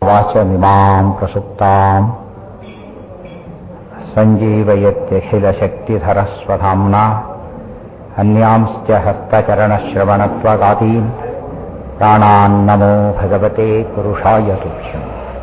वाचमिमां प्रसुप्ताम् सञ्जीवयत्यखिलशक्तिधरस्वधाम्ना अन्यांश्च हस्तचरणश्रवणत्वगादीन् प्राणान्नमो भगवते पुरुषाय तुभ्यम्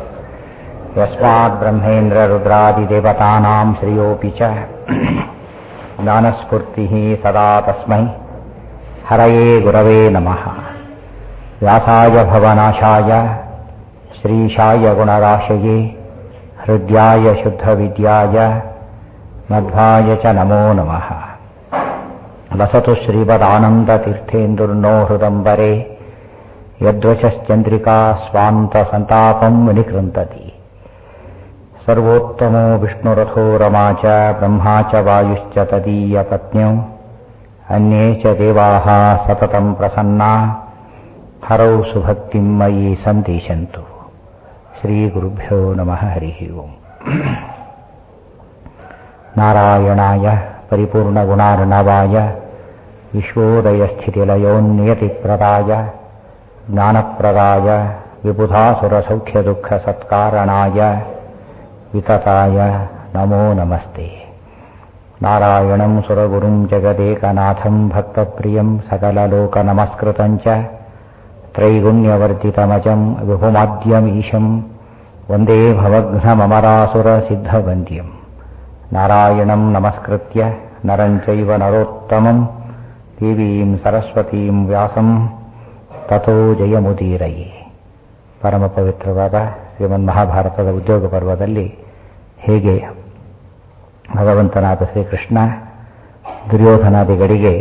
यस्माद्ब्रह्मेन्द्ररुद्रादिदेवतानां श्रियोऽपि च ज्ञानस्फूर्तिः सदा तस्मै हरये गुरवे नमः व्यासाय भवनाशाय श्रीशाय गुणराशये हृद्याय शुद्धविद्याय मध्वाय च नमो नमः वसतु श्रीवदानन्दतीर्थेन्दुर्नो हृदम्बरे यद्वचश्चन्द्रिका स्वान्तसन्तापम् विनिकृन्तति सर्वोत्तमो विष्णुरथो रमा च ब्रह्मा च वायुश्च तदीयपत्न्यौ अन्ये च देवाः सततम् प्रसन्ना हरौ सुभक्तिम् मयि सन्दिशन्तु श्रीगुरुभ्यो नमः हरिः ओम् नारायणाय परिपूर्णगुणार्णवाय विश्वोदयस्थितिलयोन्नियतिप्रदाय ज्ञानप्रदाय विबुधासुरसौख्यदुःखसत्कारणाय वितताय नमो नमस्ते नारायणं सुरगुरुं जगदेकनाथं भक्तप्रियं सकललोकनमस्कृतं च त्रैगुण्यवर्जितमजं विभुमाद्यमीशं वन्दे भवघ्नममरासुरसिद्धवन्द्यम् नारायणं नमस्कृत्य नरं चैव नरोत्तमं देवीं सरस्वतीं ವ್ಯಾಸಂ ತಥೋ ಜಯಮುದೀರಯೇ ಪರಮ ಪವಿತ್ರವಾದ ಶ್ರೀಮನ್ ಮಹಾಭಾರತದ ಉದ್ಯೋಗ ಪರ್ವದಲ್ಲಿ ಹೇಗೆ ಭಗವಂತನಾದ ಶ್ರೀಕೃಷ್ಣ ದುರ್ಯೋಧನಾದಿಗಳಿಗೆ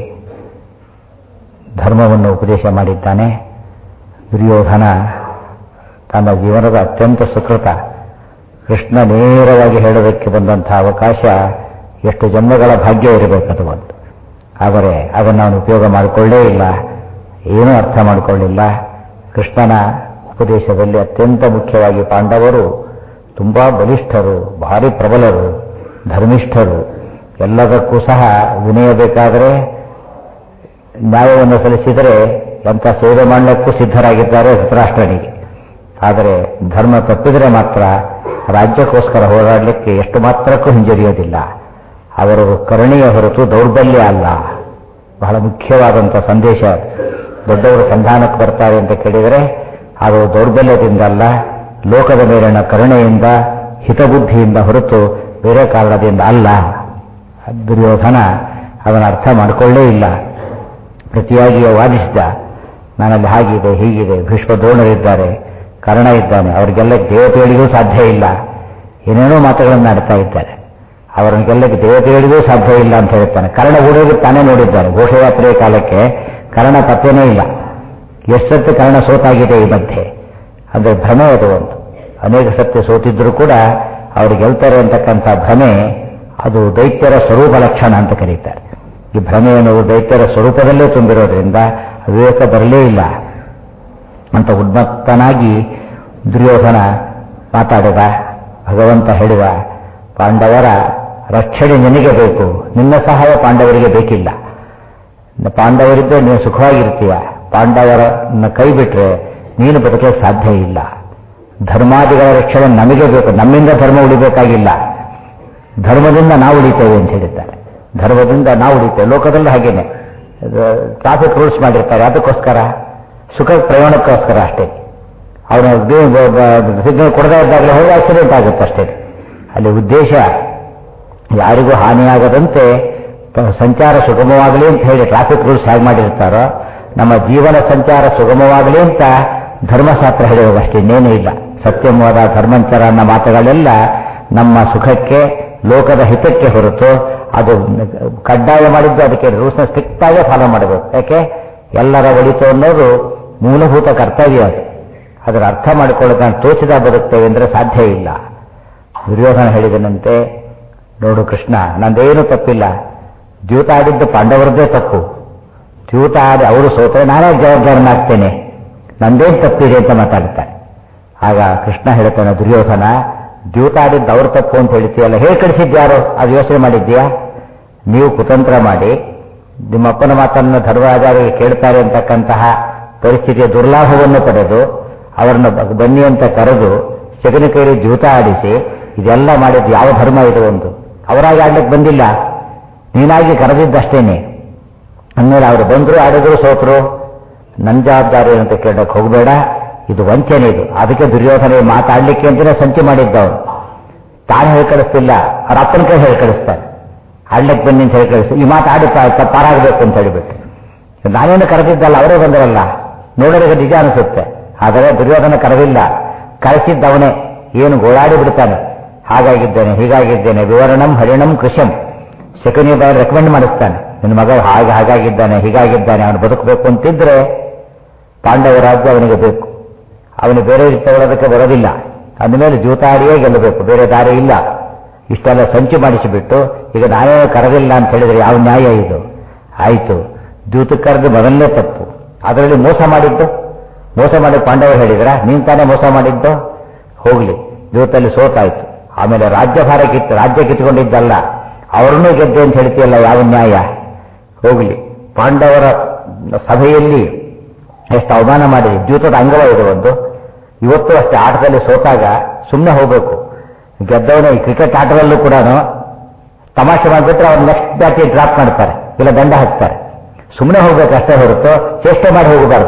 ಧರ್ಮವನ್ನು ಉಪದೇಶ ಮಾಡಿದ್ದಾನೆ ದುರ್ಯೋಧನ ತನ್ನ ಜೀವನದ ಅತ್ಯಂತ ಸುಕೃತ ಕೃಷ್ಣ ನೇರವಾಗಿ ಹೇಳೋದಕ್ಕೆ ಬಂದಂತಹ ಅವಕಾಶ ಎಷ್ಟು ಜನ್ಮಗಳ ಭಾಗ್ಯ ಇರಬೇಕದು ಒಂದು ಆದರೆ ಅದನ್ನು ಅವನು ಉಪಯೋಗ ಮಾಡಿಕೊಳ್ಳೇ ಇಲ್ಲ ಏನೂ ಅರ್ಥ ಮಾಡಿಕೊಳ್ಳಿಲ್ಲ ಕೃಷ್ಣನ ಉಪದೇಶದಲ್ಲಿ ಅತ್ಯಂತ ಮುಖ್ಯವಾಗಿ ಪಾಂಡವರು ತುಂಬ ಬಲಿಷ್ಠರು ಭಾರಿ ಪ್ರಬಲರು ಧರ್ಮಿಷ್ಠರು ಎಲ್ಲದಕ್ಕೂ ಸಹ ವಿನಯ ಬೇಕಾದರೆ ನ್ಯಾಯವನ್ನು ಸಲ್ಲಿಸಿದರೆ ಎಂಥ ಸೇವೆ ಮಾಡಲಿಕ್ಕೂ ಸಿದ್ಧರಾಗಿದ್ದಾರೆ ಧೃತರಾಷ್ಟ್ರನಿಗೆ ಆದರೆ ಧರ್ಮ ತಪ್ಪಿದರೆ ಮಾತ್ರ ರಾಜ್ಯಕ್ಕೋಸ್ಕರ ಹೋರಾಡಲಿಕ್ಕೆ ಎಷ್ಟು ಮಾತ್ರಕ್ಕೂ ಹಿಂಜರಿಯೋದಿಲ್ಲ ಅವರು ಕರುಣೆಯ ಹೊರತು ದೌರ್ಬಲ್ಯ ಅಲ್ಲ ಬಹಳ ಮುಖ್ಯವಾದಂಥ ಸಂದೇಶ ದೊಡ್ಡವರು ಸಂಧಾನಕ್ಕೆ ಬರ್ತಾರೆ ಅಂತ ಕೇಳಿದರೆ ಅದು ದೌರ್ಬಲ್ಯದಿಂದ ಅಲ್ಲ ಲೋಕದ ಮೇಲಿನ ಕರುಣೆಯಿಂದ ಹಿತಬುದ್ಧಿಯಿಂದ ಹೊರತು ಬೇರೆ ಕಾರಣದಿಂದ ಅಲ್ಲ ದುರ್ಯೋಧನ ಅದನ್ನು ಅರ್ಥ ಮಾಡಿಕೊಳ್ಳೇ ಇಲ್ಲ ಪ್ರತಿಯಾಗಿಯೇ ವಾದಿಸಿದ ನನ್ನಲ್ಲಿ ಹಾಗಿದೆ ಹೀಗಿದೆ ಭೀಷ್ಮ ದ್ರೋಣರಿದ್ದಾರೆ ಕರ್ಣ ಇದ್ದಾನೆ ಅವರಿಗೆಲ್ಲ ದೇವತೆಗಳಿಗೂ ಸಾಧ್ಯ ಇಲ್ಲ ಏನೇನೋ ಮಾತುಗಳನ್ನು ಆಡ್ತಾ ಇದ್ದಾರೆ ಅವರನ್ನು ಗೆಲ್ಲಕ್ಕೆ ದೇವತೆಗಳಿಗೂ ಸಾಧ್ಯ ಇಲ್ಲ ಅಂತ ಹೇಳ್ತಾನೆ ಕರ್ಣ ಓಡೋದು ತಾನೇ ನೋಡಿದ್ದಾನೆ ಘೋಷಯಾತ್ರೆಯ ಕಾಲಕ್ಕೆ ಕರ್ಣ ತಪ್ಪೇನೇ ಇಲ್ಲ ಎಷ್ಟೊತ್ತು ಕರ್ಣ ಸೋತಾಗಿದೆ ಈ ಮಧ್ಯೆ ಅಂದರೆ ಭ್ರಮೆ ಅದು ಒಂದು ಅನೇಕ ಸತ್ಯ ಸೋತಿದ್ರೂ ಕೂಡ ಅವರು ಗೆಲ್ತಾರೆ ಅಂತಕ್ಕಂಥ ಭ್ರಮೆ ಅದು ದೈತ್ಯರ ಸ್ವರೂಪ ಲಕ್ಷಣ ಅಂತ ಕರೀತಾರೆ ಈ ಭ್ರಮೆ ಎನ್ನುವುದು ದೈತ್ಯರ ಸ್ವರೂಪದಲ್ಲೇ ತುಂಬಿರೋದ್ರಿಂದ ವಿವೇಕ ಬರಲೇ ಇಲ್ಲ ಅಂತ ಉನ್ಮತ್ತನಾಗಿ ದುರ್ಯೋಧನ ಮಾತಾಡಿದ ಭಗವಂತ ಹೇಳಿದ ಪಾಂಡವರ ರಕ್ಷಣೆ ನಿನಗೆ ಬೇಕು ನಿನ್ನ ಸಹಾಯ ಪಾಂಡವರಿಗೆ ಬೇಕಿಲ್ಲ ಪಾಂಡವರಿದ್ದರೆ ನೀನು ಸುಖವಾಗಿರ್ತೀಯ ಪಾಂಡವರನ್ನ ಕೈ ಬಿಟ್ರೆ ನೀನು ಬದುಕಲಿಕ್ಕೆ ಸಾಧ್ಯ ಇಲ್ಲ ಧರ್ಮಾದಿಗಳ ರಕ್ಷಣೆ ನಮಗೆ ಬೇಕು ನಮ್ಮಿಂದ ಧರ್ಮ ಉಳಿಬೇಕಾಗಿಲ್ಲ ಧರ್ಮದಿಂದ ನಾವು ಉಳಿತೇವೆ ಅಂತ ಹೇಳಿದ್ದಾರೆ ಧರ್ಮದಿಂದ ನಾವು ಉಳಿತೇವೆ ಲೋಕದಲ್ಲಿ ಹಾಗೇನೆ ಟ್ರಾಫಿಕ್ ರೂಲ್ಸ್ ಮಾಡಿರ್ತಾರೆ ಅದಕ್ಕೋಸ್ಕರ ಸುಖ ಪ್ರಯಾಣಕ್ಕೋಸ್ಕರ ಅಷ್ಟೇ ಅವನು ಸಿಗ್ನಲ್ ಕೊಡದೇ ಇದ್ದಾಗಲೇ ಹೋಗಿ ಆಕ್ಸಿಡೆಂಟ್ ಆಗುತ್ತೆ ಅಷ್ಟೇ ಅಲ್ಲಿ ಉದ್ದೇಶ ಯಾರಿಗೂ ಹಾನಿಯಾಗದಂತೆ ಸಂಚಾರ ಸುಗಮವಾಗಲಿ ಅಂತ ಹೇಳಿ ಟ್ರಾಫಿಕ್ ರೂಲ್ಸ್ ಹೇಗೆ ಮಾಡಿರ್ತಾರೋ ನಮ್ಮ ಜೀವನ ಸಂಚಾರ ಸುಗಮವಾಗಲಿ ಅಂತ ಧರ್ಮಶಾಸ್ತ್ರ ಹೇಳುವಾಗ ಅಷ್ಟೇ ಇನ್ನೇನೂ ಇಲ್ಲ ಸತ್ಯಮವಾದ ಧರ್ಮಂಚರ ಅನ್ನೋ ಮಾತುಗಳೆಲ್ಲ ನಮ್ಮ ಸುಖಕ್ಕೆ ಲೋಕದ ಹಿತಕ್ಕೆ ಹೊರತು ಅದು ಕಡ್ಡಾಯ ಮಾಡಿದ್ದು ಅದಕ್ಕೆ ರೂಲ್ಸ್ನ ಸ್ಟ್ರಿಕ್ಟ್ ಆಗೇ ಫಾಲೋ ಮಾಡಬೇಕು ಯಾಕೆ ಎಲ್ಲರ ಒಳಿತು ಅನ್ನೋದು ಮೂಲಭೂತ ಕರ್ತವ್ಯ ಅದು ಅದರ ಅರ್ಥ ಮಾಡಿಕೊಳ್ಳೋಕೆ ತೋಚಿದ ಬದುಕ್ತೇವೆ ಅಂದರೆ ಸಾಧ್ಯ ಇಲ್ಲ ದುರ್ಯೋಧನ ಹೇಳಿದನಂತೆ ನೋಡು ಕೃಷ್ಣ ನಂದೇನು ತಪ್ಪಿಲ್ಲ ದ್ಯೂತ ಆಡಿದ್ದು ಪಾಂಡವರದ್ದೇ ತಪ್ಪು ದ್ಯೂತ ಆಡಿ ಅವರು ಸೋತರೆ ನಾನೇ ಜವಾಬ್ದಾರನಾಗ್ತೇನೆ ನಂದೇನು ತಪ್ಪಿದೆ ಅಂತ ಮಾತಾಡ್ತಾರೆ ಆಗ ಕೃಷ್ಣ ಹೇಳ್ತಾನೆ ದುರ್ಯೋಧನ ದ್ಯೂತ ಆಡಿದ್ದು ಅವ್ರ ತಪ್ಪು ಅಂತ ಹೇಳ್ತೀಯಲ್ಲ ಹೇಳಿ ಕಳಿಸಿದ್ಯಾರೋ ಅದು ಯೋಚನೆ ಮಾಡಿದ್ಯಾ ನೀವು ಕುತಂತ್ರ ಮಾಡಿ ನಿಮ್ಮ ಅಪ್ಪನ ಮಾತನ್ನು ಧರ್ಮರಾಜರಿಗೆ ಕೇಳ್ತಾರೆ ಅಂತಕ್ಕಂತಹ ಪರಿಸ್ಥಿತಿಯ ದುರ್ಲಾಭವನ್ನು ಪಡೆದು ಅವರನ್ನು ಬನ್ನಿ ಅಂತ ಕರೆದು ಶಕುನಿ ಕೈಲಿ ಜೂತ ಆಡಿಸಿ ಇದೆಲ್ಲ ಮಾಡಿದ್ದು ಯಾವ ಧರ್ಮ ಇದು ಒಂದು ಅವರಾಗಿ ಆಡ್ಲಿಕ್ಕೆ ಬಂದಿಲ್ಲ ನೀನಾಗಿ ಕರೆದಿದ್ದಷ್ಟೇನೆ ಅಂದಮೇಲೆ ಅವರು ಬಂದರು ಆಡಿದ್ರು ಸೋತರು ನನ್ನ ಜವಾಬ್ದಾರಿ ಅಂತ ಕೇಳಕ್ಕೆ ಹೋಗಬೇಡ ಇದು ವಂಚನೆ ಇದು ಅದಕ್ಕೆ ದುರ್ಯೋಧನ ಮಾತಾಡ್ಲಿಕ್ಕೆ ಅಂತಲೇ ಸಂಚು ಮಾಡಿದ್ದವನು ತಾನು ಹೇಳಿ ಕಳಿಸ್ತಿಲ್ಲ ಅವ್ರ ಅಪ್ಪನ ಕೈ ಹೇಳಿ ಕಳಿಸ್ತಾನೆ ಆಡ್ಲಿಕ್ಕೆ ಬನ್ನಿ ಅಂತ ಹೇಳಿ ಕಳಿಸಿ ಈ ಮಾತು ಆಡಿ ಪಾ- ಪಾರಾಗಬೇಕು ಅಂತ ಹೇಳಿಬಿಟ್ಟು ನಾನೇನು ಕರೆದಿದ್ದಲ್ಲ ಅವರೇ ಬಂದರಲ್ಲ ನೋಡೋರಿಗೆ ನಿಜ ಅನಿಸುತ್ತೆ ಆದರೆ ದುರ್ಯೋಧನ ಕರೆದಿಲ್ಲ ಕರೆಸಿದ್ದವನೇ ಏನು ಗೋಳಾಡಿ ಬಿಡ್ತಾನೆ ಹಾಗಾಗಿದ್ದೇನೆ ಹೀಗಾಗಿದ್ದೇನೆ ವಿವರಣಂ ಹರಿಣಂ ಕೃಷಂ ಶಕುನಿ ಬಾಯಿ ರೆಕಮೆಂಡ್ ಮಾಡಿಸ್ತಾನೆ ನಿನ್ನ ಮಗ ಹಾಗೆ ಹಾಗಾಗಿದ್ದಾನೆ ಹೀಗಾಗಿದ್ದಾನೆ ಅವನು ಬದುಕಬೇಕು ಅಂತಿದ್ರೆ ಪಾಂಡವ ರಾಜ್ಯ ಅವನಿಗೆ ಬೇಕು ಅವನು ಬೇರೆ ರೀತಿ ತಗೊಳ್ಳೋದಕ್ಕೆ ಬರೋದಿಲ್ಲ ಅಂದಮೇಲೆ ಜೂತಾಡಿಯೇ ಗೆಲ್ಲಬೇಕು ಬೇರೆ ದಾರಿ ಇಲ್ಲ ಇಷ್ಟೆಲ್ಲ ಸಂಚು ಮಾಡಿಸಿಬಿಟ್ಟು ಈಗ ನಾನೇ ಕರೆದಿಲ್ಲ ಅಂತ ಹೇಳಿದ್ರೆ ಯಾವ ನ್ಯಾಯ ಇದು ಆಯಿತು ಜೂತಕ್ಕೆ ಕರೆದು ಮೊದಲನೇ ತಪ್ಪು ಅದರಲ್ಲಿ ಮೋಸ ಮಾಡಿದ್ದು ಮೋಸ ಮಾಡಿ ಪಾಂಡವರು ಹೇಳಿದ್ರ ನೀನ್ ತಾನೇ ಮೋಸ ಮಾಡಿದ್ದು ಹೋಗ್ಲಿ ಜೂತಲ್ಲಿ ಸೋತಾಯ್ತು ಆಮೇಲೆ ರಾಜ್ಯಭಾರ ಕಿತ್ತು ರಾಜ್ಯ ಕಿತ್ಕೊಂಡಿದ್ದಲ್ಲ ಅವರನ್ನೂ ಗೆದ್ದೆ ಅಂತ ಹೇಳ್ತೀಯಲ್ಲ ಯಾವ ನ್ಯಾಯ ಹೋಗ್ಲಿ ಪಾಂಡವರ ಸಭೆಯಲ್ಲಿ ಎಷ್ಟು ಅವಮಾನ ಮಾಡಿದೆ ದ್ಯೂತದ ಅಂಗವ ಇದು ಒಂದು ಇವತ್ತು ಅಷ್ಟೇ ಆಟದಲ್ಲಿ ಸೋತಾಗ ಸುಮ್ಮನೆ ಹೋಗಬೇಕು ಗೆದ್ದವನೇ ಈ ಕ್ರಿಕೆಟ್ ಆಟದಲ್ಲೂ ಕೂಡ ತಮಾಷೆ ಮಾಡಿಬಿಟ್ರೆ ಅವ್ರು ನೆಕ್ಸ್ಟ್ ಬ್ಯಾಟಿ ಡ್ರಾಪ್ ಮಾಡ್ತಾರೆ ಇಲ್ಲ ದಂಡ ಹಾಕ್ತಾರೆ ಸುಮ್ಮನೆ ಹೋಗ್ಬೇಕು ಅಷ್ಟೇ ಹೊರತು ಚೇಷ್ಟೆ ಮಾಡಿ ಹೋಗಬಾರ್ದು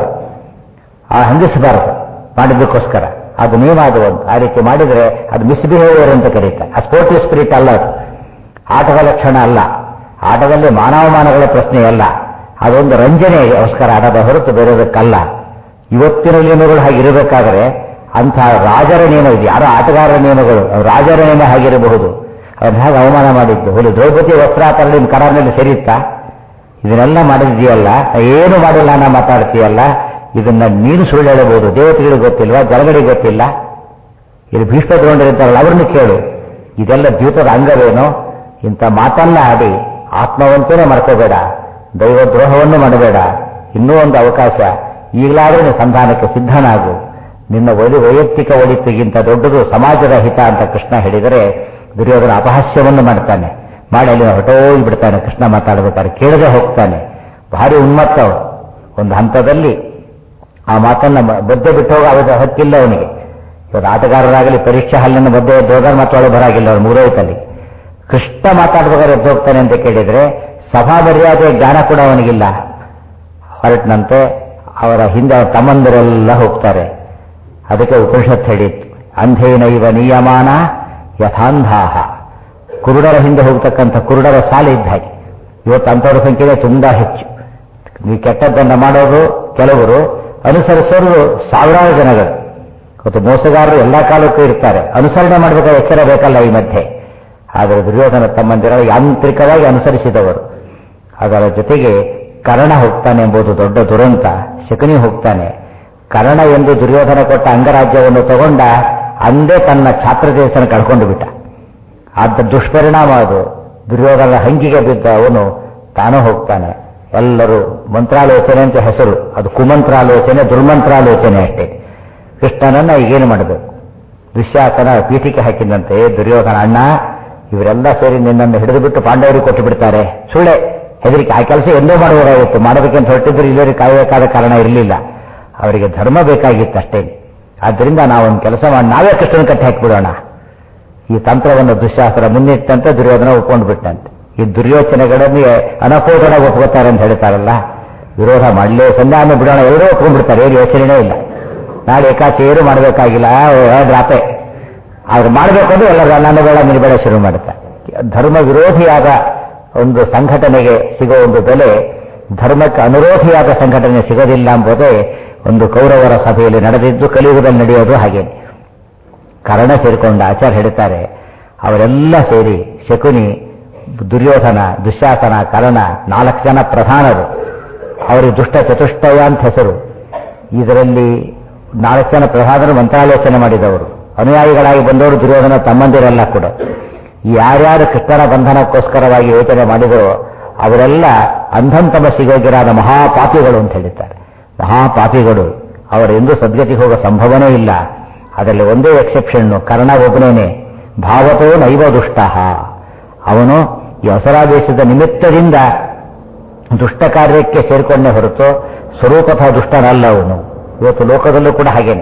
ಆ ಹಂಗಿಸಬಾರದು ಮಾಡಿದ್ದಕ್ಕೋಸ್ಕರ ಅದು ನಿಯಮ ಅದು ಒಂದು ಆ ರೀತಿ ಮಾಡಿದ್ರೆ ಅದು ಮಿಸ್ಬಿಹೇವಿಯರ್ ಅಂತ ಕರೀತಾರೆ ಆ ಸ್ಪೋರ್ಟಿವ್ ಸ್ಪಿರಿಟ್ ಅಲ್ಲ ಅದು ಆಟದ ಲಕ್ಷಣ ಅಲ್ಲ ಆಟದಲ್ಲಿ ಮಾನವಮಾನಗಳ ಪ್ರಶ್ನೆ ಅಲ್ಲ ಅದೊಂದು ರಂಜನೆಗೋಸ್ಕರ ಆಟದ ಹೊರತು ಬೇರೆದಕ್ಕಲ್ಲ ಇವತ್ತಿನ ನಿಯಮಗಳು ಹಾಗಿರಬೇಕಾದ್ರೆ ಅಂಥ ರಾಜರ ನಿಯಮ ಇದೆ ಯಾರೋ ಆಟಗಾರರ ನಿಯಮಗಳು ಅವ್ರ ರಾಜರ ನಿಯಮ ಹಾಗಿರಬಹುದು ಅವ್ರನ್ನ ಹೇಗೆ ಅವಮಾನ ಮಾಡಿದ್ದು ಹೋಲಿ ದ್ರೌಪದಿ ವಸ್ತ್ರಾಪರಣ ನಿಮ್ಮ ಕರಾರ್ನಲ್ಲಿ ಸೇರಿತ್ತಾ ಇದನ್ನೆಲ್ಲ ಮಾಡಿದೆಯಲ್ಲ ಏನು ಮಾಡಿಲ್ಲ ನಾ ಮಾತಾಡ್ತೀಯಲ್ಲ ಇದನ್ನ ನೀನು ಸುಳ್ಳು ಹೇಳಬಹುದು ದೇವತೆಗಳಿಗೆ ಗೊತ್ತಿಲ್ವಾ ಜನಗಳಿಗೆ ಗೊತ್ತಿಲ್ಲ ಇದು ಭೀಷ್ಮ ತಗೊಂಡಿರ್ತಾರಲ್ಲ ಅವ್ರನ್ನ ಕೇಳು ಇದೆಲ್ಲ ದ್ಯೂತದ ಅಂಗವೇನೋ ಇಂಥ ಮಾತನ್ನ ಆಡಿ ಆತ್ಮವಂತನೇ ಮಾಡ್ಕೋಬೇಡ ದೈವ ದ್ರೋಹವನ್ನು ಮಾಡಬೇಡ ಇನ್ನೂ ಒಂದು ಅವಕಾಶ ಈಗಲಾದರೂ ನೀನು ಸಂಧಾನಕ್ಕೆ ಸಿದ್ಧನಾಗು ನಿನ್ನ ಒಲಿ ವೈಯಕ್ತಿಕ ಒಳಿತಿಗಿಂತ ದೊಡ್ಡದು ಸಮಾಜದ ಹಿತ ಅಂತ ಕೃಷ್ಣ ಹೇಳಿದರೆ ದುರ್ಯೋಧನ ಅಪಹಾಸ್ಯವನ್ನು ಮಾಡ್ತಾನೆ ಮಾಡಿ ಅಲ್ಲಿ ಹೊರಟೋಗಿ ಬಿಡ್ತಾನೆ ಕೃಷ್ಣ ಮಾತಾಡಬೇಕಾದ್ರೆ ಕೇಳದೆ ಹೋಗ್ತಾನೆ ಭಾರಿ ಉನ್ಮತ್ತ ಅವನು. ಒಂದು ಹಂತದಲ್ಲಿ ಆ ಮಾತನ್ನ ಬದ್ದೆ ಬಿಟ್ಟು ಹೋಗೋ ಅವರ ಹಕ್ಕಿಲ್ಲ ಅವನಿಗೆ ಇವತ್ತು ಆಟಗಾರರಾಗಲಿ ಪರೀಕ್ಷಾ ಹಾಲಿನ ಮಧ್ಯೆ ಹೋದಾಗ ಮಾತಾಡೋ ಬರಾಗಿಲ್ಲ ಅವ್ರು ಮೂರೋಯ್ತಲ್ಲಿ ಕೃಷ್ಣ ಮಾತಾಡ್ಬೇಕಾದ್ರೆ ಎದ್ದು ಹೋಗ್ತಾನೆ ಅಂತ ಕೇಳಿದ್ರೆ ಸಭಾ ಮರ್ಯಾದೆ ಜ್ಞಾನ ಕೂಡ ಅವನಿಗಿಲ್ಲ ಹೊರಟಿನಂತೆ ಅವರ ಹಿಂದೆ ಅವರ ತಮ್ಮಂದಿರೆಲ್ಲ ಹೋಗ್ತಾರೆ ಅದಕ್ಕೆ ಉಪನಿಷತ್ ಹೇಳಿತ್ತು ಅಂಧೇನೈವ ನಿಯಮಾನ ಯಥಾಂಧಾಹ ಕುರುಡರ ಹಿಂದೆ ಹೋಗ್ತಕ್ಕಂಥ ಕುರುಡರ ಸಾಲ ಇದ್ದ ಹಾಗೆ ಇವತ್ತು ಅಂಥವ್ರ ಸಂಖ್ಯೆ ತುಂಬಾ ಹೆಚ್ಚು ನೀವು ಕೆಟ್ಟದ್ದನ್ನು ಮಾಡೋದು ಕೆಲವರು ಅನುಸರಿಸೋರು ಸಾವಿರಾರು ಜನಗಳು ಇವತ್ತು ಮೋಸಗಾರರು ಎಲ್ಲಾ ಕಾಲಕ್ಕೂ ಇರ್ತಾರೆ ಅನುಸರಣೆ ಮಾಡಬೇಕಾದ ಎಚ್ಚರ ಬೇಕಲ್ಲ ಈ ಮಧ್ಯೆ ಆದರೆ ದುರ್ಯೋಧನ ತಮ್ಮಂದಿರ ಯಾಂತ್ರಿಕವಾಗಿ ಅನುಸರಿಸಿದವರು ಅದರ ಜೊತೆಗೆ ಕರ್ಣ ಹೋಗ್ತಾನೆ ಎಂಬುದು ದೊಡ್ಡ ದುರಂತ ಶಕುನಿ ಹೋಗ್ತಾನೆ ಕರ್ಣ ಎಂದು ದುರ್ಯೋಧನ ಕೊಟ್ಟ ಅಂಗರಾಜ್ಯವನ್ನು ತಗೊಂಡ ಅಂದೇ ತನ್ನ ಛಾತ್ರ ದೇಶನ ಕಳ್ಕೊಂಡು ಬಿಟ್ಟ ಆದ ದುಷ್ಪರಿಣಾಮ ಅದು ದುರ್ಯೋಧನ ಹಂಗಿಗೆ ಬಿದ್ದ ಅವನು ತಾನೂ ಹೋಗ್ತಾನೆ ಎಲ್ಲರೂ ಮಂತ್ರಾಲೋಚನೆ ಅಂತ ಹೆಸರು ಅದು ಕುಮಂತ್ರಾಲೋಚನೆ ದುರ್ಮಂತ್ರಾಲೋಚನೆ ಅಷ್ಟೇ ಕೃಷ್ಣನನ್ನ ಈಗೇನು ಮಾಡಬೇಕು ದುಶ್ಯಾಸನ ಪೀಠಿಕೆ ಹಾಕಿದಂತೆ ದುರ್ಯೋಧನ ಅಣ್ಣ ಇವರೆಲ್ಲ ಸೇರಿ ನಿನ್ನನ್ನು ಹಿಡಿದು ಬಿಟ್ಟು ಪಾಂಡವರಿಗೆ ಕೊಟ್ಟು ಬಿಡ್ತಾರೆ ಸುಳ್ಳೆ ಹೆದರಿಕೆ ಆ ಕೆಲಸ ಎಂದೋ ಮಾಡಬಹುದಾಗಿತ್ತು ಮಾಡೋದಕ್ಕಿಂತ ಹೊರಟಿದ್ರು ಇಲ್ಲವರಿಗೆ ಕಾಯಬೇಕಾದ ಕಾರಣ ಇರಲಿಲ್ಲ ಅವರಿಗೆ ಧರ್ಮ ಬೇಕಾಗಿತ್ತು ಅಷ್ಟೇ ಆದ್ದರಿಂದ ನಾವೊಂದು ಕೆಲಸ ಮಾಡಿ ನಾವೇ ಕೃಷ್ಣನ ಕಟ್ಟಿ ಹಾಕಿಬಿಡೋಣ ಈ ತಂತ್ರವನ್ನು ದುಶ್ಯಾಸನ ಮುನ್ನಿಟ್ಟಂತೆ ದುರ್ಯೋಧನ ಒಪ್ಕೊಂಡು ಬಿಟ್ಟಂತೆ ಈ ದುರ್ಯೋಚನೆಗಳನ್ನು ಅನಪೋದನ ಒಪ್ಕೋತಾರೆ ಅಂತ ಹೇಳ್ತಾರಲ್ಲ ವಿರೋಧ ಮಾಡಲೇ ಸಂಧಾನ ಬಿಡೋಣ ಎಲ್ಲರೂ ಒಪ್ಕೊಂಡ್ಬಿಡ್ತಾರೆ ಏನು ಯೋಚನೆನೇ ಇಲ್ಲ ನಾಳೆ ಏಕಾಚಿ ಏನು ಮಾಡಬೇಕಾಗಿಲ್ಲ ಡ್ರಾಪೆ ಆದ್ರೆ ಮಾಡಬೇಕು ಅಂದ್ರೆ ಎಲ್ಲ ನನ್ನ ಬೇಡ ನಿನ್ನ ಬೇಡ ಶುರು ಮಾಡುತ್ತಾರೆ ಧರ್ಮ ವಿರೋಧಿಯಾದ ಒಂದು ಸಂಘಟನೆಗೆ ಸಿಗೋ ಒಂದು ಬೆಲೆ ಧರ್ಮಕ್ಕೆ ಅನುರೋಧಿಯಾದ ಸಂಘಟನೆ ಸಿಗೋದಿಲ್ಲ ಎಂಬುದೇ ಒಂದು ಕೌರವರ ಸಭೆಯಲ್ಲಿ ನಡೆದಿದ್ದು ಕಲಿಯುಗದಲ್ಲಿ ನಡೆಯೋದು ಹಾಗೇನೆ ಕರ್ಣ ಸೇರಿಕೊಂಡ ಆಚಾರ್ಯ ಹೇಳ್ತಾರೆ ಅವರೆಲ್ಲ ಸೇರಿ ಶಕುನಿ ದುರ್ಯೋಧನ ದುಶ್ಯಾಸನ ಕರ್ಣ ನಾಲ್ಕು ಜನ ಪ್ರಧಾನರು ಅವರಿಗೆ ದುಷ್ಟ ಚತುಷ್ಟಯ ಅಂತ ಹೆಸರು ಇದರಲ್ಲಿ ನಾಲ್ಕು ಜನ ಪ್ರಧಾನರು ಮಂತ್ರಾಲೋಚನೆ ಮಾಡಿದವರು ಅನುಯಾಯಿಗಳಾಗಿ ಬಂದವರು ದುರ್ಯೋಧನ ತಮ್ಮಂದಿರೆಲ್ಲ ಕೂಡ ಯಾರ್ಯಾರು ಕೃಷ್ಣನ ಬಂಧನಕ್ಕೋಸ್ಕರವಾಗಿ ಯೋಚನೆ ಮಾಡಿದರೋ ಅವರೆಲ್ಲ ಅಂಧಂತಮ ಸಿಗೋಗಿರಾದ ಮಹಾಪಾಪಿಗಳು ಅಂತ ಹೇಳಿದ್ದಾರೆ ಮಹಾಪಾಪಿಗಳು ಅವರೆಂದೂ ಸದ್ಗತಿಗೆ ಹೋಗೋ ಸಂಭವನೇ ಇಲ್ಲ ಅದರಲ್ಲಿ ಒಂದೇ ಎಕ್ಸೆಪ್ಷನ್ನು ಕರ್ಣ ಒಬ್ಬನೇನೆ ಭಾವತೋ ನೈವ ದುಷ್ಟ ಅವನು ಈ ಅಸರಾದೇಶದ ನಿಮಿತ್ತದಿಂದ ದುಷ್ಟ ಕಾರ್ಯಕ್ಕೆ ಸೇರಿಕೊಂಡೇ ಹೊರತು ಸ್ವರೂಪತಃ ದುಷ್ಟನಲ್ಲ ಅವನು ಇವತ್ತು ಲೋಕದಲ್ಲೂ ಕೂಡ ಹಾಗೇನೆ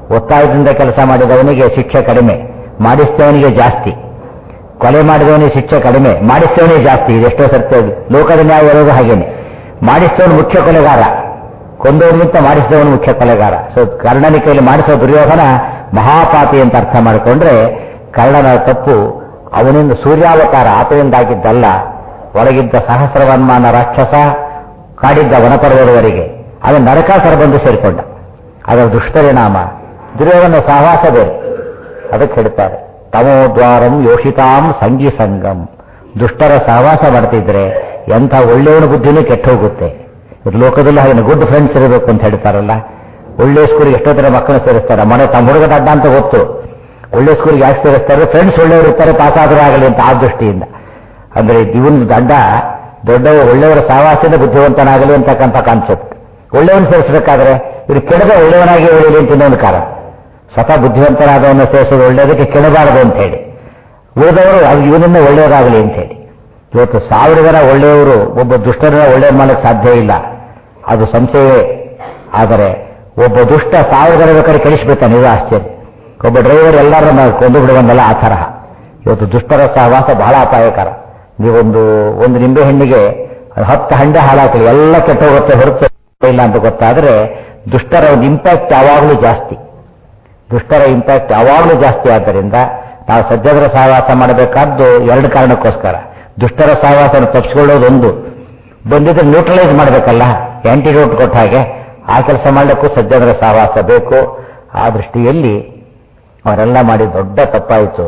ಒತ್ತಾಯದಿಂದ ಕೆಲಸ ಮಾಡಿದವನಿಗೆ ಶಿಕ್ಷೆ ಕಡಿಮೆ ಮಾಡಿಸಿದವನಿಗೆ ಜಾಸ್ತಿ ಕೊಲೆ ಮಾಡಿದವನಿಗೆ ಶಿಕ್ಷೆ ಕಡಿಮೆ ಮಾಡಿಸಿದವನಿಗೆ ಜಾಸ್ತಿ ಇದೆಷ್ಟೋ ಸತ್ಯ ಲೋಕದ ನ್ಯಾಯ ಇರೋದು ಹಾಗೇನೆ ಮಾಡಿಸಿದವನು ಮುಖ್ಯ ಕೊಲೆಗಾರ ಕೊಂದವನಿಗಿಂತ ಮಾಡಿಸಿದವನು ಮುಖ್ಯ ಕೊಲೆಗಾರ ಸೊ ಕರ್ಣನ ಕೈಯಲ್ಲಿ ಮಾಡಿಸೋ ದುರ್ಯೋಧನ ಮಹಾಪಾಪಿ ಅಂತ ಅರ್ಥ ಮಾಡಿಕೊಂಡ್ರೆ ಕರ್ಣನ ತಪ್ಪು ಅವನಿಂದ ಸೂರ್ಯಾವತಾರ ಆತನಿಂದಾಗಿದ್ದಲ್ಲ ಒಳಗಿದ್ದ ಸಹಸ್ರವನ್ಮಾನ ರಾಕ್ಷಸ ಕಾಡಿದ್ದ ವನಪರ್ವದವರೆಗೆ ಅವನು ನರಕಾಸುರ ಬಂದು ಸೇರಿಕೊಂಡ ಅದರ ದುಷ್ಪರಿಣಾಮ ದುರ್ಯೋಧನ ಸಹವಾಸ ಬೇರೆ ಅದಕ್ಕೆ ಹೇಳ್ತಾರೆ ತಮೋದ್ವಾರಂ ಯೋಷಿತಾಂ ಸಂಗಿ ಸಂಗಂ ದುಷ್ಟರ ಸಹವಾಸ ಮಾಡ್ತಿದ್ರೆ ಎಂಥ ಒಳ್ಳೆಯವನ ಬುದ್ಧಿನೂ ಕೆಟ್ಟ ಹೋಗುತ್ತೆ ಇದು ಲೋಕದಲ್ಲಿ ಹಾಗೆ ಗುಡ್ ಫ್ರೆಂಡ್ಸ್ ಇರಬೇಕು ಅಂತ ಹೇಳ್ತಾರಲ್ಲ ಒಳ್ಳೆ ಸ್ಕೂಲ್ಗೆ ಎಷ್ಟೋ ತರ ಮಕ್ಕಳನ್ನ ಸೇರಿಸ್ತಾರೆ ಮನೆ ತಮ್ಮ ಹುಡುಗನ ಅಡ್ಡ ಅಂತ ಗೊತ್ತು ಒಳ್ಳೆ ಸ್ಕೂಲ್ಗೆ ಯಾಕೆ ಸೇರಿಸ್ತಾರೆ ಫ್ರೆಂಡ್ಸ್ ಒಳ್ಳೆಯವರು ಇರ್ತಾರೆ ಪಾಸ್ ಆದರೂ ಆಗಲಿ ಅಂತ ಆ ದೃಷ್ಟಿಯಿಂದ ಅಂದ್ರೆ ಇವನ್ ದಡ್ಡ ದೊಡ್ಡ ಒಳ್ಳೆಯವರ ಸಹವಾಸದಿಂದ ಬುದ್ಧಿವಂತನಾಗಲಿ ಅಂತಕ್ಕಂಥ ಕಾನ್ಸೆಪ್ಟ್ ಒಳ್ಳೆಯವನು ಸೇರಿಸಬೇಕಾದ್ರೆ ಇವರು ಕೆಡದ ಒಳ್ಳೆಯವನಾಗಿ ಉಳಿಯಲಿ ಅಂತ ಇನ್ನೊಂದು ಕಾರಣ ಸ್ವತಃ ಬುದ್ಧಿವಂತರಾದವನ್ನ ಸೇರಿಸೋದು ಒಳ್ಳೆಯದಕ್ಕೆ ಕೆಡಬಾರದು ಅಂತ ಹೇಳಿ ಉಳಿದವರು ಅದು ಇವನಿಂದ ಒಳ್ಳೆಯವರಾಗಲಿ ಅಂತ ಹೇಳಿ ಇವತ್ತು ಸಾವಿರ ಜನ ಒಳ್ಳೆಯವರು ಒಬ್ಬ ದುಷ್ಟರನ್ನ ಒಳ್ಳೆಯ ಮಾಡಕ್ಕೆ ಸಾಧ್ಯ ಇಲ್ಲ ಅದು ಸಂಶಯವೇ ಆದರೆ ಒಬ್ಬ ದುಷ್ಟ ಸಾವಿರ ಜನ ಬೇಕಾದ್ರೆ ಕೆಡಿಸ್ಬಿಡ್ತಾನೆ ಇದು ಆಶ್ಚರ್ಯ ಒಬ್ಬ ಡ್ರೈವರ್ ಎಲ್ಲರನ್ನ ಕೊಂದು ಬಿಡುವಂದಲ್ಲ ಆ ತರಹ ಇವತ್ತು ದುಷ್ಟರ ಸಹವಾಸ ಬಹಳ ಅಪಾಯಕರ ನೀವೊಂದು ಒಂದು ನಿಂಬೆ ಹಣ್ಣಿಗೆ ಹತ್ತು ಹಂಡೆ ಹಾಳಾಕಲಿ ಎಲ್ಲ ಕೆಟ್ಟೋಗುತ್ತೆ ಹೊರತು ಇಲ್ಲ ಅಂತ ಗೊತ್ತಾದ್ರೆ ದುಷ್ಟರ ಒಂದು ಇಂಪ್ಯಾಕ್ಟ್ ಯಾವಾಗಲೂ ಜಾಸ್ತಿ ದುಷ್ಟರ ಇಂಪ್ಯಾಕ್ಟ್ ಯಾವಾಗಲೂ ಜಾಸ್ತಿ ಆದ್ದರಿಂದ ನಾವು ಸಜ್ಜದರ ಸಹವಾಸ ಮಾಡಬೇಕಾದ್ದು ಎರಡು ಕಾರಣಕ್ಕೋಸ್ಕರ ದುಷ್ಟರ ಸಹವಾಸನ ತಪ್ಪಿಸ್ಕೊಳ್ಳೋದು ಒಂದು ಬಂದಿದ್ರೆ ನ್ಯೂಟ್ರಲೈಸ್ ಮಾಡಬೇಕಲ್ಲ ಆಂಟಿಡೋಟ್ ಕೊಟ್ಟ ಹಾಗೆ ಆ ಕೆಲಸ ಮಾಡಲಿಕ್ಕೂ ಸಜ್ಜನರ ಸಹವಾಸ ಬೇಕು ಆ ದೃಷ್ಟಿಯಲ್ಲಿ ಅವರೆಲ್ಲ ಮಾಡಿ ದೊಡ್ಡ ತಪ್ಪಾಯಿತು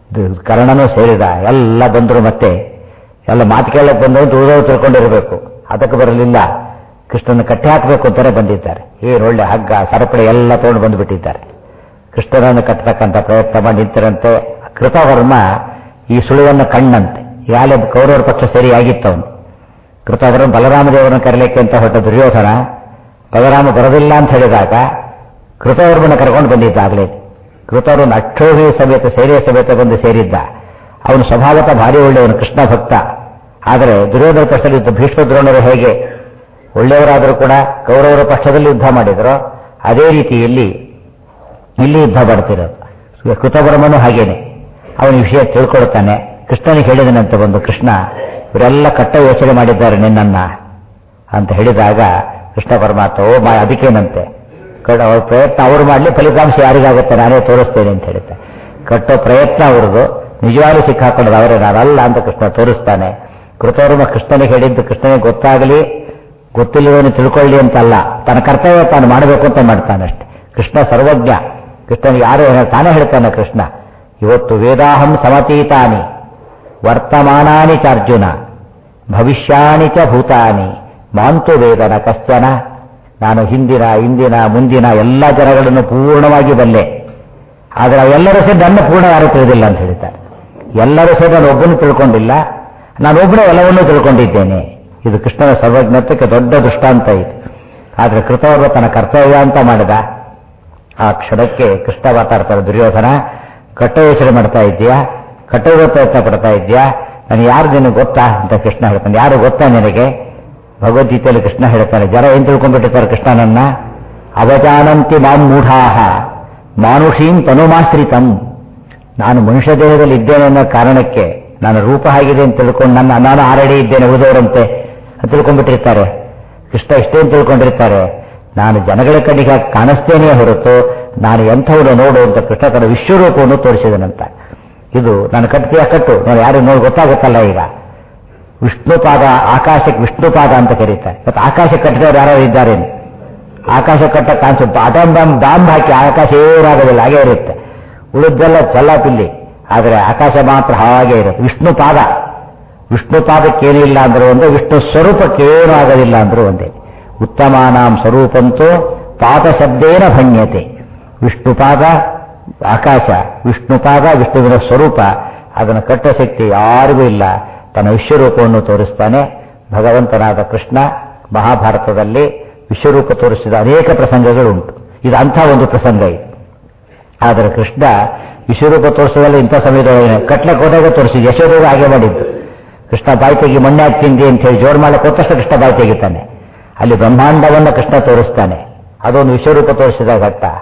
ಕರ್ಣನೂ ಸೇರಿದ ಎಲ್ಲ ಬಂದರು ಮತ್ತೆ ಎಲ್ಲ ಮಾತು ಕೇಳಕ್ಕೆ ಬಂದವರು ಉಳಿದವರು ತಿಳ್ಕೊಂಡಿರಬೇಕು ಅದಕ್ಕೆ ಬರಲಿಲ್ಲ ಕೃಷ್ಣನ ಕಟ್ಟಿ ಹಾಕಬೇಕು ಅಂತಾನೆ ಬಂದಿದ್ದಾರೆ ಏನು ಒಳ್ಳೆ ಹಗ್ಗ ಸರಪಳಿ ಎಲ್ಲ ತಗೊಂಡು ಬಂದುಬಿಟ್ಟಿದ್ದಾರೆ ಕೃಷ್ಣನನ್ನು ಕಟ್ಟತಕ್ಕಂಥ ಪ್ರಯತ್ನ ಮಾಡಿ ನಿಂತಿರಂತೆ ಕೃತವರ್ಮ ಈ ಸುಳಿವನ್ನು ಕಣ್ಣಂತೆ ಯಾಲೆ ಕೌರವರ ಪಕ್ಷ ಸರಿಯಾಗಿತ್ತು ಅವನು ಕೃತವರ್ಮ ಬಲರಾಮದೇವರನ್ನು ಕರೀಲಿಕ್ಕೆ ಅಂತ ಹೊರಟ ದುರ್ಯೋಧನ ಬಲರಾಮ ಬರೋದಿಲ್ಲ ಅಂತ ಹೇಳಿದಾಗ ಕೃತವರ್ಮನ ಕರ್ಕೊಂಡು ಬಂದಿದ್ದಾಗಲೇ ಕೃತವರ್ಮನ ಅಕ್ಷೋಹಿ ಸಮೇತ ಸೇರಿಯ ಸಮೇತ ಬಂದು ಸೇರಿದ್ದ ಅವನು ಸ್ವಭಾವತಃ ಭಾರಿ ಒಳ್ಳೆಯವನು ಕೃಷ್ಣ ಭಕ್ತ ಆದರೆ ದುರ್ಯೋಧನ ಪಕ್ಷದಲ್ಲಿದ್ದ ಭೀಷ್ಮ ದ್ರೋಣರು ಹೇಗೆ ಒಳ್ಳೆಯವರಾದರೂ ಕೂಡ ಕೌರವರ ಪಕ್ಷದಲ್ಲಿ ಯುದ್ಧ ಮಾಡಿದ್ರು ಅದೇ ರೀತಿಯಲ್ಲಿ ಇಲ್ಲಿ ಯುದ್ಧ ಮಾಡ್ತಿರೋದು ಕೃತವರ್ಮನು ಹಾಗೇನೆ ಅವನ ವಿಷಯ ತಿಳ್ಕೊಳ್ತಾನೆ ಕೃಷ್ಣನಿಗೆ ಹೇಳಿದನಂತೆ ಬಂದು ಕೃಷ್ಣ ಇವರೆಲ್ಲ ಕಟ್ಟ ಯೋಚನೆ ಮಾಡಿದ್ದಾರೆ ನಿನ್ನನ್ನ ಅಂತ ಹೇಳಿದಾಗ ಕೃಷ್ಣ ಪರಮಾತ್ಮ ಓ ಮಾ ಅದಕ್ಕೇನಂತೆ ಕಡ ಅವ್ರ ಪ್ರಯತ್ನ ಅವ್ರು ಮಾಡಲಿ ಫಲಿತಾಂಶ ಯಾರಿಗಾಗುತ್ತೆ ನಾನೇ ತೋರಿಸ್ತೇನೆ ಅಂತ ಹೇಳುತ್ತೆ ಕಟ್ಟೋ ಪ್ರಯತ್ನ ಅವ್ರದ್ದು ನಿಜವಾಗ್ಲೂ ಸಿಕ್ಕಾಕೊಂಡದ್ದು ಅವರೇ ನಾನಲ್ಲ ಅಂತ ಕೃಷ್ಣ ತೋರಿಸ್ತಾನೆ ಕೃತವರ್ಮ ಕೃಷ್ಣನಿಗೆ ಹೇಳಿದ್ದು ಕೃಷ್ಣನಿಗೆ ಗೊತ್ತಾಗಲಿ ಗೊತ್ತಿಲ್ಲದವನು ತಿಳ್ಕೊಳ್ಳಿ ಅಂತಲ್ಲ ತನ್ನ ಕರ್ತವ್ಯ ತಾನು ಮಾಡಬೇಕು ಅಂತ ಮಾಡ್ತಾನಷ್ಟೆ ಕೃಷ್ಣ ಸರ್ವಜ್ಞ ಕೃಷ್ಣನಿಗೆ ಯಾರು ತಾನೇ ಹೇಳ್ತಾನೆ ಕೃಷ್ಣ ಇವತ್ತು ವೇದಾಹಂ ಸಮತೀತಾನಿ ವರ್ತಮಾನಾನಿ ಚಾರ್ಜುನ ಭವಿಷ್ಯಾನಿ ಚ ಭೂತಾನಿ ಮಾಂತು ವೇದನ ಕಶ್ಚನ ನಾನು ಹಿಂದಿನ ಇಂದಿನ ಮುಂದಿನ ಎಲ್ಲ ಜನಗಳನ್ನು ಪೂರ್ಣವಾಗಿ ಬಲ್ಲೆ ಆದರೆ ಅವೆಲ್ಲರೂ ಸೇರಿ ನನ್ನ ಪೂರ್ಣ ಯಾರು ತಿಳಿದಿಲ್ಲ ಅಂತ ಹೇಳ್ತಾರೆ ಎಲ್ಲರೂ ಸೇರಿ ನಾನು ಒಬ್ಬನು ತಿಳ್ಕೊಂಡಿಲ್ಲ ನಾನು ಒಬ್ಬನೇ ಎಲ್ಲವನ್ನೂ ತಿಳ್ಕೊಂಡಿದ್ದೇನೆ ಇದು ಕೃಷ್ಣನ ಸರ್ವಜ್ಞತ್ವಕ್ಕೆ ದೊಡ್ಡ ದೃಷ್ಟಾಂತ ಇದು ಆದರೆ ಕೃತವರ್ಮ ತನ್ನ ಕರ್ತವ್ಯ ಅಂತ ಮಾಡಿದ ಆ ಕ್ಷಣಕ್ಕೆ ಕೃಷ್ಣ ಮಾತಾಡ್ತಾರೆ ದುರ್ಯೋಧನ ಕಟ್ಟ ಯೋಚನೆ ಮಾಡ್ತಾ ಇದೆಯಾ ಕಟ್ಟೋದ ಪ್ರಯತ್ನ ಪಡ್ತಾ ಇದೆಯಾ ನಾನು ಯಾರು ನಿನಗೆ ಗೊತ್ತಾ ಅಂತ ಕೃಷ್ಣ ಹೇಳ್ತಾನೆ ಯಾರು ಗೊತ್ತಾ ನಿನಗೆ ಭಗವದ್ಗೀತೆಯಲ್ಲಿ ಕೃಷ್ಣ ಹೇಳ್ತಾನೆ ಜನ ಏನ್ ತಿಳ್ಕೊಂಡ್ಬಿಟ್ಟಿರ್ತಾರೆ ಕೃಷ್ಣನನ್ನ ಅವಜಾನಂತಿ ಮಾಂ ಮೂಢಾಹ ಮಾನುಷೀಂ ತನುಮಾಶ್ರಿತಂ ನಾನು ಮನುಷ್ಯ ದೇಹದಲ್ಲಿ ಇದ್ದೇನೆ ಅನ್ನೋ ಕಾರಣಕ್ಕೆ ನಾನು ರೂಪ ಆಗಿದೆ ಅಂತ ತಿಳ್ಕೊಂಡು ನನ್ನ ನಾನು ಆರಡಿ ಇದ್ದೇನೆ ಉಳಿದವರಂತೆ ಅಂತ ತಿಳ್ಕೊಂಡ್ಬಿಟ್ಟಿರ್ತಾರೆ ಕೃಷ್ಣ ಇಷ್ಟೇನು ತಿಳ್ಕೊಂಡಿರ್ತಾರೆ ನಾನು ಜನಗಳ ಕಡೆಗೆ ಕಾಣಿಸ್ತೇನೆ ಹೊರತು ನಾನು ಎಂಥವನು ನೋಡು ಅಂತ ಕೃಷ್ಣ ತನ್ನ ವಿಶ್ವರೂಪವನ್ನು ತೋರಿಸಿದನಂತ ಇದು ನಾನು ಕಟ್ತೀಯ ಕಟ್ಟು ನಾನು ಯಾರು ನೋಡಿ ಗೊತ್ತಾಗುತ್ತಲ್ಲ ಈಗ ವಿಷ್ಣುಪಾದ ಆಕಾಶಕ್ಕೆ ವಿಷ್ಣುಪಾದ ಅಂತ ಕರೀತಾರೆ ಮತ್ತು ಆಕಾಶ ಕಟ್ಟಿದವರು ಯಾರು ಇದ್ದಾರೇನು ಆಕಾಶ ಕಟ್ಟ ಕಾನ್ಸೆಪ್ಟ್ ಅಟಮ್ ಬಾಂಬ್ ಬಾಂಬ್ ಹಾಕಿ ಆಕಾಶ ಏನಾಗೋದಿಲ್ಲ ಹಾಗೆ ಇರುತ್ತೆ ಉಳಿದೆಲ್ಲ ಚಲ್ಲಾಪಿಲ್ಲಿ ಆದರೆ ಆಕಾಶ ಮಾತ್ರ ಹಾಗೆ ಇರುತ್ತೆ ವಿಷ್ಣು ಪಾದ ವಿಷ್ಣು ಪಾದಕ್ಕೇನಿಲ್ಲ ಅಂದ್ರೆ ಒಂದೇ ವಿಷ್ಣು ಸ್ವರೂಪಕ್ಕೇನೂ ಆಗೋದಿಲ್ಲ ಅಂದ್ರೂ ಒಂದೇ ಉತ್ತಮಾನಾಂ ಸ್ವರೂಪಂತೂ ಪಾದ ಶಬ್ದೇನ ಭಣ್ಯತೆ ವಿಷ್ಣು ಪಾದ ಆಕಾಶ ವಿಷ್ಣು ಪಾದ ವಿಷ್ಣುವಿನ ಸ್ವರೂಪ ಅದನ್ನು ಕಟ್ಟ ಶಕ್ತಿ ಯಾರಿಗೂ ಇಲ್ಲ ತನ್ನ ವಿಶ್ವರೂಪವನ್ನು ತೋರಿಸ್ತಾನೆ ಭಗವಂತನಾದ ಕೃಷ್ಣ ಮಹಾಭಾರತದಲ್ಲಿ ವಿಶ್ವರೂಪ ತೋರಿಸಿದ ಅನೇಕ ಪ್ರಸಂಗಗಳುಂಟು ಇದು ಅಂಥ ಒಂದು ಪ್ರಸಂಗ ಇದು ಆದರೆ ಕೃಷ್ಣ ವಿಶ್ವರೂಪ ತೋರಿಸೋದಲ್ಲ ಇಂಥ ಸಮಯದೊಳಗೆ ಕಟ್ಲಕ್ಕೆ ಹೋದಾಗ ತೋರಿಸಿ ಯಶೋದೇವ ಹಾಗೆ ಮಾಡಿದ್ದು ಕೃಷ್ಣ ಬಾಯಿ ತೆಗಿ ಮಣ್ಣೆ ತಿಂದಿ ಅಂತ ಹೇಳಿ ಜೋರ್ ಮಾಡಕ್ಕೆ ಹೋದಷ್ಟು ಕೃಷ್ಣ ಬಾಯಿ ತೆಗಿತಾನೆ ಅಲ್ಲಿ ಬ್ರಹ್ಮಾಂಡವನ್ನು ಕೃಷ್ಣ ತೋರಿಸ್ತಾನೆ ಅದೊಂದು ವಿಶ್ವರೂಪ ತೋರಿಸಿದ ಘಟ್ಟ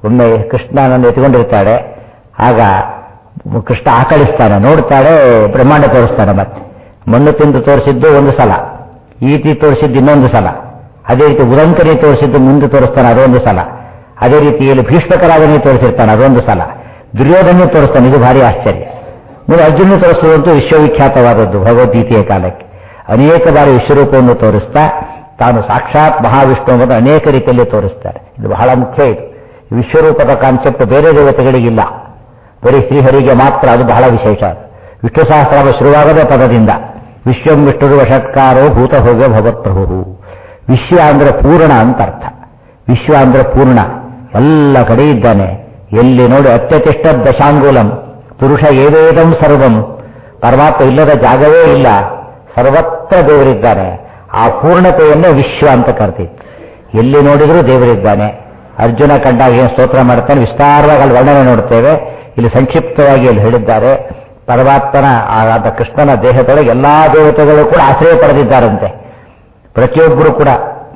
ಒಮ್ಮೆ ಕೃಷ್ಣನನ್ನು ಎತ್ಕೊಂಡಿರ್ತಾಳೆ ಆಗ ಕೃಷ್ಣ ಆಕಳಿಸ್ತಾನೆ ನೋಡ್ತಾಳೆ ಬ್ರಹ್ಮಾಂಡ ತೋರಿಸ್ತಾನೆ ಮತ್ತೆ ಮಣ್ಣು ತಿಂದು ತೋರಿಸಿದ್ದು ಒಂದು ಸಲ ಈತಿ ತೋರಿಸಿದ್ದು ಇನ್ನೊಂದು ಸಲ ಅದೇ ರೀತಿ ಉದಂಕರಿ ತೋರಿಸಿದ್ದು ಮುಂದೆ ತೋರಿಸ್ತಾನೆ ಅದೊಂದು ಸಲ ಅದೇ ರೀತಿಯಲ್ಲಿ ಭೀಷ್ಮಕರಾದನೇ ತೋರಿಸಿರ್ತಾನೆ ಅದೊಂದು ಸಲ ದುರ್ಯೋಧನೇ ತೋರಿಸ್ತಾನೆ ಇದು ಭಾರಿ ಆಶ್ಚರ್ಯ ನೀವು ಅರ್ಜುನ ತೋರಿಸುವಂತೂ ವಿಶ್ವವಿಖ್ಯಾತವಾದದ್ದು ಭಗವದ್ಗೀತೆಯ ಕಾಲಕ್ಕೆ ಅನೇಕ ಬಾರಿ ವಿಶ್ವರೂಪವನ್ನು ತೋರಿಸ್ತಾ ತಾನು ಸಾಕ್ಷಾತ್ ಮಹಾವಿಷ್ಣು ಎಂಬುದು ಅನೇಕ ರೀತಿಯಲ್ಲಿ ತೋರಿಸ್ತಾರೆ ಇದು ಬಹಳ ಮುಖ್ಯ ಇದು ವಿಶ್ವರೂಪದ ಕಾನ್ಸೆಪ್ಟ್ ಬೇರೆ ದೇವತೆಗಳಿಗಿಲ್ಲ ಬರೀ ಶ್ರೀಹರಿಗೆ ಮಾತ್ರ ಅದು ಬಹಳ ವಿಶೇಷ ವಿಷ್ಣು ಸಹಸ್ರಾಮ ಶುರುವಾಗದ ಪದದಿಂದ ವಿಶ್ವಂ ವಿಷ್ಣುರು ವಷಟ್ಕಾರೋ ಭೂತ ಹೋಗ ಭಗವತ್ಪ್ರಭು ವಿಶ್ವ ಅಂದ್ರೆ ಪೂರ್ಣ ಅಂತ ಅರ್ಥ ವಿಶ್ವ ಅಂದ್ರೆ ಪೂರ್ಣ ಎಲ್ಲ ಕಡೆ ಇದ್ದಾನೆ ಎಲ್ಲಿ ನೋಡಿ ಅತ್ಯತಿಷ್ಠ ದಶಾಂಗುಲಂ ಪುರುಷ ಏವೇದಂ ಸರ್ವಂ ಪರಮಾತ್ಮ ಇಲ್ಲದ ಜಾಗವೇ ಇಲ್ಲ ಸರ್ವತ್ರ ದೇವರಿದ್ದಾನೆ ಆ ಪೂರ್ಣತೆಯನ್ನೇ ವಿಶ್ವ ಅಂತ ಕರ್ತಿತ್ತು ಎಲ್ಲಿ ನೋಡಿದರೂ ದೇವರಿದ್ದಾನೆ ಅರ್ಜುನ ಕಂಡಾಗ ಏನು ಸ್ತೋತ್ರ ಮಾಡ್ತಾನೆ ವಿಸ್ತಾರವಾಗಿ ಅಲ್ಲಿ ವರ್ಣನೆ ನೋಡ್ತೇವೆ ಇಲ್ಲಿ ಸಂಕ್ಷಿಪ್ತವಾಗಿ ಅಲ್ಲಿ ಹೇಳಿದ್ದಾರೆ ಪರಮಾತ್ಮನ ಆದ ಕೃಷ್ಣನ ದೇಹದೊಳಗೆ ಎಲ್ಲಾ ದೇವತೆಗಳು ಕೂಡ ಆಶ್ರಯ ಪಡೆದಿದ್ದಾರಂತೆ ಪ್ರತಿಯೊಬ್ಬರು ಕೂಡ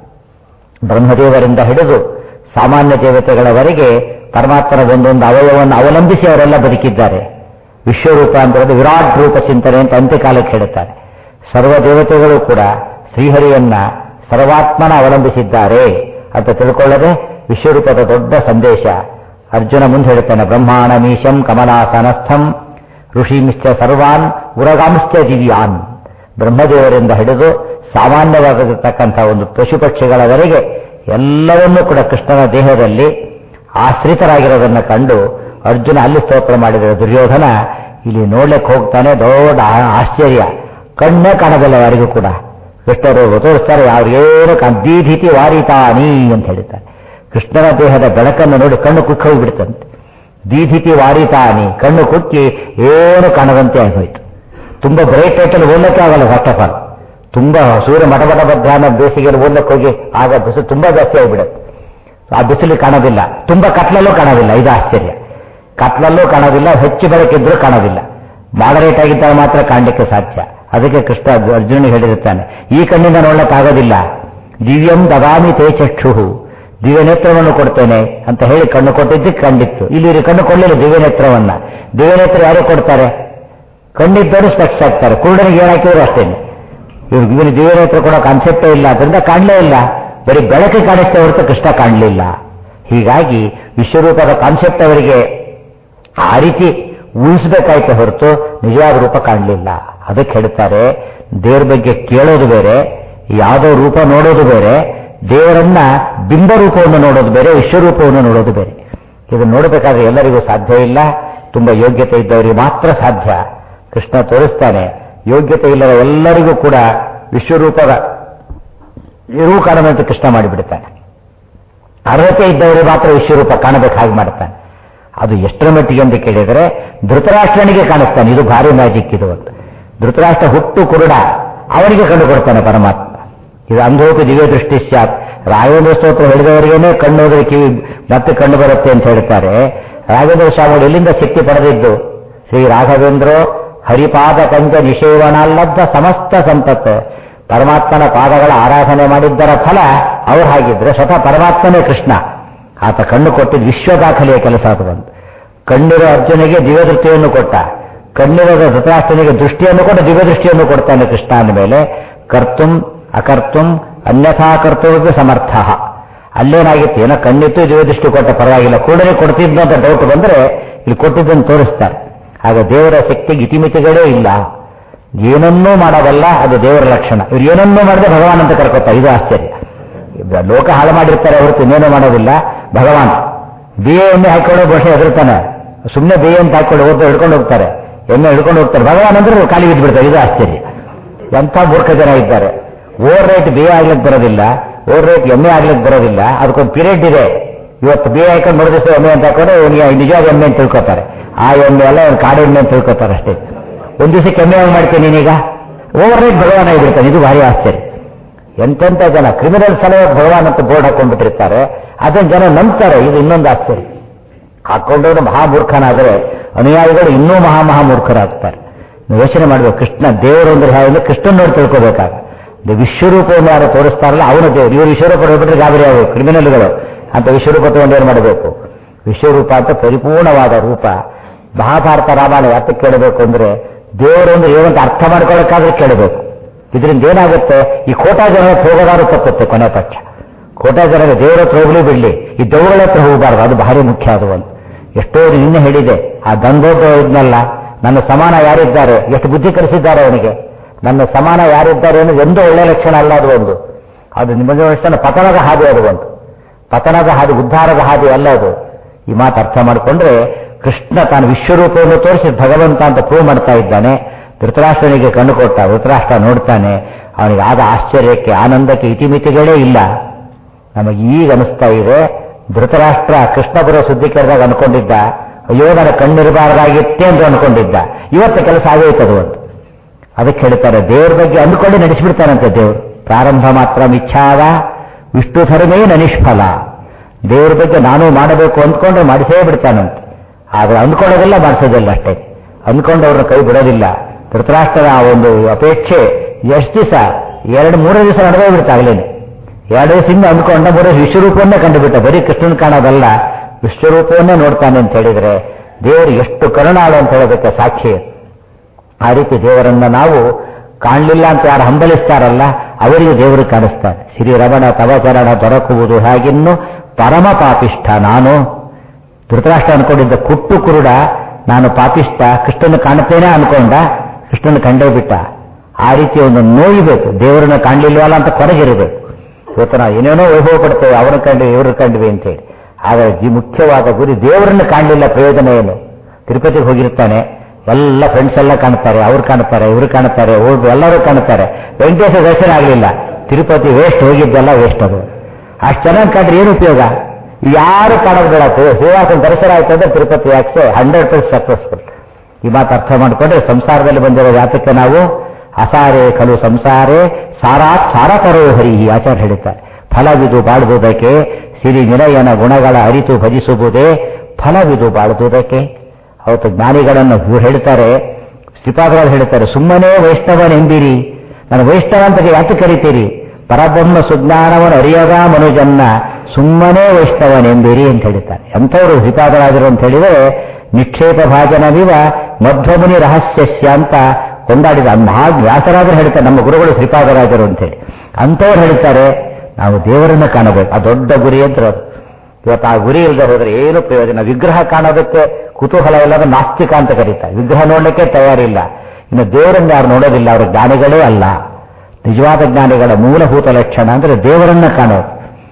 ಬ್ರಹ್ಮದೇವರಿಂದ ಹಿಡಿದು ಸಾಮಾನ್ಯ ದೇವತೆಗಳವರೆಗೆ ಪರಮಾತ್ಮನ ಒಂದೊಂದು ಅವಯವವನ್ನು ಅವಲಂಬಿಸಿ ಅವರೆಲ್ಲ ಬದುಕಿದ್ದಾರೆ ವಿಶ್ವರೂಪ ಅಂದ್ರೆ ವಿರಾಟ್ ರೂಪ ಚಿಂತನೆ ಅಂತ ಅಂತ್ಯಕಾಲಕ್ಕೆ ಹೇಳುತ್ತಾರೆ ಸರ್ವ ದೇವತೆಗಳು ಕೂಡ ಶ್ರೀಹರಿಯನ್ನ ಸರ್ವಾತ್ಮನ ಅವಲಂಬಿಸಿದ್ದಾರೆ ಅಂತ ತಿಳ್ಕೊಳ್ಳದೆ ವಿಶ್ವರೂಪದ ದೊಡ್ಡ ಸಂದೇಶ ಅರ್ಜುನ ಮುಂದೆ ಹೇಳುತ್ತಾನೆ ಬ್ರಹ್ಮಾಣ ಮೀಶಂ ಕಮಲಾಸನಸ್ಥಂ ಋಷಿಮಿಶ್ಚ ಸರ್ವಾನ್ ಉರಗಾಂಶ್ಚ ದಿವ್ಯಾನ್ ಬ್ರಹ್ಮದೇವರಿಂದ ಹಿಡಿದು ಸಾಮಾನ್ಯವಾಗಿರತಕ್ಕಂಥ ಒಂದು ಪಶು ಪಕ್ಷಿಗಳವರೆಗೆ ಎಲ್ಲವನ್ನೂ ಕೂಡ ಕೃಷ್ಣನ ದೇಹದಲ್ಲಿ ಆಶ್ರಿತರಾಗಿರೋದನ್ನು ಕಂಡು ಅರ್ಜುನ ಅಲ್ಲಿ ಸ್ತೋತ್ರ ಮಾಡಿದರೆ ದುರ್ಯೋಧನ ಇಲ್ಲಿ ನೋಡ್ಲಿಕ್ಕೆ ಹೋಗ್ತಾನೆ ದೊಡ್ಡ ಆಶ್ಚರ್ಯ ಕಣ್ಣೇ ಕಾಣೋದಿಲ್ಲ ಯಾರಿಗೂ ಕೂಡ ಕೃಷ್ಣರು ತೋರಿಸ್ತಾರೆ ಯಾರಿಗೇನು ದೀಧಿತಿ ವಾರಿತಾನಿ ಅಂತ ಹೇಳ್ತಾರೆ ಕೃಷ್ಣನ ದೇಹದ ಬೆಳಕನ್ನು ನೋಡಿ ಕಣ್ಣು ಕುಕ್ಕಿ ಹೋಗ್ಬಿಡ್ತಂತೆ ದೀಧಿತಿ ವಾರಿತಾನಿ ಕಣ್ಣು ಕುಕ್ಕಿ ಏನು ಕಾಣದಂತೆ ಆಗೋಯ್ತು ತುಂಬಾ ಬ್ರೈಟ್ ಲೈಟಲ್ಲಿ ಓದಲಿಕ್ಕೆ ಆಗಲ್ಲ ಫಸ್ಟ್ ಆಫ್ ಆಲ್ ತುಂಬಾ ಸೂರ್ಯ ಮಟಮಟ ಮಧ್ಯಾಹ್ನ ಬೇಸಿಗೆಯಲ್ಲಿ ಓದಕ್ಕೆ ಹೋಗಿ ಆಗ ಬಿಸಿಲು ತುಂಬಾ ಜಾಸ್ತಿ ಆಗಿಬಿಡುತ್ತೆ ಆ ಬಿಸಿಲು ಕಾಣೋದಿಲ್ಲ ತುಂಬಾ ಕತ್ಲಲ್ಲೂ ಕಾಣೋದಿಲ್ಲ ಇದು ಆಶ್ಚರ್ಯ ಕತ್ಲಲ್ಲೂ ಕಾಣೋದಿಲ್ಲ ಹೆಚ್ಚು ಬೆಳಕಿದ್ರೂ ಕಾಣೋದಿಲ್ಲ ಮಾಡರೇಟ್ ಆಗಿದ್ದಾಗ ಮಾತ್ರ ಕಾಣಲಿಕ್ಕೆ ಸಾಧ್ಯ ಅದಕ್ಕೆ ಕೃಷ್ಣ ಅರ್ಜುನಿಗೆ ಹೇಳಿರುತ್ತಾನೆ ಈ ಕಣ್ಣಿಂದ ನೋಡ್ಲಿಕ್ಕಾಗೋದಿಲ್ಲ ದಿವ್ಯಂ ದಗಾಮಿ ತೇ ಚಕ್ಷು ದಿವ್ಯ ನೇತ್ರವನ್ನು ಕೊಡ್ತೇನೆ ಅಂತ ಹೇಳಿ ಕಣ್ಣು ಕೊಟ್ಟಿದ್ದಕ್ಕೆ ಕಂಡಿತ್ತು ಇಲ್ಲಿ ಕಣ್ಣು ಕೊಡಲಿಲ್ಲ ದಿವ್ಯ ನೇತ್ರವನ್ನ ದಿವ್ಯ ನೇತ್ರ ಯಾರು ಕೊಡ್ತಾರೆ ಕಣ್ಣಿದ್ದವರು ಸ್ಪೆಕ್ಸ್ ಆಗ್ತಾರೆ ಕುರುಡನಿಗೆ ಏನು ಹಾಕಿದ್ರು ಅಷ್ಟೇನೆ ಇವ್ರು ಇವನು ದಿವ್ಯ ನೇತ್ರ ಕೊಡೋ ಕಾನ್ಸೆಪ್ಟೇ ಇಲ್ಲ ಅದರಿಂದ ಕಾಣಲೇ ಇಲ್ಲ ಬರೀ ಬೆಳಕು ಕಾಣಿಸ್ತೇ ಹೊರತು ಕೃಷ್ಣ ಕಾಣಲಿಲ್ಲ ಹೀಗಾಗಿ ವಿಶ್ವರೂಪದ ಕಾನ್ಸೆಪ್ಟ್ ಅವರಿಗೆ ಆ ರೀತಿ ಊಹಿಸಬೇಕಾಯ್ತು ಹೊರತು ನಿಜವಾದ ರೂಪ ಕಾಣಲಿಲ್ಲ ಅದಕ್ಕೆ ಹೇಳ್ತಾರೆ ದೇವರ ಬಗ್ಗೆ ಕೇಳೋದು ಬೇರೆ ಯಾವುದೋ ರೂಪ ನೋಡೋದು ಬೇರೆ ದೇವರನ್ನ ಬಿಂಬ ರೂಪವನ್ನು ನೋಡೋದು ಬೇರೆ ವಿಶ್ವರೂಪವನ್ನು ನೋಡೋದು ಬೇರೆ ಇದನ್ನು ನೋಡಬೇಕಾದ್ರೆ ಎಲ್ಲರಿಗೂ ಸಾಧ್ಯ ಇಲ್ಲ ತುಂಬಾ ಯೋಗ್ಯತೆ ಇದ್ದವರಿಗೆ ಮಾತ್ರ ಸಾಧ್ಯ ಕೃಷ್ಣ ತೋರಿಸ್ತಾನೆ ಯೋಗ್ಯತೆ ಇಲ್ಲದ ಎಲ್ಲರಿಗೂ ಕೂಡ ವಿಶ್ವರೂಪದ ಇರೂ ಕಾಣದಂತೆ ಕೃಷ್ಣ ಮಾಡಿಬಿಡ್ತಾನೆ ಅರ್ಹತೆ ಇದ್ದವರು ಮಾತ್ರ ವಿಶ್ವರೂಪ ಕಾಣಬೇಕು ಹಾಗೆ ಮಾಡ್ತಾನೆ ಅದು ಎಷ್ಟರ ಮಟ್ಟಿಗೆ ಅಂತ ಕೇಳಿದರೆ ಧೃತರಾಷ್ಟ್ರನಿಗೆ ಕಾಣಿಸ್ತಾನೆ ಇದು ಭಾರಿ ಮ್ಯಾಜಿಕ್ ಇದು ಅಂತ ಧೃತರಾಷ್ಟ್ರ ಹುಟ್ಟು ಕುರುಡ ಅವನಿಗೆ ಕಂಡು ಕೊಡ್ತಾನೆ ಪರಮಾತ್ಮ ಇದು ಅಂಧೋಪಿ ದಿವ್ಯ ದೃಷ್ಟಿ ಸ್ಯಾತ್ ರಾಘವೇಂದ್ರ ಸ್ತೋತ್ರ ಹೇಳಿದವರಿಗೇನೆ ಕಣ್ಣು ಹೋದ್ರೆ ಕಿವಿ ಮತ್ತೆ ಕಣ್ಣು ಬರುತ್ತೆ ಅಂತ ಹೇಳ್ತಾರೆ ರಾಘವೇಂದ್ರ ಸ್ವಾಮಿಗಳು ಎಲ್ಲಿಂದ ಶಕ್ತಿ ಪಡೆದಿದ್ದು ಶ್ರೀ ರಾಘವೇಂದ್ರ ಹರಿಪಾದ ಕಂಚ ನಿಷೇವಣಲ್ಲದ್ದ ಸಮಸ್ತ ಸಂಪತ್ತು ಪರಮಾತ್ಮನ ಪಾದಗಳ ಆರಾಧನೆ ಮಾಡಿದ್ದರ ಫಲ ಅವ್ರು ಹಾಗಿದ್ರೆ ಸ್ವತಃ ಪರಮಾತ್ಮನೇ ಕೃಷ್ಣ ಆತ ಕಣ್ಣು ಕೊಟ್ಟಿದ್ದು ವಿಶ್ವ ದಾಖಲೆಯ ಕೆಲಸ ಅದು ಬಂದು ಕಣ್ಣಿರೋ ಅರ್ಜುನಿಗೆ ದಿವ್ಯದೃಷ್ಟಿಯನ್ನು ಕೊಟ್ಟ ಕಣ್ಣಿರದ ಧೃತರಾಷ್ಟ್ರನಿಗೆ ದೃಷ್ಟಿಯನ್ನು ಕೊಟ್ಟು ದಿವ್ಯದೃಷ್ಟಿಯನ್ನು ಕೊಡ್ತಾನೆ ಕೃಷ್ಣ ಅಂದ ಮೇಲೆ ಕರ್ತುಂ ಅಕರ್ತುಂ ಅನ್ಯಥಾ ಕರ್ತವ್ಯ ಸಮರ್ಥ ಅಲ್ಲೇನಾಗಿತ್ತು ಏನೋ ಕಣ್ಣಿತ್ತು ದಿವ್ಯದೃಷ್ಟಿ ಕೊಟ್ಟ ಪರವಾಗಿಲ್ಲ ಕೂಡಲೇ ಕೊಡ್ತಿದ್ದು ಅಂತ ಡೌಟ್ ಬಂದ್ರೆ ಇಲ್ಲಿ ಕೊಟ್ಟಿದ್ದನ್ನು ತೋರಿಸ್ತಾರೆ ಆಗ ದೇವರ ಶಕ್ತಿಗೆ ಇತಿಮಿತಿಗಳೇ ಇಲ್ಲ ಏನನ್ನೂ ಮಾಡೋದಲ್ಲ ಅದು ದೇವರ ಲಕ್ಷಣ ಇವ್ರು ಏನನ್ನೂ ಮಾಡದೆ ಭಗವಾನ್ ಅಂತ ಕರ್ಕೋತಾರೆ ಇದು ಆಶ್ಚರ್ಯ ಲೋಕ ಹಾಳು ಮಾಡಿರ್ತಾರೆ ಹೊರತು ಇನ್ನೇನು ಮಾಡೋದಿಲ್ಲ ಭಗವಾನ್ ಬಿ ಎ ಎಣ್ಣೆ ಹಾಕೊಂಡು ಬಹುಶಃ ಹೆದರ್ತಾನೆ ಸುಮ್ಮನೆ ಬಿ ಅಂತ ಹಾಕೊಂಡು ಓದ್ತಾ ಹಿಡ್ಕೊಂಡು ಹೋಗ್ತಾರೆ ಎಣ್ಣೆ ಹಿಡ್ಕೊಂಡು ಹೋಗ್ತಾರೆ ಭಗವಾನ್ ಅಂದ್ರೆ ಖಾಲಿ ಬಿದ್ದು ಬಿಡ್ತಾರೆ ಇದು ಆಶ್ಚರ್ಯ ಎಂಥ ಮೂರ್ಖ ಜನ ಇದ್ದಾರೆ ಓವರ್ ರೇಟ್ ಬಿ ಎ ಆಗ್ಲಿಕ್ಕೆ ಬರೋದಿಲ್ಲ ಓವರ್ ರೇಟ್ ಎಮ್ಮೆ ಆಗ್ಲಿಕ್ಕೆ ಬರೋದಿಲ್ಲ ಅದಕ್ಕೊಂದು ಪೀರಿಯಡ್ ಇದೆ ಇವತ್ತು ಬಿ ಎ ಹಾಕೊಂಡು ಮೂರು ದಿವಸ ಎಮ್ಮೆ ಅಂತ ಹಾಕೊಂಡು ಇವನಿಗೆ ನಿಜವಾದ ಎಮ್ಮೆ ಅಂತ ತಿಳ್ಕೊತಾರೆ ಆ ಎಮ್ಮೆ ಎಲ್ಲ ಒಂದು ಕಾಡು ಎಮ್ಮೆ ಅಂತ ತಿಳ್ಕೊತಾರೆ ಅಷ್ಟೇ ಒಂದು ದಿವಸಕ್ಕೆ ಎಮ್ಮೆ ಆಗಿ ಮಾಡ್ತೀನಿ ನೀನೀಗ ಓವರ್ ರೇಟ್ ಭಗವಾನ್ ಆಗಿಬಿಡ್ತಾನೆ ಇದು ಭಾರಿ ಆಶ್ಚರ್ಯ ಎಂತೆಂಥ ಜನ ಕ್ರಿಮಿನಲ್ ಸಲುವಾಗಿ ಭಗವಾನ್ ಅಂತ ಬೋರ್ಡ್ ಹಾಕೊಂಡ್ಬಿಟ್ಟಿರ್ತಾರೆ ಅದನ್ನ ಜನ ನಂಬ್ತಾರೆ ಇದು ಇನ್ನೊಂದು ಆಶ್ಚರ್ಯ ಹಾಕೊಂಡವನು ಮಹಾಮೂರ್ಖನಾದರೆ ಅನುಯಾಯಿಗಳು ಇನ್ನೂ ಮಹಾ ಮಹಾಮೂರ್ಖರಾಗ್ತಾರೆ ನೀವು ಯೋಚನೆ ಮಾಡಬೇಕು ಕೃಷ್ಣ ದೇವರು ಅಂದ್ರೆ ಹೇಗೆ ಕೃಷ್ಣನ್ ನೋಡಿ ತಿಳ್ಕೋಬೇಕಾಗ ವಿಶ್ವರೂಪವನ್ನು ಯಾರು ತೋರಿಸ್ತಾರಲ್ಲ ಅವನು ದೇವರು ಇವರು ವಿಶ್ವರೂಪ ನೋಡ್ಬಿಟ್ರೆ ಗಾಬರಿ ಆಗಬೇಕು ಕ್ರಿಮಿನಲ್ಗಳು ಅಂತ ವಿಶ್ವರೂಪ ತಗೊಂಡು ಏನು ಮಾಡಬೇಕು ವಿಶ್ವರೂಪ ಅಂತ ಪರಿಪೂರ್ಣವಾದ ರೂಪ ಮಹಾಭಾರತ ರಾಮಾಯಣ ಯಾತಕ್ಕೆ ಕೇಳಬೇಕು ಅಂದ್ರೆ ದೇವರು ಅಂದ್ರೆ ಏನಂತ ಅರ್ಥ ಮಾಡ್ಕೊಳ್ಳೋಕ್ಕಾದ್ರೆ ಕೇಳಬೇಕು ಇದರಿಂದ ಏನಾಗುತ್ತೆ ಈ ಕೋಟಾ ಜನ ಹೋಗೋದಾರು ತಪ್ಪುತ್ತೆ ಕೊನೆ ಪಕ್ಷ ಕೋಟಾ ಜನಗೆ ದೇವರ ಹತ್ರ ಹೋಗ್ಲಿ ಬಿಡ್ಲಿ ಈ ದೌಗಳ ಹತ್ರ ಹೋಗಬಾರ್ದು ಅದು ಭಾರಿ ಮುಖ್ಯ ಅದು ಒಂದು ಎಷ್ಟೋ ನಿನ್ನೆ ಹೇಳಿದೆ ಆ ಗಂಗೋದ ಇದ್ನಲ್ಲ ನನ್ನ ಸಮಾನ ಯಾರಿದ್ದಾರೆ ಎಷ್ಟು ಬುದ್ಧಿ ಕಲಿಸಿದ್ದಾರೆ ಅವನಿಗೆ ನನ್ನ ಸಮಾನ ಯಾರಿದ್ದಾರೆ ಅನ್ನೋದು ಎಂದೂ ಒಳ್ಳೆಯ ಲಕ್ಷಣ ಅಲ್ಲ ಅದು ಒಂದು ಅದು ನಿಮ್ಮ ಲಕ್ಷಣ ಪತನದ ಹಾದಿ ಅದು ಒಂದು ಪತನದ ಹಾದಿ ಉದ್ಧಾರದ ಹಾದಿ ಅಲ್ಲ ಅದು ಈ ಮಾತು ಅರ್ಥ ಮಾಡಿಕೊಂಡ್ರೆ ಕೃಷ್ಣ ತಾನು ವಿಶ್ವರೂಪವನ್ನು ತೋರಿಸಿ ಭಗವಂತ ಅಂತ ಪ್ರೂವ್ ಮಾಡ್ತಾ ಇದ್ದಾನೆ ಧೃತರಾಷ್ಟ್ರನಿಗೆ ಕಣ್ಣು ಕೊಟ್ಟ ಧೃತರಾಷ್ಟ್ರ ನೋಡ್ತಾನೆ ಅವನಿಗೆ ಆದ ಆಶ್ಚರ್ಯಕ್ಕೆ ಆನಂದಕ್ಕೆ ಇತಿಮಿತಿಗಳೇ ಇಲ್ಲ ನಮಗೆ ಈಗ ಅನಿಸ್ತಾ ಇದೆ ಧೃತರಾಷ್ಟ್ರ ಕೃಷ್ಣ ಬರೋ ಸುದ್ದಿ ಕೇಳಿದಾಗ ಅನ್ಕೊಂಡಿದ್ದ ಅಯ್ಯೋ ನನ್ನ ಕಣ್ಣಿರಬಾರ್ದಾಗಿತ್ತೆ ಅಂತ ಅನ್ಕೊಂಡಿದ್ದ ಇವತ್ತು ಕೆಲಸ ಆಗೋಯ್ತದು ಅಂತ ಅದಕ್ಕೆ ಹೇಳ್ತಾರೆ ದೇವ್ರ ಬಗ್ಗೆ ಅಂದ್ಕೊಂಡು ನಡೆಸಿಬಿಡ್ತಾನಂತೆ ದೇವ್ರು ಪ್ರಾರಂಭ ಮಾತ್ರ ಮಿಚ್ಛಾವ ವಿಷ್ಣು ಧರ್ಮೇ ನನಿಷ್ಫಲ ದೇವ್ರ ಬಗ್ಗೆ ನಾನು ಮಾಡಬೇಕು ಅಂದ್ಕೊಂಡ್ರೆ ಮಾಡಿಸೇ ಬಿಡ್ತಾನಂತೆ ಆದ್ರೆ ಅಂದ್ಕೊಳ್ಳೋದೆಲ್ಲ ಮಾಡಿಸೋದಿಲ್ಲ ಅಷ್ಟೇ ಅಂದ್ಕೊಂಡವ್ರನ್ನ ಕೈ ಬಿಡೋದಿಲ್ಲ ಧೃತರಾಷ್ಟ್ರದ ಆ ಒಂದು ಅಪೇಕ್ಷೆ ಎಷ್ಟು ದಿವಸ ಎರಡು ಮೂರು ದಿವಸ ನಡೆದೇ ಬಿಡ್ತಾಗ್ಲೇನೆ ಎರಡು ದಿವಸ ಹಿಂದೆ ಅಂದ್ಕೊಂಡ ಮೂರು ವಿಶ್ವರೂಪವನ್ನೇ ಕಂಡುಬಿಟ್ಟ ಬರೀ ಕೃಷ್ಣನ್ ಕಾಣೋದಲ್ಲ ವಿಶ್ವರೂಪವನ್ನೇ ನೋಡ್ತಾನೆ ಅಂತ ಹೇಳಿದ್ರೆ ದೇವರು ಎಷ್ಟು ಕರುಣಾಳು ಅಂತ ಹೇಳೋದಕ್ಕೆ ಸಾಕ್ಷಿ ಆ ರೀತಿ ದೇವರನ್ನ ನಾವು ಕಾಣಲಿಲ್ಲ ಅಂತ ಯಾರು ಹಂಬಲಿಸ್ತಾರಲ್ಲ ಅವರಿಗೆ ದೇವರು ಕಾಣಿಸ್ತಾನೆ ಶ್ರೀರಮಣ ತವಚರಣ ದೊರಕುವುದು ಹಾಗಿನ್ನು ಪರಮ ಪಾಪಿಷ್ಠ ನಾನು ಧೃತರಾಷ್ಟ್ರ ಅನ್ಕೊಂಡಿದ್ದ ಕುಟ್ಟು ಕುರುಡ ನಾನು ಪಾಪಿಷ್ಠ ಕೃಷ್ಣನ ಕಾಣುತ್ತೇನೆ ಅನ್ಕೊಂಡ ಕೃಷ್ಣನ ಕಂಡೇ ಬಿಟ್ಟ ಆ ರೀತಿ ಒಂದು ನೋಯ್ಬೇಕು ದೇವರನ್ನ ಕಾಣಲಿಲ್ವಲ್ಲ ಅಂತ ಕೊರಗಿರಬೇಕು ಇವತ್ತು ನಾವು ಏನೇನೋ ವೈಭವ ಪಡ್ತೇವೆ ಅವ್ರನ್ನ ಕಂಡ್ವಿ ಇವ್ರನ್ನ ಕಂಡ್ವಿ ಅಂತೇಳಿ ಆದರೆ ಈ ಮುಖ್ಯವಾದ ಗುರಿ ದೇವರನ್ನ ಕಾಣಲಿಲ್ಲ ಪ್ರಯೋಜನ ಏನು ತಿರುಪತಿಗೆ ಹೋಗಿರ್ತಾನೆ ಎಲ್ಲ ಫ್ರೆಂಡ್ಸ್ ಎಲ್ಲ ಕಾಣ್ತಾರೆ ಅವ್ರು ಕಾಣ್ತಾರೆ ಇವ್ರು ಕಾಣ್ತಾರೆ ಹೋಗಿ ಎಲ್ಲರೂ ಕಾಣ್ತಾರೆ ವೆಂಕಟೇಶ ದರ್ಶನ ಆಗಲಿಲ್ಲ ತಿರುಪತಿ ವೇಸ್ಟ್ ಹೋಗಿದ್ದೆಲ್ಲ ವೇಸ್ಟ್ ಅದು ಅಷ್ಟು ಚೆನ್ನಾಗಿ ಕಂಡ್ರೆ ಏನು ಉಪಯೋಗ ಯಾರು ಕಾಣೋದು ಬೇಡ ಶ್ರೀನಿವಾಸನ ದರ್ಶನ ಆಯ್ತು ಅಂದ್ರೆ ತಿರುಪತಿ ಯಾಕೆ ಹಂಡ್ರೆಡ್ ಪರ್ಸೆಂಟ್ ಸಕ್ಸಸ್ಫುಲ್ ಈ ಮಾತು ಅರ್ಥ ಮಾಡಿಕೊಂಡ್ರೆ ಸಂಸಾರದಲ್ಲಿ ಬಂದಿರೋ ಯಾತಕ್ಕೆ ನಾವು ಅಸಾರೇ ಕಲು ಸಂಸಾರೇ ಸಾರಾತ್ ಸಾರತರೋ ಹರಿ ಈ ಆಚಾರ್ಯ ಹೇಳ್ತಾರೆ ಫಲವಿದು ಬಾಳುವುದಕ್ಕೆ ಸಿರಿ ನಿಲಯನ ಗುಣಗಳ ಅರಿತು ಭಜಿಸುವುದೇ ಫಲವಿದು ಬಾಳುವುದಕ್ಕೆ ಅವತ್ತು ಜ್ಞಾನಿಗಳನ್ನು ಇವ್ರು ಹೇಳ್ತಾರೆ ಶ್ರೀಪಾದರಾಜ್ ಹೇಳ್ತಾರೆ ಸುಮ್ಮನೆ ವೈಷ್ಣವನೆಂದಿರಿ ನಾನು ವೈಷ್ಣವ ಅಂತ ಯಾಕೆ ಕರಿತೀರಿ ಪರಬ್ರಹ್ಮ ಸುಜ್ಞಾನವನ್ನು ಅರಿಯದ ಮನುಜನ್ನ ಸುಮ್ಮನೆ ವೈಷ್ಣವನೆಂದಿರಿ ಅಂತ ಹೇಳ್ತಾರೆ ಎಂಥವ್ರು ಶ್ರೀಪಾದರಾಜರು ಅಂತ ಹೇಳಿದರೆ ನಿಕ್ಷೇಪ ಭಾಜನವಿವ ಮಧ್ವಮುನಿ ರಹಸ್ಯಸ್ಯ ಅಂತ ಕೊಂಡಾಡಿದ ಮಹಾ ವ್ಯಾಸರಾಜರು ಹೇಳ್ತಾರೆ ನಮ್ಮ ಗುರುಗಳು ಶ್ರೀಪಾದರಾಜರು ಅಂತೇಳಿ ಅಂಥವ್ರು ಹೇಳ್ತಾರೆ ನಾವು ದೇವರನ್ನ ಕಾಣಬೇಕು ಆ ದೊಡ್ಡ ಗುರಿ ಅಂತ ಅದು. ಇವತ್ತು ಆ ಗುರಿ ಇಲ್ಲದೆ ಹೋದ್ರೆ ಏನು ಪ್ರಯೋಜನ ವಿಗ್ರಹ ಕಾಣೋದಕ್ಕೆ ಕುತೂಹಲ ಇಲ್ಲದ ನಾಸ್ತಿಕ ಅಂತ ಕರೀತಾರೆ ವಿಗ್ರಹ ನೋಡಲಿಕ್ಕೆ ತಯಾರಿಲ್ಲ ಇನ್ನು ದೇವರನ್ನ ಯಾರು ನೋಡೋದಿಲ್ಲ ಅವರು ಜ್ಞಾನಿಗಳೇ ಅಲ್ಲ ನಿಜವಾದ ಜ್ಞಾನಿಗಳ ಮೂಲಭೂತ ಲಕ್ಷಣ ಅಂದ್ರೆ ದೇವರನ್ನ ಕಾಣೋದು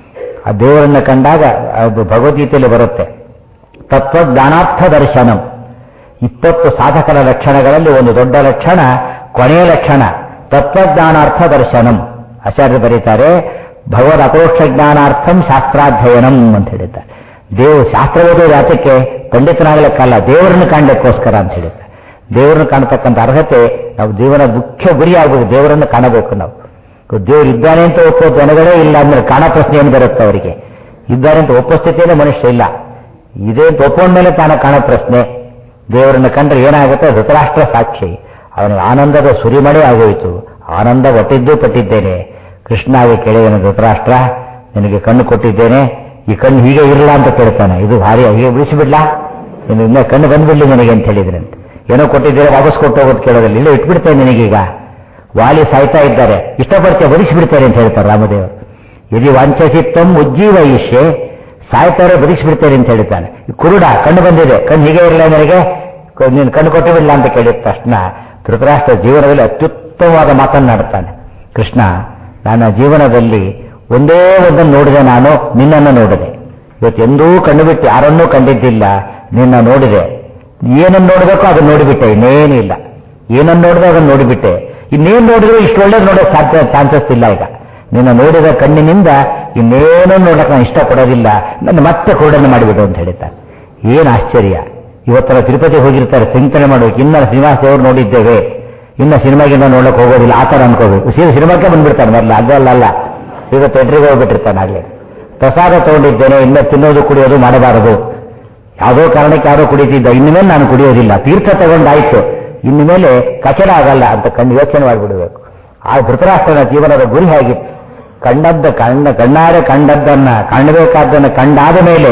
ಆ ದೇವರನ್ನ ಕಂಡಾಗ ಅದು ಭಗವದ್ಗೀತೆಯಲ್ಲಿ ಬರುತ್ತೆ ತತ್ವಜ್ಞಾನಾರ್ಥ ದರ್ಶನಂ ಇಪ್ಪತ್ತು ಸಾಧಕರ ಲಕ್ಷಣಗಳಲ್ಲಿ ಒಂದು ದೊಡ್ಡ ಲಕ್ಷಣ ಕೊನೆಯ ಲಕ್ಷಣ ತತ್ವಜ್ಞಾನಾರ್ಥ ದರ್ಶನಂ ಆಚಾರ್ಯರು ಬರೀತಾರೆ ಭಗವದ್ ಅಪರೋಕ್ಷ ಜ್ಞಾನಾರ್ಥಂ ಶಾಸ್ತ್ರಾಧ್ಯಯನಂ ಅಂತ ಹೇಳಿದ್ದಾರೆ ದೇವರು ಶಾಸ್ತ್ರ ಓದೋ ಯಾತಕ್ಕೆ ಪಂಡಿತನಾಗಲಿಕ್ಕಲ್ಲ ದೇವರನ್ನು ಕಾಣಲಿಕ್ಕೋಸ್ಕರ ಅಂತ ಹೇಳಿದ್ದಾರೆ ದೇವರನ್ನು ಕಾಣತಕ್ಕಂಥ ಅರ್ಹತೆ ನಾವು ದೇವರ ಮುಖ್ಯ ಗುರಿ ಆಗಬೇಕು ದೇವರನ್ನು ಕಾಣಬೇಕು ನಾವು ದೇವರು ಇದ್ದಾನೆ ಅಂತ ಒಪ್ಪೋ ಜನಗಳೇ ಇಲ್ಲ ಅಂದ್ರೆ ಕಾಣೋ ಪ್ರಶ್ನೆ ಏನು ಬರುತ್ತೆ ಅವರಿಗೆ ಇದ್ದಾರೆ ಅಂತ ಒಪ್ಪೋ ಸ್ಥಿತಿಯಲ್ಲೇ ಮನುಷ್ಯ ಇಲ್ಲ ಇದೇ ಅಂತ ಒಪ್ಕೊಂಡ ಮೇಲೆ ತಾನ ಕಾಣೋ ಪ್ರಶ್ನೆ ದೇವರನ್ನು ಕಂಡ್ರೆ ಏನಾಗುತ್ತೆ ಧೃತರಾಷ್ಟ್ರ ಸಾಕ್ಷಿ ಅವನಿಗೆ ಆನಂದದ ಸುರಿಮಳೆ ಆಗೋಯಿತು ಆನಂದ ಒಟ್ಟಿದ್ದು ಪಟ್ಟಿದ್ದೇನೆ ಕೃಷ್ಣಾಗೆ ಕೇಳಿದನು ಧೃತರಾಷ್ಟ್ರ ನಿನಗೆ ಕಣ್ಣು ಕೊಟ್ಟಿದ್ದೇನೆ ಈ ಕಣ್ಣು ಹೀಗೆ ಇರಲ್ಲ ಅಂತ ಕೇಳ್ತಾನೆ ಇದು ಭಾರಿ ಹೀಗೆ ಬಿಡಿಸಿಬಿಡ್ಲಾ ಇನ್ನು ಇನ್ನ ಕಣ್ಣು ಬಂದ್ಬಿಡ್ಲಿ ನನಗೆ ಅಂತ ಹೇಳಿದ್ರಂತೆ ಏನೋ ಕೊಟ್ಟಿದ್ದೀರಾ ವಾಪಸ್ ಕೊಟ್ಟು ಹೋಗೋದು ಕೇಳೋದಿಲ್ಲ ಇಲ್ಲ ಇಟ್ಬಿಡ್ತೇನೆ ನಿನಗೀಗ ವಾಲಿ ಸಾಯ್ತಾ ಇದ್ದಾರೆ ಇಷ್ಟಪಡ್ತೇವೆ ಬದಿಸಿಬಿಡ್ತಾರೆ ಅಂತ ಹೇಳ್ತಾರೆ ರಾಮದೇವರು ಯದಿ ವಾಂಛಸಿತ್ತಂ ಉಜ್ಜೀವಯಿಷ್ಯೆ ಸಾಯ್ತಾರೆ ಬದಿಸಿಬಿಡ್ತೇನೆ ಅಂತ ಹೇಳ್ತಾನೆ ಈ ಕುರುಡ ಕಣ್ಣು ಬಂದಿದೆ ಕಣ್ಣು ಹೀಗೆ ಇರಲ್ಲ ನನಗೆ ಕ- ನೀನು ಕಣ್ಣು ಕೊಟ್ಟು ಬಿಡಲ್ಲ ಅಂತ ಕೇಳಿದ ತಕ್ಷಣ ಧೃತರಾಷ್ಟ್ರ ಜೀವನದಲ್ಲಿ ಅತ್ಯುತ್ತಮವಾದ ಮಾತನ್ನಾಡುತ್ತಾನೆ ಕೃಷ್ಣ ನನ್ನ ಜೀವನದಲ್ಲಿ ಒಂದೇ ಒಂದನ್ನು ನೋಡಿದೆ ನಾನು ನಿನ್ನನ್ನು ನೋಡಿದೆ ಇವತ್ತು ಎಂದೂ ಕಣ್ಣು ಬಿಟ್ಟು ಯಾರನ್ನೂ ಕಂಡಿದ್ದಿಲ್ಲ ನಿನ್ನ ನೋಡಿದೆ ಏನನ್ನು ನೋಡಬೇಕೋ ಅದನ್ನು ನೋಡಿಬಿಟ್ಟೆ ಇನ್ನೇನು ಇಲ್ಲ ಏನನ್ನು ನೋಡಿದೆ ಅದನ್ನು ನೋಡಿಬಿಟ್ಟೆ ಇನ್ನೇನು ನೋಡಿದ್ರು ಇಷ್ಟು ಒಳ್ಳೇದು ನೋಡೋ ಸಾಧ್ಯ ಚಾನ್ಸಸ್ ಇಲ್ಲ ಈಗ ನಿನ್ನ ನೋಡಿದ ಕಣ್ಣಿನಿಂದ ಇನ್ನೇನೂ ನೋಡಕ್ಕೆ ನಾನು ಇಷ್ಟಪಡೋದಿಲ್ಲ ನನ್ನ ಮತ್ತೆ ಕುರುಡನ್ನು ಮಾಡಿಬಿಡು ಅಂತ ಹೇಳ್ತಾರೆ ಏನು ಆಶ್ಚರ್ಯ ಇವತ್ತರ ತಿರುಪತಿ ಹೋಗಿರ್ತಾರೆ ಚಿಂತನೆ ಮಾಡಬೇಕು ಇನ್ನ ಶ್ರೀನಿವಾಸ ದೇವರು ನೋಡಿದ್ದೇವೆ ಇನ್ನ ಸಿನಿಮಾಗಿಂದ ನೋಡಕ್ಕೆ ಹೋಗೋದಿಲ್ಲ ಆ ಥರ ಅನ್ಕೋಬೇಕು ಸೀದಾ ಸಿನಿಮಾಕ್ಕೆ ಬಂದ್ಬಿಡ್ತಾನೆ ಮೊದಲು ಅದಲ್ಲ ಅಲ್ಲ ಈಗ ಥಿಯೇಟ್ರಿಗೆ ಹೋಗ್ಬಿಟ್ಟಿರ್ತಾನೆ ಆಗಲೇ ಪ್ರಸಾದ ತಗೊಂಡಿದ್ದೇನೆ ಇನ್ನ ತಿನ್ನೋದು ಕುಡಿಯೋದು ಮಾಡಬಾರದು ಯಾವುದೋ ಕಾರಣಕ್ಕೆ ಯಾರೋ ಕುಡಿತಿದ್ದ ಇನ್ನು ಮೇಲೆ ನಾನು ಕುಡಿಯೋದಿಲ್ಲ ತೀರ್ಥ ತಗೊಂಡಾಯ್ತು ಇನ್ನು ಮೇಲೆ ಕಚಡ ಆಗಲ್ಲ ಅಂತ ಕಂಡು ಯೋಚನೆ ಮಾಡಿಬಿಡಬೇಕು ಆ ಧೃತರಾಷ್ಟ್ರನ ಜೀವನದ ಗುರಿ ಹೇಗಿತ್ತು ಕಂಡದ್ದ ಕಂಡ ಕಣ್ಣಾರೆ ಕಂಡದ್ದನ್ನ ಕಾಣಬೇಕಾದ್ದನ್ನ ಕಂಡಾದ ಮೇಲೆ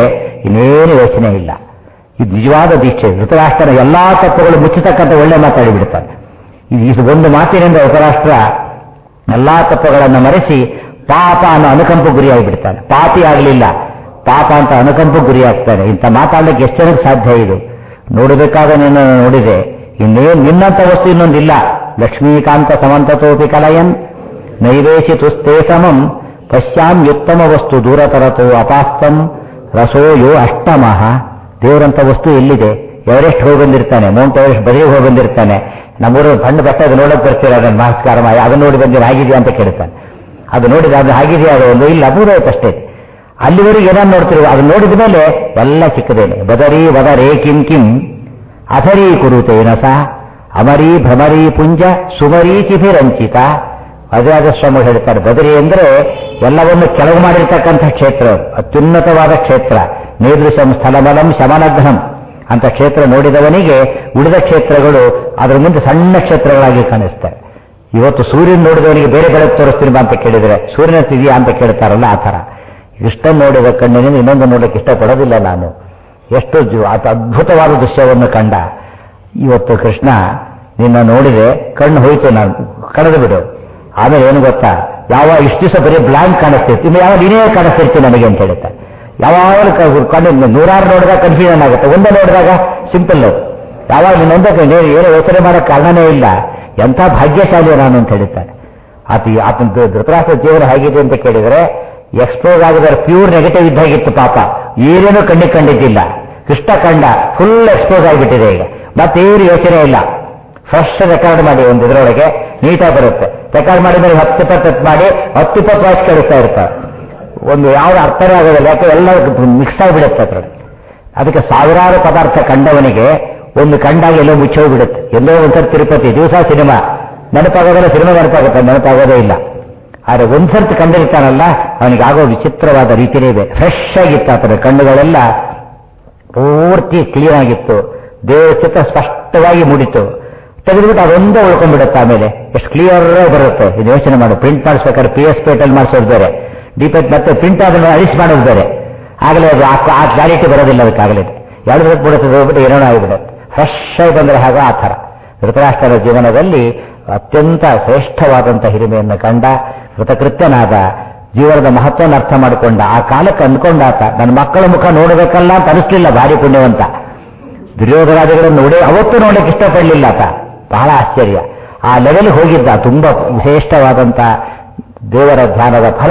ಇನ್ನೇನು ಯೋಚನೆ ಇಲ್ಲ ಇದು ನಿಜವಾದ ದೀಕ್ಷೆ ಧೃತರಾಷ್ಟ್ರನ ಎಲ್ಲಾ ತಪ್ಪುಗಳು ಮುಚ್ಚತಕ್ಕಂಥ ಒಳ್ಳೆ ಮಾತಾಡಿ ಬಿಡ್ತಾನೆ ಇದು ಒಂದು ಮಾತಿನಿಂದ ಧೃತರಾಷ್ಟ್ರ ಎಲ್ಲಾ ತಪ್ಪುಗಳನ್ನು ಮರೆಸಿ ಪಾಪ ಅನ್ನೋ ಅನುಕಂಪ ಗುರಿಯಾಗಿ ಬಿಡ್ತಾನೆ ಪಾಪಿ ಆಗಲಿಲ್ಲ ಪಾಪ ಅಂತ ಅನುಕಂಪ ಗುರಿಯಾಗ್ತಾನೆ ಇಂಥ ಮಾತಾಡ್ಲಿಕ್ಕೆ ಎಷ್ಟು ಜನಕ್ಕೆ ಸಾಧ್ಯ ಇದು ನೋಡಬೇಕಾದ ನಿನ್ನ ನೋಡಿದೆ ಇನ್ನೇನು ನಿನ್ನಂಥ ವಸ್ತು ಇನ್ನೊಂದಿಲ್ಲ ಲಕ್ಷ್ಮೀಕಾಂತ ಸಮಂತತೋಪಿ ಕಲಯನ್ ನೈವೇಶಿ ತುಸ್ತೇ ಸಮಂ ಪಶ್ಯಾಮ್ಯುತ್ತಮ ವಸ್ತು ದೂರತರತೋ ಅಪಾಸ್ತಂ ರಸೋಯೋ ಅಷ್ಟಮಃ ದೇವರಂತ ವಸ್ತು ಎಲ್ಲಿದೆ ಎವರೆಸ್ಟ್ ಹೋಗಿ ಬಂದಿರ್ತಾನೆ ಮೌಂಟ್ ಎವರೆಸ್ಟ್ ಬದಿಗೆ ಹೋಗಿ ಬಂದಿರ್ತಾನೆ ನಮ್ಮೂರು ಬಣ್ಣ ಬೆಟ್ಟ ಅದು ನೋಡಕ್ ಬರ್ತೀರ ಅದನ್ನ ಮಹಸ್ಕಾರ ಮಾಡಿ ಅದನ್ನ ನೋಡಿ ಬಂದಿರ ಆಗಿದೆಯಾ ಅಂತ ಕೇಳ್ತಾನೆ ಅದು ನೋಡಿದ ಅದು ಆಗಿದೆಯಾ ಅದು ಒಂದು ಇಲ್ಲ ಅಪೂರ್ವತ್ತಷ್ಟೇ ಅಲ್ಲಿವರೆಗೆ ಏನನ್ನ ನೋಡ್ತಿರೋ ಅದು ನೋಡಿದ ಮೇಲೆ ಎಲ್ಲ ಚಿಕ್ಕದೇನೆ ಬದರಿ ವದರೇ ಕಿಂ ಕಿಂ ಅಧರೀ ಕುರುತೇನ ಸ ಅಮರೀ ಭ್ರಮರೀ ಪುಂಜ ಸುಮರೀಚಿಭಿರಂಚಿತ ಅಜರಾಜ ಸ್ವಾಮಿ ಹೇಳ್ತಾರೆ ಬದರಿ ಅಂದ್ರೆ ಎಲ್ಲವನ್ನು ಕೆಳಗೆ ಮಾಡಿರ್ತಕ್ಕಂಥ ಕ್ಷೇತ್ರ ಅತ್ಯುನ್ನತವಾದ ಕ್ಷೇತ್ರ ನೀದೃಶಂ ಸ್ಥಳಬಲಂ ಶಮನಗ್ನಂ ಅಂತ ಕ್ಷೇತ್ರ ನೋಡಿದವನಿಗೆ ಉಳಿದ ಕ್ಷೇತ್ರಗಳು ಅದರ ಮುಂದೆ ಸಣ್ಣ ಕ್ಷೇತ್ರಗಳಾಗಿ ಕಾಣಿಸ್ತವೆ ಇವತ್ತು ಸೂರ್ಯನ ನೋಡಿದವನಿಗೆ ಬೇರೆ ಬೆಳಕು ತೋರಿಸ್ತೀನಿ ಬಾ ಅಂತ ಕೇಳಿದ್ರೆ ಸೂರ್ಯನ ಇದೆಯಾ ಅಂತ ಕೇಳ್ತಾರಲ್ಲ ಆ ಥರ ಇಷ್ಟನ್ನು ನೋಡಿದ ಕಣ್ಣಿನಿಂದ ಇನ್ನೊಂದು ನೋಡಕ್ಕೆ ಇಷ್ಟಪಡೋದಿಲ್ಲ ನಾನು ಎಷ್ಟು ಜು- ಆತ ಅದ್ಭುತವಾದ ದೃಶ್ಯವನ್ನು ಕಂಡ ಇವತ್ತು ಕೃಷ್ಣ ನಿನ್ನ ನೋಡಿದೆ ಕಣ್ಣು ಹೋಯ್ತು ನಾನು ಕಳೆದು ಬಿಡು ಆಮೇಲೆ ಏನು ಗೊತ್ತಾ ಯಾವ ಇಷ್ಟು ದಿವಸ ಬರೀ ಬ್ಲಾಂಕ್ ಕಾಣಿಸ್ತಿರ್ತಿ ಇನ್ನು ಯಾವ ನೀನೇ ಕಾಣಿಸ್ತಿರ್ತಿ ನನಗೆ ಅಂತ ಹೇಳ್ತಾರೆ ಯಾವಾಗಲೂ ಕ- ಕಣ್ಣು ನೂರಾರು ನೋಡಿದಾಗ ಕನ್ಫ್ಯೂಷನ್ ಆಗುತ್ತೆ ಒಂದೇ ನೋಡಿದಾಗ ಸಿಂಪಲ್ ಯಾವಾಗ ನೀನೊಂದೇ ಕಣ್ಣು ಏನು ಯೋಚನೆ ಮಾಡೋಕ್ಕೆ ಕಾರಣನೇ ಇಲ್ಲ ಎಂಥ ಭಾಗ್ಯಶಾಲಿ ನಾನು ಅಂತ ಹೇಳ್ತಾರೆ ಆತ ಆತನ ಧೃತರಾಷ್ಟ್ರ ಜೀವನ ಹೇಗಿದೆ ಅಂತ ಕೇಳಿದರೆ ಎಕ್ಸ್ಪೋಸ್ ಆಗಿದ್ದಾರೆ ಪ್ಯೂರ್ ನೆಗೆಟಿವ್ ಇದ್ದಾಗಿತ್ತು ಪಾಪ ಏನೇನೂ ಕಣ್ಣಿಗೆ ಕಂಡಿದ್ದಿಲ್ಲ ಕೃಷ್ಣ ಕಂಡ ಫುಲ್ ಎಕ್ಸ್ಪೋಸ್ ಆಗಿಬಿಟ್ಟಿದೆ ಈಗ ಮತ್ತೇನು ಯೋಚನೆ ಇಲ್ಲ ಫಸ್ಟ್ ರೆಕಾರ್ಡ್ ಮಾಡಿ ಒಂದು ಇದರೊಳಗೆ ನೀಟಾಗಿ ಬರುತ್ತೆ ರೆಕಾರ್ಡ್ ಮಾಡಿದ್ರೆ ಹತ್ತು ಇಪ್ಪತ್ತು ಹತ್ತು ಮಾಡಿ ಹತ್ತು ಇಪ್ಪತ್ತು ವಾಯ್ಸ್ ಕೇಳಿಸ್ತಾ ಇರ್ತಾರೆ ಒಂದು ಯಾವ್ದು ಅರ್ಥನೇ ಆಗೋದಿಲ್ಲ ಯಾಕೆ ಎಲ್ಲ ಮಿಕ್ಸ್ ಆಗಿಬಿಡುತ್ತೆ ಅದರೊಳಗೆ ಅದಕ್ಕೆ ಸಾವಿರಾರು ಪದಾರ್ಥ ಕಂಡವನಿಗೆ ಒಂದು ಕಂಡಾಗ ಎಲ್ಲೋ ಮುಚ್ಚೋಗ್ಬಿಡುತ್ತೆ ಎಲ್ಲೋ ಒಂದ್ಸರಿ ತಿರುಪತಿ ದಿವಸ ಸಿನಿಮಾ ನೆನಪಾಗೋದಿಲ್ಲ ಸಿನಿಮಾ ನೆನಪಾಗುತ್ತೆ ನೆನಪಾಗೋದೇ ಇಲ್ಲ ಆದರೆ ಒಂದ್ಸರ್ತಿ ಕಂಡಿರ್ತಾನಲ್ಲ ಅವನಿಗೆ ಆಗೋ ವಿಚಿತ್ರವಾದ ರೀತಿಯೇ ಇದೆ ಫ್ರೆಶ್ ಆಗಿತ್ತು ಆತನ ಕಣ್ಣುಗಳೆಲ್ಲ ಪೂರ್ತಿ ಕ್ಲೀನ್ ಆಗಿತ್ತು ದೇವರ ಚಿತ್ರ ಸ್ಪಷ್ಟವಾಗಿ ಮೂಡಿತು ತೆಗೆದುಬಿಟ್ಟು ಅದೊಂದೇ ಉಳ್ಕೊಂಡ್ಬಿಡುತ್ತೆ ಆಮೇಲೆ ಎಷ್ಟು ಕ್ಲಿಯರ್ ಬರುತ್ತೆ ಇದು ಯೋಚನೆ ಮಾಡು ಪ್ರಿಂಟ್ ಮಾಡಿಸ್ಬೇಕಾದ್ರೆ ಪಿ ಎಸ್ ಪೇಟಲ್ಲಿ ಮಾಡಿಸೋದು ಬೇರೆ ಡಿಪೆಟ್ ಮತ್ತೆ ಪ್ರಿಂಟ್ ಅದನ್ನು ಅಳಿಸಿ ಮಾಡೋದು ಬೇರೆ ಆಗಲೇ ಅದು ಆ- ಆ ಕ್ಲಾರಿಟಿ ಬರೋದಿಲ್ಲ ಅದಕ್ಕಾಗಲೇ ಎರಡು ದಿವಸ ಬಿಡುತ್ತೆ ಹೋಗ್ಬಿಟ್ಟು ಏನೋ ಆಗಿಬಿಡುತ್ತೆ ಫ್ರೆಶ್ ಆಗಿ ಬಂದರೆ ಹಾಗೆ ಆ ಥರ ಧೃತರಾಷ್ಟ್ರನ ಜೀವನದಲ್ಲಿ ಅತ್ಯಂತ ಶ್ರೇಷ್ಠವಾದಂಥ ಹಿರಿಮೆಯನ್ನು ಕಂಡ ಕೃತಕೃತ್ಯನಾದ ಜೀವನದ ಮಹತ್ವವನ್ನು ಅರ್ಥ ಮಾಡಿಕೊಂಡ ಆ ಕಾಲಕ್ಕೆ ಅಂದ್ಕೊಂಡಾತ ನನ್ನ ಮಕ್ಕಳ ಮುಖ ನೋಡಬೇಕಲ್ಲ ಅಂತ ಅನಿಸ್ಲಿಲ್ಲ ಭಾರಿ ಪುಣ್ಯವಂತ ದುರ್ಯೋಧರಾದಿಗಳನ್ನು ನೋಡಿ ಅವತ್ತು ನೋಡಕ್ಕೆ ಇಷ್ಟಪಡಲಿಲ್ಲ ಆತ ಬಹಳ ಆಶ್ಚರ್ಯ ಆ ಲೆವೆಲ್ ಹೋಗಿದ್ದ ತುಂಬಾ ವಿಶೇಷವಾದಂಥ ದೇವರ ಧ್ಯಾನದ ಫಲ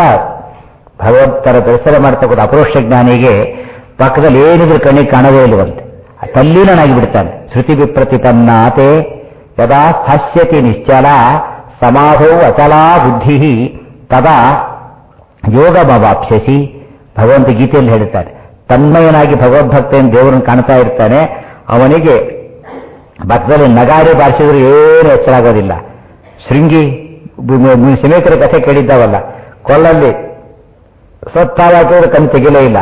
ಭಗವಂತರ ದರ್ಶನ ಮಾಡ್ತಕ್ಕಂಥ ಅಪರೋಕ್ಷ ಜ್ಞಾನಿಗೆ ಪಕ್ಕದಲ್ಲಿ ಏನಿದ್ರು ಕಣ್ಣಿಗೆ ಕಾಣದೇ ಇಲ್ಲವಂತೆ ತಲ್ಲೀನನಾಗಿ ಬಿಡ್ತಾನೆ ಶ್ರುತಿ ವಿಪ್ರತಿಪನ್ನಾತೆ ಯದಾ ಸ್ಥಾಸ್ಯತಿ ನಿಶ್ಚಲ ಸಮಾಧೋ ಅಚಲಾ ಬುದ್ಧಿ ತದಾ ಯೋಗಮವಾಪ್ಸ್ಯಸಿ ಭಗವಂತ ಗೀತೆಯಲ್ಲಿ ಹೇಳ್ತಾರೆ ತನ್ಮಯನಾಗಿ ಭಗವದ್ಭಕ್ತೆಯನ್ನು ದೇವರನ್ನು ಕಾಣ್ತಾ ಇರ್ತಾನೆ ಅವನಿಗೆ ಭಕ್ತದಲ್ಲಿ ನಗಾರಿ ಬಾರಿಸಿದ್ರು ಏನು ಎಚ್ಚರ ಆಗೋದಿಲ್ಲ ಶೃಂಗಿ ಸಿಮೇಕರ ಕಥೆ ಕೇಳಿದ್ದಾವಲ್ಲ ಕೊಲ್ಲಲ್ಲಿ ಸತ್ತಾಗಿದ್ರೆ ಕಣ್ಣು ತೆಗಿಲೇ ಇಲ್ಲ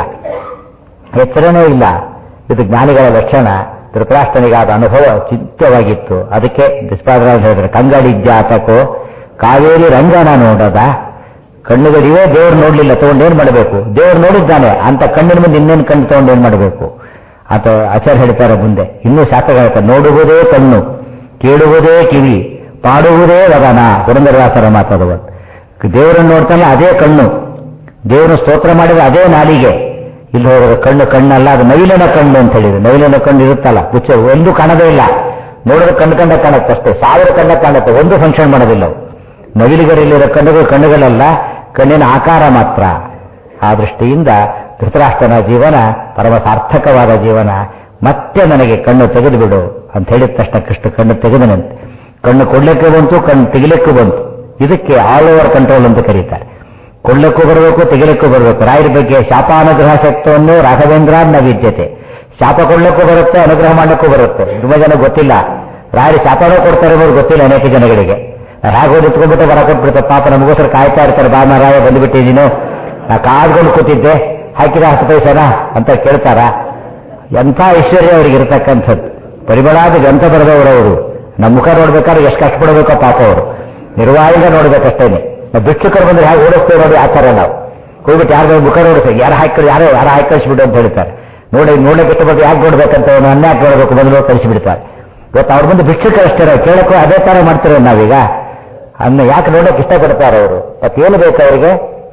ಎಚ್ಚರನೇ ಇಲ್ಲ ಇದು ಜ್ಞಾನಿಗಳ ಲಕ್ಷಣ ಧೃತರಾಷ್ಟ್ರನಿಗಾದ ಅನುಭವ ಚಿತ್ತವಾಗಿತ್ತು ಅದಕ್ಕೆ ದುಷ್ಪಾದರಾಜ್ ಹೇಳಿದ್ರೆ ಕಂಗಡಿಜ್ಜಾತಕೋ ಕಾವೇರಿ ರಂಗನ ನೋಡದ ಕಣ್ಣುಗಳಿವೆ ದೇವ್ರು ನೋಡ್ಲಿಲ್ಲ ತಗೊಂಡೇನ್ ಮಾಡಬೇಕು ದೇವ್ರು ನೋಡಿದ್ದಾನೆ ಅಂತ ಕಣ್ಣಿನ ಮುಂದೆ ಇನ್ನೇನು ಕಣ್ಣು ತಗೊಂಡೇನ್ ಮಾಡಬೇಕು ಅಂತ ಆಚಾರ್ಯ ಹೇಳ್ತಾರೆ ಮುಂದೆ ಇನ್ನೂ ಶಾಖಗಾಯಕ ನೋಡುವುದೇ ಕಣ್ಣು ಕೇಳುವುದೇ ಕಿವಿ ಪಾಡುವುದೇ ವದನ ಪುರಂದರದಾಸರ ಮಾತದು ದೇವರನ್ನು ನೋಡ್ತಾನೆ ಅದೇ ಕಣ್ಣು ದೇವರು ಸ್ತೋತ್ರ ಮಾಡಿದ್ರೆ ಅದೇ ನಾಲಿಗೆ ಇಲ್ಲಿ ಹೋದ್ರೆ ಕಣ್ಣು ಕಣ್ಣಲ್ಲ ಅದು ನವಿಲಿನ ಕಣ್ಣು ಅಂತ ಹೇಳಿದ್ರು ನವಿಲಿನ ಕಣ್ಣು ಇರುತ್ತಲ್ಲ ಹುಚ್ಚ ಒಂದು ಕಾಣದೇ ಇಲ್ಲ ನೋಡಿದ್ರೆ ಕಣ್ಣು ಕಂಡ ಕಾಣುತ್ತೆ ಅಷ್ಟೇ ಸಾವಿರ ಕಣ್ಣ ಕಾಣುತ್ತೆ ಒಂದು ಫಂಕ್ಷನ್ ಮಾಡೋದಿಲ್ಲ ಅವು. ನವಿಲಿಗರಲ್ಲಿರೋ ಕಣ್ಣುಗಳು ಕಣ್ಣುಗಳಲ್ಲ ಕಣ್ಣಿನ ಆಕಾರ ಮಾತ್ರ ಆ ದೃಷ್ಟಿಯಿಂದ ಧೃತರಾಷ್ಟ್ರನ ಜೀವನ ಪರಮ ಸಾರ್ಥಕವಾದ ಜೀವನ ಮತ್ತೆ ನನಗೆ ಕಣ್ಣು ತೆಗೆದು ಬಿಡು ಅಂತ ಹೇಳಿದ ತಕ್ಷಣ ಕೃಷ್ಣ ಕಣ್ಣು ತೆಗೆದನಂತೆ ಕಣ್ಣು ಕೊಡ್ಲಿಕ್ಕೆ ಬಂತು ಕಣ್ಣು ತೆಗಿಲಿಕ್ಕೂ ಬಂತು ಇದಕ್ಕೆ ಆಲ್ ಓವರ್ ಕಂಟ್ರೋಲ್ ಅಂತ ಕರೀತಾರೆ ಕೊಳ್ಳಕ್ಕೂ ಬರಬೇಕು ತೆಗಿಲಿಕ್ಕೂ ಬರಬೇಕು ರಾಯರ ಬಗ್ಗೆ ಶಾಪಾನುಗ್ರಹ ಶಕ್ತವನ್ನು ರಾಘವೇಂದ್ರ ನ ವಿದ್ಯತೆ ಶಾಪ ಕೊಡ್ಲಿಕ್ಕೂ ಬರುತ್ತೆ ಅನುಗ್ರಹ ಮಾಡಲಿಕ್ಕೂ ಬರುತ್ತೆ ತುಂಬಾ ಜನ ಗೊತ್ತಿಲ್ಲ ರಾಯರು ಶಾಪನೂ ಕೊಡ್ತಾರೆ ಅನ್ನೋದು ಗೊತ್ತಿಲ್ಲ ಅನೇಕ ಜನಗಳಿಗೆ ಹೇಗೆ ನಿಂತ್ಕೊಂಡ್ಬಿಟ್ಟು ಬರ ಕೊಟ್ಬಿಡ್ತಾರೆ ಪಾಪ ನಮಗೋಸ್ಕರ ಕಾಯ್ತಾ ಇರ್ತಾರೆ ಬಾ ರಾಯ ಬಂದುಬಿಟ್ಟಿದ್ದೀನೋ ನಾ ಕಾದ್ಕೊಂಡು ಕೂತಿದ್ದೆ ಹಾಕಿದ ಹತ್ತು ಪೈಸನಾ ಅಂತ ಕೇಳ್ತಾರ ಎಂಥ ಐಶ್ವರ್ಯ ಅವರಿಗೆ ಇರತಕ್ಕಂಥದ್ದು ಪರಿಮಳಾದ ಗ್ರಂಥ ಬರೆದವರು ಅವರು ನಮ್ಮ ಮುಖ ನೋಡ್ಬೇಕಾದ್ರೆ ಎಷ್ಟು ಕಷ್ಟಪಡಬೇಕೋ ಪಾಪ ಅವರು ನಿರ್ವಾಹಿಗ ನೋಡ್ಬೇಕಷ್ಟೇನೆ ನಾವು ಭಿಕ್ಷುಕರು ಬಂದ್ರೆ ಹೇಗೆ ಓಡಿಸ್ತೇವೆ ನೋಡಿ ಆ ಥರ ನಾವು ಹೋಗ್ಬಿಟ್ಟು ಯಾರು ಮುಖ ನೋಡಿಸ್ತೇವೆ ಯಾರು ಹಾಕಿ ಯಾರೋ ಯಾರು ಹಾಕಿ ಕಳಿಸ್ಬಿಟ್ಟು ಅಂತ ಹೇಳ್ತಾರೆ ನೋಡಿ ನೋಡಿ ಬಿಟ್ಟು ಬಗ್ಗೆ ಯಾಕೆ ನೋಡ್ಬೇಕಂತ ಅವನು ಅನ್ನ ಯಾಕೆ ನೋಡ್ಬೇಕು ಮೊದಲು ಕಳಿಸಿಬಿಡ್ತಾರೆ ಇವತ್ತು ಅವ್ರ ಮುಂದೆ ಭಿಕ್ಷೆ ಕಳಿಸ್ತಾರೆ ಕೇಳಕ್ಕೂ ಅದೇ ತರ ಮಾಡ್ತಾರೆ ನಾವೀಗ ಅನ್ನ ಯಾಕೆ ನೋಡಕ್ಕೆ ಇಷ್ಟಪಡ್ತಾರೆ ಅವರು ಮತ್ತೇನು ಬೇಕು ಅವರಿಗೆ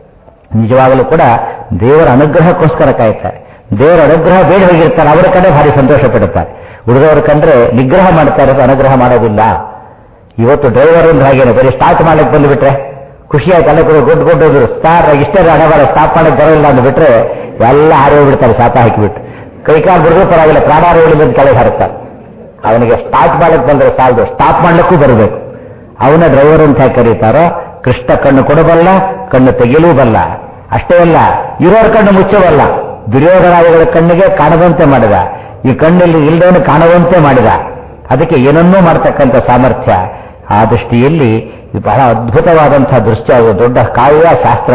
ನಿಜವಾಗಲೂ ಕೂಡ ದೇವರ ಅನುಗ್ರಹಕ್ಕೋಸ್ಕರ ಕಾಯ್ತಾರೆ ದೇವರ ಅನುಗ್ರಹ ಬೇಡ ಹೋಗಿರ್ತಾರೆ ಅವರ ಕಡೆ ಭಾರಿ ಸಂತೋಷ ಪಡುತ್ತಾರೆ ಉಳಿದವರ ಕಂಡ್ರೆ ನಿಗ್ರಹ ಮಾಡ್ತಾರೆ ಅನುಗ್ರಹ ಮಾಡೋದಿಲ್ಲ ಇವತ್ತು ಡ್ರೈವರ್ ಅಂದ್ರೆ ಹಾಗೇನೆ ಬರೀ ಸ್ಟಾರ್ಟ್ ಮಾಡಕ್ಕೆ ಬಂದುಬಿಟ್ರೆ ಖುಷಿಯಾಗಿ ಎಲ್ಲ ಕೂಡ ಗುಡ್ ಗುಡ್ ಹೋದ್ರು ಸ್ಟಾರ್ ಇಷ್ಟೇ ಹಣಬಾರ ಸ್ಟಾಪ್ ಮಾಡಕ್ಕೆ ಬರೋಲ್ಲ ಅಂದ್ಬಿಟ್ರೆ ಎಲ್ಲ ಹಾರಿ ಬಿಡ್ತಾರೆ ಶಾಪ ಹಾಕಿಬಿಟ್ಟು ಕೈಕಾಲು ಬಿಡಗೂ ಪರವಾಗಿಲ್ಲ ಪ್ರಾಣಾರೋಗ್ಯ ಬಂದು ಕೆಳಗೆ ಹಾರುತ್ತಾರೆ ಅವನಿಗೆ ಸ್ಟಾರ್ಟ್ ಮಾಡಕ್ಕೆ ಬಂದ್ರೆ ಸಾಲದು ಸ್ಟಾಪ್ ಮಾಡ್ಲಿಕ್ಕೂ ಬರಬೇಕು ಅವನ ಡ್ರೈವರ್ ಅಂತ ಯಾಕೆ ಕರೀತಾರೋ ಕೃಷ್ಣ ಕಣ್ಣು ಕೊಡಬಲ್ಲ ಕಣ್ಣು ತೆಗೆಯಲೂ ಬಲ್ಲ ಅಷ್ಟೇ ಅಲ್ಲ ಇರೋರ ಕಣ್ಣು ಮುಚ್ಚಬಲ್ಲ ದುರ್ಯೋಧನಾದಿಗಳ ಕಣ್ಣಿಗೆ ಕಾಣದಂತೆ ಮಾಡಿದ ಈ ಕಣ್ಣಲ್ಲಿ ಇಲ್ಲದವನು ಕಾಣುವಂತೆ ಮಾಡಿದ ಅದಕ್ಕೆ ಏನನ್ನೂ ಮಾಡ್ತಕ್ಕಂಥ ಸಾಮರ್ಥ್ಯ ಆ ದೃಷ್ಟಿಯಲ್ಲಿ ಇದು ಬಹಳ ಅದ್ಭುತವಾದಂತಹ ದೃಶ್ಯ ಅದು ದೊಡ್ಡ ಕಾವ್ಯ ಶಾಸ್ತ್ರ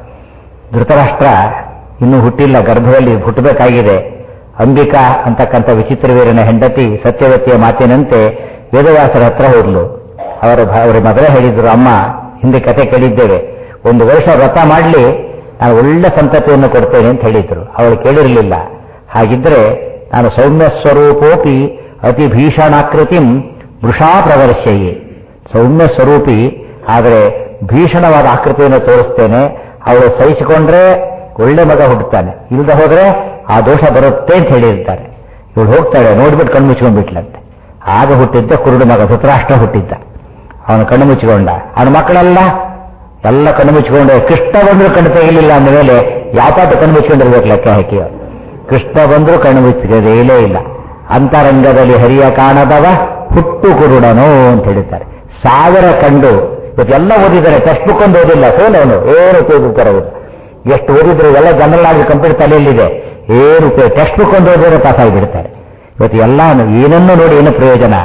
ಧೃತರಾಷ್ಟ್ರ ಇನ್ನೂ ಹುಟ್ಟಿಲ್ಲ ಗರ್ಭದಲ್ಲಿ ಹುಟ್ಟಬೇಕಾಗಿದೆ ಅಂಬಿಕಾ ಅಂತಕ್ಕಂಥ ವಿಚಿತ್ರವೀರನ ಹೆಂಡತಿ ಸತ್ಯವತಿಯ ಮಾತಿನಂತೆ ವೇದವ್ಯಾಸರ ಹತ್ರ ಹೋದ್ಲು ಅವರು ಅವರು ಮೊದಲೇ ಹೇಳಿದ್ರು ಅಮ್ಮ ಹಿಂದೆ ಕತೆ ಕೇಳಿದ್ದೇವೆ ಒಂದು ವರ್ಷ ವ್ರತ ಮಾಡಲಿ ನಾನು ಒಳ್ಳೆ ಸಂತತಿಯನ್ನು ಕೊಡ್ತೇನೆ ಅಂತ ಹೇಳಿದ್ರು ಅವಳು ಕೇಳಿರಲಿಲ್ಲ ಹಾಗಿದ್ರೆ ನಾನು ಸೌಮ್ಯ ಸ್ವರೂಪೋಪಿ ಅತಿ ಭೀಷಣಾಕೃತಿಂ ವೃಷಾ ಪ್ರದರ್ಶಯಿ ಸೌಮ್ಯ ಸ್ವರೂಪಿ ಆದರೆ ಭೀಷಣವಾದ ಆಕೃತಿಯನ್ನು ತೋರಿಸ್ತೇನೆ ಅವಳು ಸಹಿಸಿಕೊಂಡ್ರೆ ಒಳ್ಳೆ ಮಗ ಹುಟ್ಟುತ್ತಾನೆ ಇಲ್ಲದೆ ಹೋದ್ರೆ ಆ ದೋಷ ಬರುತ್ತೆ ಅಂತ ಹೇಳಿರ್ತಾರೆ ಇವಳು ಹೋಗ್ತಾಳೆ ನೋಡ್ಬಿಟ್ಟು ಕಣ್ಣು ಮುಚ್ಕೊಂಡ್ಬಿಟ್ಲಂತೆ ಆಗ ಹುಟ್ಟಿದ್ದ ಕುರುಡು ಮಗ ಧೃತರಾಷ್ಟ್ರ ಹುಟ್ಟಿದ್ದ ಅವನು ಕಣ್ಣು ಮುಚ್ಚಿಕೊಂಡ ಅವನ ಮಕ್ಕಳೆಲ್ಲ ಎಲ್ಲ ಕಣ್ಣು ಮುಚ್ಚಿಕೊಂಡೆ ಕೃಷ್ಣ ಬಂದ್ರು ಕಣ್ಣು ತೆಗಿಲಿಲ್ಲ ಅಂದ ಮೇಲೆ ಯಾವ ಪಾಠ ಕಣ್ಣು ಮುಚ್ಕೊಂಡಿರ್ಬೇಕು ಲೆಕ್ಕ ಹಾಕಿ ಕೃಷ್ಣ ಬಂದ್ರು ಕಣ್ಣು ಮುಚ್ಚಿದೆ ಇಲ್ಲೇ ಇಲ್ಲ ಅಂತರಂಗದಲ್ಲಿ ಹರಿಯ ಕಾಣದವ ಹುಟ್ಟು ಕುರುಡನು ಅಂತ ಹೇಳ್ತಾರೆ ಸಾವಿರ ಕಂಡು ಇವತ್ತೆಲ್ಲ ಓದಿದ್ದಾರೆ ಟೆಕ್ಸ್ಟ್ ಬುಕ್ ಒಂದು ಓದಿಲ್ಲ ಫೋನ್ ಅವನು ಏನು ಉಪಯೋಗ ಎಷ್ಟು ಓದಿದ್ರು ಎಲ್ಲ ಜನರಲ್ ಆಗಿ ಕಂಪ್ಯೂಟರ್ ತಲೆಯಲ್ಲಿದೆ ಏನು ಉಪಯೋಗ ಟೆಕ್ಸ್ಟ್ ಬುಕ್ ಒಂದು ಓದಿದ್ರೆ ಪಾಸ್ ಆಗಿಬಿಡ್ತಾರೆ ಇವತ್ತು ಎಲ್ಲ ಏನನ್ನೂ ನೋಡಿ ಏನು ಪ್ರಯೋಜನ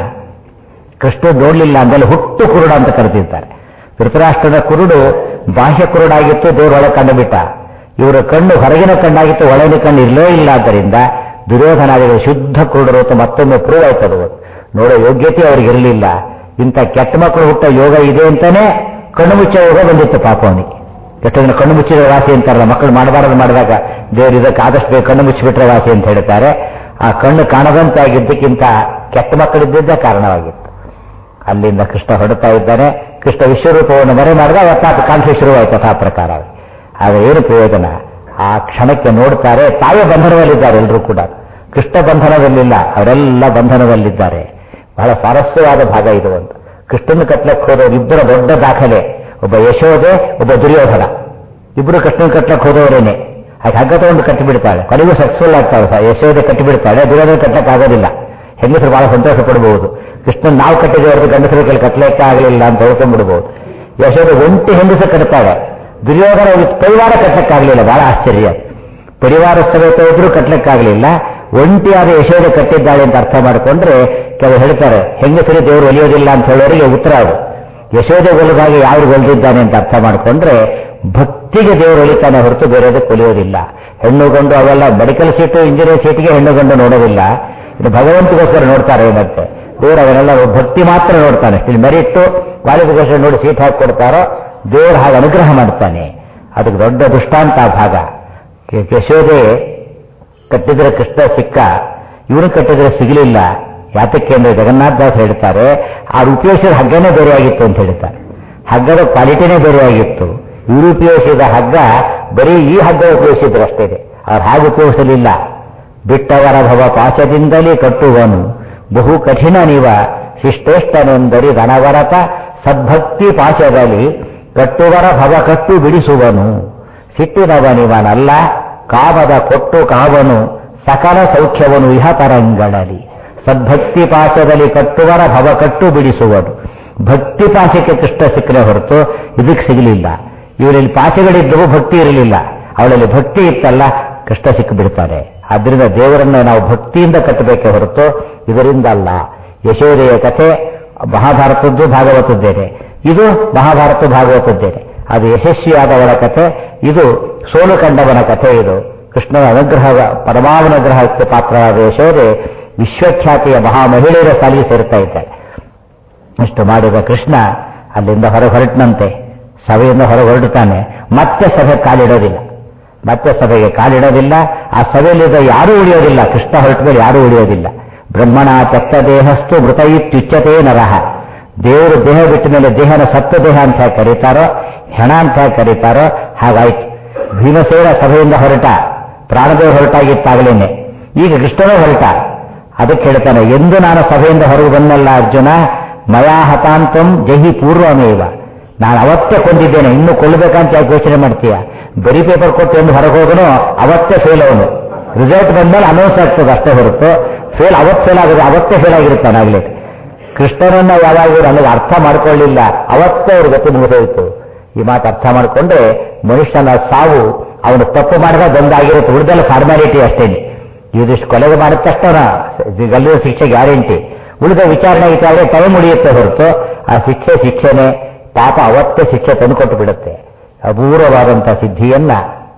ಕೃಷ್ಣ ನೋಡ್ಲಿಲ್ಲ ಅಂದಲ್ಲಿ ಹುಟ್ಟು ಕುರುಡ ಅಂತ ಕರೆದಿರ್ತಾರೆ ಧೃತರಾಷ್ಟ್ರದ ಕುರುಡು ಬಾಹ್ಯ ಕುರುಡಾಗಿತ್ತು ದೇವರೊಳಗೆ ಕಂಡು ಬಿಟ್ಟ ಇವರ ಕಣ್ಣು ಹೊರಗಿನ ಕಣ್ಣಾಗಿತ್ತು ಒಳಗಿನ ಕಣ್ಣು ಇರಲೇ ಇಲ್ಲ ಆದ್ದರಿಂದ ದುರ್ಯೋಧನಾದಿಗಳ ಶುದ್ಧ ಕುರುಡರು ಅಂತ ಮತ್ತೊಮ್ಮೆ ಪ್ರೂವ್ ಆಯ್ತದು ನೋಡೋ ಯೋಗ್ಯತೆ ಅವ್ರಿಗೆ ಇರಲಿಲ್ಲ ಇಂಥ ಕೆಟ್ಟ ಮಕ್ಕಳು ಹುಟ್ಟ ಯೋಗ ಇದೆ ಅಂತಾನೆ ಕಣ್ಣು ಮುಚ್ಚೋ ಯೋಗ ಬಂದಿತ್ತು ಪಾಪ ಅವನಿಗೆ ಎಷ್ಟು ಜನ ಕಣ್ಣು ಮುಚ್ಚಿದ ವಾಸಿ ಅಂತಾರಲ್ಲ ಮಕ್ಕಳು ಮಾಡಬಾರದು ಮಾಡಿದಾಗ ದೇವರು ಇದಕ್ಕೆ ಆದಷ್ಟು ಬೇಗ ಕಣ್ಣು ಮುಚ್ಚಿಬಿಟ್ರೆ ವಾಸಿ ಅಂತ ಹೇಳ್ತಾರೆ ಆ ಕಣ್ಣು ಕಾಣದಂತೆ ಆಗಿದ್ದಕ್ಕಿಂತ ಕೆಟ್ಟ ಮಕ್ಕಳಿದ್ದಿದ್ದ ಕಾರಣವಾಗಿತ್ತು ಅಲ್ಲಿಂದ ಕೃಷ್ಣ ಹೊರಡ್ತಾ ಇದ್ದಾನೆ ಕೃಷ್ಣ ವಿಶ್ವರೂಪವನ್ನು ಮರೆ ಮಾಡಿದಾಗ ಅರ್ಥಾತ್ ಕಾಣಿಸಿ ಶುರುವಾಯಿತು ಆ ಪ್ರಕಾರ ಆದರೆ ಏನು ಪ್ರಯೋಜನ ಆ ಕ್ಷಣಕ್ಕೆ ನೋಡ್ತಾರೆ ತಾವೇ ಬಂಧನದಲ್ಲಿದ್ದಾರೆ ಎಲ್ಲರೂ ಕೂಡ ಕೃಷ್ಣ ಬಂಧನದಲ್ಲಿಲ್ಲ ಅವರೆಲ್ಲ ಬಂಧನದಲ್ಲಿದ್ದಾರೆ ಬಹಳ ಸ್ವಾರಸ್ಯವಾದ ಭಾಗ ಇದು ಒಂದು ಕೃಷ್ಣನ ಕಟ್ಲಕ್ಕೆ ಹೋದವರು ಇಬ್ಬರ ದೊಡ್ಡ ದಾಖಲೆ ಒಬ್ಬ ಯಶೋದೆ ಒಬ್ಬ ದುರ್ಯೋಧನ ಇಬ್ಬರು ಕೃಷ್ಣನ ಕಟ್ಲಕ್ಕೆ ಹೋದವರೇನೆ ಹಾಗೆ ಹಗ್ಗ ತಗೊಂಡು ಕಟ್ಟಿಬಿಡ್ತಾಳೆ ಕೊನೆಗೂ ಸಕ್ಸಸ್ಫುಲ್ ಆಗ್ತಾಳೆ ಯಶೋದೆ ಕಟ್ಟಿಬಿಡ್ತಾಳೆ ದುರ್ಯೋಧನ ಕಟ್ಟಕ್ಕೆ ಆಗೋದಿಲ್ಲ ಹೆಂಗಸರು ಬಹಳ ಸಂತೋಷ ಪಡಬಹುದು ಕೃಷ್ಣನ್ ನಾವು ಕಟ್ಟಿದವರೆಗೂ ಗಂಡಸರ ಕೈಲಿ ಕಟ್ಟಲಿಕ್ಕೆ ಆಗಲಿಲ್ಲ ಅಂತ ಹೇಳ್ಕೊಂಡ್ಬಿಡ್ಬೋದು ಯಶೋದೆ ಒಂಟಿ ಹೆಂಗಸ ಕಟ್ತಾಳೆ ದುರ್ಯೋಧನ ಕೈವಾರ ಕಟ್ಟಕ್ಕಾಗಲಿಲ್ಲ ಬಹಳ ಆಶ್ಚರ್ಯ ಪರಿವಾರ ಸಮೇತ ಹೋದ್ರೂ ಕಟ್ಟಲಿಕ್ಕಾಗಲಿಲ್ಲ ಒಂಟಿಯಾದ ಯಶೋದೆ ಕಟ್ಟಿದ್ದಾಳೆ ಅಂತ ಅರ್ಥ ಮಾಡಿಕೊಂಡ್ರೆ ಕೆಲವು ಹೇಳ್ತಾರೆ ಹೆಂಗಸರಿ ದೇವರು ಒಲಿಯೋದಿಲ್ಲ ಅಂತ ಹೇಳೋರಿಗೆ ಉತ್ತರ ಅದು ಯಶೋದೆ ಒಲಿದಾಗ ಯಾರು ಒಲಿದಿದ್ದಾನೆ ಅಂತ ಅರ್ಥ ಮಾಡಿಕೊಂಡ್ರೆ ಭಕ್ತಿಗೆ ದೇವರು ಒಲಿತಾನೆ ಹೊರತು ಬೇರೆದಕ್ಕೆ ಒಲಿಯೋದಿಲ್ಲ ಹೆಣ್ಣು ಗಂಡು ಅವೆಲ್ಲ ಮೆಡಿಕಲ್ ಸೀಟು ಇಂಜಿನಿಯರ್ ಸೀಟಿಗೆ ಹೆಣ್ಣು ಗಂಡು ನೋಡೋದಿಲ್ಲ ಇದು ಭಗವಂತಗೋಸ್ಕರ ನೋಡ್ತಾರೆ ಏನಂತೆ ದೇವರು ಅವರೆಲ್ಲ ಭಕ್ತಿ ಮಾತ್ರ ನೋಡ್ತಾನೆ ಇಲ್ಲಿ ಮೆರಿಟ್ಟು ಕ್ವಾಲಿಫಿಕೇಶನ್ ನೋಡಿ ಸೀಟ್ ಹಾಕಿ ಕೊಡ್ತಾರೋ ದೇವರು ಹಾಗೆ ಅನುಗ್ರಹ ಮಾಡ್ತಾನೆ ಅದಕ್ಕೆ ದೊಡ್ಡ ದೃಷ್ಟಾಂತ ಆ ಭಾಗ ಯಶೋದೆ ಕಟ್ಟಿದ್ರೆ ಕೃಷ್ಣ ಸಿಕ್ಕ ಇವನು ಕಟ್ಟಿದ್ರೆ ಸಿಗಲಿಲ್ಲ ಯಾತಕ್ಕೆ ಅಂದ್ರೆ ಜಗನ್ನಾಥದಾಸ್ ಹೇಳ್ತಾರೆ ಆ ಉಪಯೋಗಿಸಿದ ಹಗ್ಗನೇ ಬೇರೆ ಆಗಿತ್ತು ಅಂತ ಹೇಳ್ತಾರೆ ಹಗ್ಗದ ಕ್ವಾಲಿಟಿನೇ ಬೇರೆ ಆಗಿತ್ತು ಇವರು ಉಪಯೋಗಿಸಿದ ಹಗ್ಗ ಬರೀ ಈ ಹಗ್ಗ ಉಪಯೋಗಿಸಿದ್ರು ಅಷ್ಟೇ ಅವ್ರು ಹಾಗೆ ಉಪಯೋಗಿಸಲಿಲ್ಲ ಬಿಟ್ಟವರ ಭವ ಪಾಶದಿಂದಲೇ ಕಟ್ಟುವನು ಬಹು ಕಠಿಣ ನೀವ ಶಿಷ್ಟೇಷ್ಟನೆಂದರಿ ರಣವರತ ಸದ್ಭಕ್ತಿ ಪಾಶದಲ್ಲಿ ಕಟ್ಟುವರ ಭವ ಕಟ್ಟು ಬಿಡಿಸುವನು ಸಿಟ್ಟಿನವನಿವನಲ್ಲ ಕಾಮದ ಕೊಟ್ಟು ಕಾವನು ಸಕಲ ಸೌಖ್ಯವನು ಇಹ ತರಂಗಳಲ್ಲಿ ಸದ್ಭಕ್ತಿ ಪಾಶದಲ್ಲಿ ಕಟ್ಟುವರ ಭವ ಕಟ್ಟು ಬಿಡಿಸುವನು ಭಕ್ತಿ ಪಾಶಕ್ಕೆ ಕೃಷ್ಣ ಸಿಕ್ಕರೆ ಹೊರತು ಇದಕ್ಕೆ ಸಿಗಲಿಲ್ಲ ಇವರಲ್ಲಿ ಪಾಶಗಳಿದ್ದವು ಭಕ್ತಿ ಇರಲಿಲ್ಲ ಅವಳಲ್ಲಿ ಭಕ್ತಿ ಇತ್ತಲ್ಲ ಕೃಷ್ಣ ಸಿಕ್ಕಿಬಿಡ್ತಾರೆ ಆದ್ರಿಂದ ದೇವರನ್ನ ನಾವು ಭಕ್ತಿಯಿಂದ ಕಟ್ಟಬೇಕೆ ಹೊರತು ಇದರಿಂದ ಅಲ್ಲ ಯಶೋದೆಯ ಕಥೆ ಮಹಾಭಾರತದ್ದು ಭಾಗವತದ್ದೇನೆ ಇದು ಮಹಾಭಾರತ ಭಾಗವತದ್ದೇನೆ ಅದು ಯಶಸ್ವಿಯಾದವರ ಕಥೆ ಇದು ಸೋಲು ಕಂಡವನ ಕಥೆ ಇದು ಕೃಷ್ಣನ ಅನುಗ್ರಹ ಪರಮಾನುಗ್ರಹಕ್ಕೆ ಪಾತ್ರವಾದ ಯಶೋದೆ ವಿಶ್ವಖ್ಯಾತಿಯ ಮಹಾಮಹಿಳೆಯರ ಸಾಲಿಗೆ ಸೇರ್ತಾ ಇದ್ದಾಳೆ ಇಷ್ಟು ಮಾಡಿದ ಕೃಷ್ಣ ಅಲ್ಲಿಂದ ಹೊರ ಹೊರಟನಂತೆ ಸಭೆಯಿಂದ ಹೊರ ಹೊರಡುತ್ತಾನೆ ಮತ್ತೆ ಸಭೆ ಕಾಲಿಡೋದಿಲ್ಲ ಮತ್ತೆ ಸಭೆಗೆ ಕಾಲಿಡೋದಿಲ್ಲ ಆ ಸಭೆಯಲ್ಲಿದ್ದ ಯಾರೂ ಉಳಿಯೋದಿಲ್ಲ ಕೃಷ್ಣ ಹೊರಟ ಮೇಲೆ ಯಾರೂ ಉಳಿಯೋದಿಲ್ಲ ಬ್ರಹ್ಮಣ ತತ್ತ ದೇಹಸ್ತು ಮೃತ ಇತ್ಯುಚ್ಯತೆ ನರಹ ದೇವರು ದೇಹ ಬಿಟ್ಟ ಮೇಲೆ ದೇಹನ ಸತ್ತ ದೇಹ ಅಂತ ಹೇಗೆ ಕರೀತಾರೋ ಹೆಣ ಅಂತ ಹೇಗೆ ಕರೀತಾರೋ ಹಾಗಾಯ್ತು ಭೀಮಸೇನ ಸಭೆಯಿಂದ ಹೊರಟ ಪ್ರಾಣದೇವ ಹೊರಟಾಗಿತ್ತಾಗಲೇನೆ ಈಗ ಕೃಷ್ಣನೇ ಹೊರಟ ಅದಕ್ಕೆ ಹೇಳ್ತಾನೆ ಎಂದು ನಾನು ಸಭೆಯಿಂದ ಹೊರಗೆ ಬಂದಲ್ಲ ಅರ್ಜುನ ಮಯಾ ಹತಾಂತಂ ಜಹಿ ಪೂರ್ವಮೇವ ನಾನು ಅವತ್ತೇ ಕೊಂದಿದ್ದೇನೆ ಇನ್ನು ಕೊಲ್ಲಬೇಕಂತ ಯಾಕೆ ಯೋಚನೆ ಮಾಡ್ತೀಯ ಬರೀ ಪೇಪರ್ ಕೊಟ್ಟು ಎಂದು ಹೊರಗೆ ಹೋಗನು ಅವತ್ತೇ ಫೇಲ್ ಅವನು ರಿಸಲ್ಟ್ ಬಂದ್ಮೇಲೆ ಅನೌನ್ಸ್ ಆಗ್ತದೆ ಅಷ್ಟೇ ಹೊರತು ಫೇಲ್ ಅವತ್ತು ಫೇಲ್ ಆಗಿದೆ ಅವತ್ತೇ ಫೇಲ್ ಆಗಿರ್ತಾನಾಗ್ಲಿ ಕೃಷ್ಣನನ್ನ ಯಾವಾಗ ನನಗೆ ಅರ್ಥ ಮಾಡ್ಕೊಳ್ಳಿಲ್ಲ ಅವತ್ತೇ ಅವ್ರ ಗತಿ ಮುಗಿದೋಯ್ತು ಈ ಮಾತು ಅರ್ಥ ಮಾಡಿಕೊಂಡ್ರೆ ಮನುಷ್ಯನ ಸಾವು ಅವನು ತಪ್ಪು ಮಾಡಿದ ಬಂದಾಗಿರುತ್ತೆ ಉಳಿದೆಲ್ಲ ಫಾರ್ಮಾಲಿಟಿ ಅಷ್ಟೇನೆ ಇದಿಷ್ಟು ಕೊಲೆಗೆ ಮಾಡಿದ ತಕ್ಷಣ ಗಲ್ಲಿನ ಶಿಕ್ಷೆ ಗ್ಯಾರಂಟಿ ಉಳಿದ ವಿಚಾರಣೆ ವಿಚಾರಣೆ ಟೈಮ್ ಉಳಿಯುತ್ತೆ ಹೊರತು ಆ ಶಿಕ್ಷೆ ಶಿಕ್ಷೆನೆ ಪಾಪ ಅವತ್ತೇ ಶಿಕ್ಷೆ ತಂದುಕೊಟ್ಟು ಬಿಡುತ್ತೆ ಅಪೂರ್ವವಾದಂತಹ ಸಿದ್ಧಿಯನ್ನ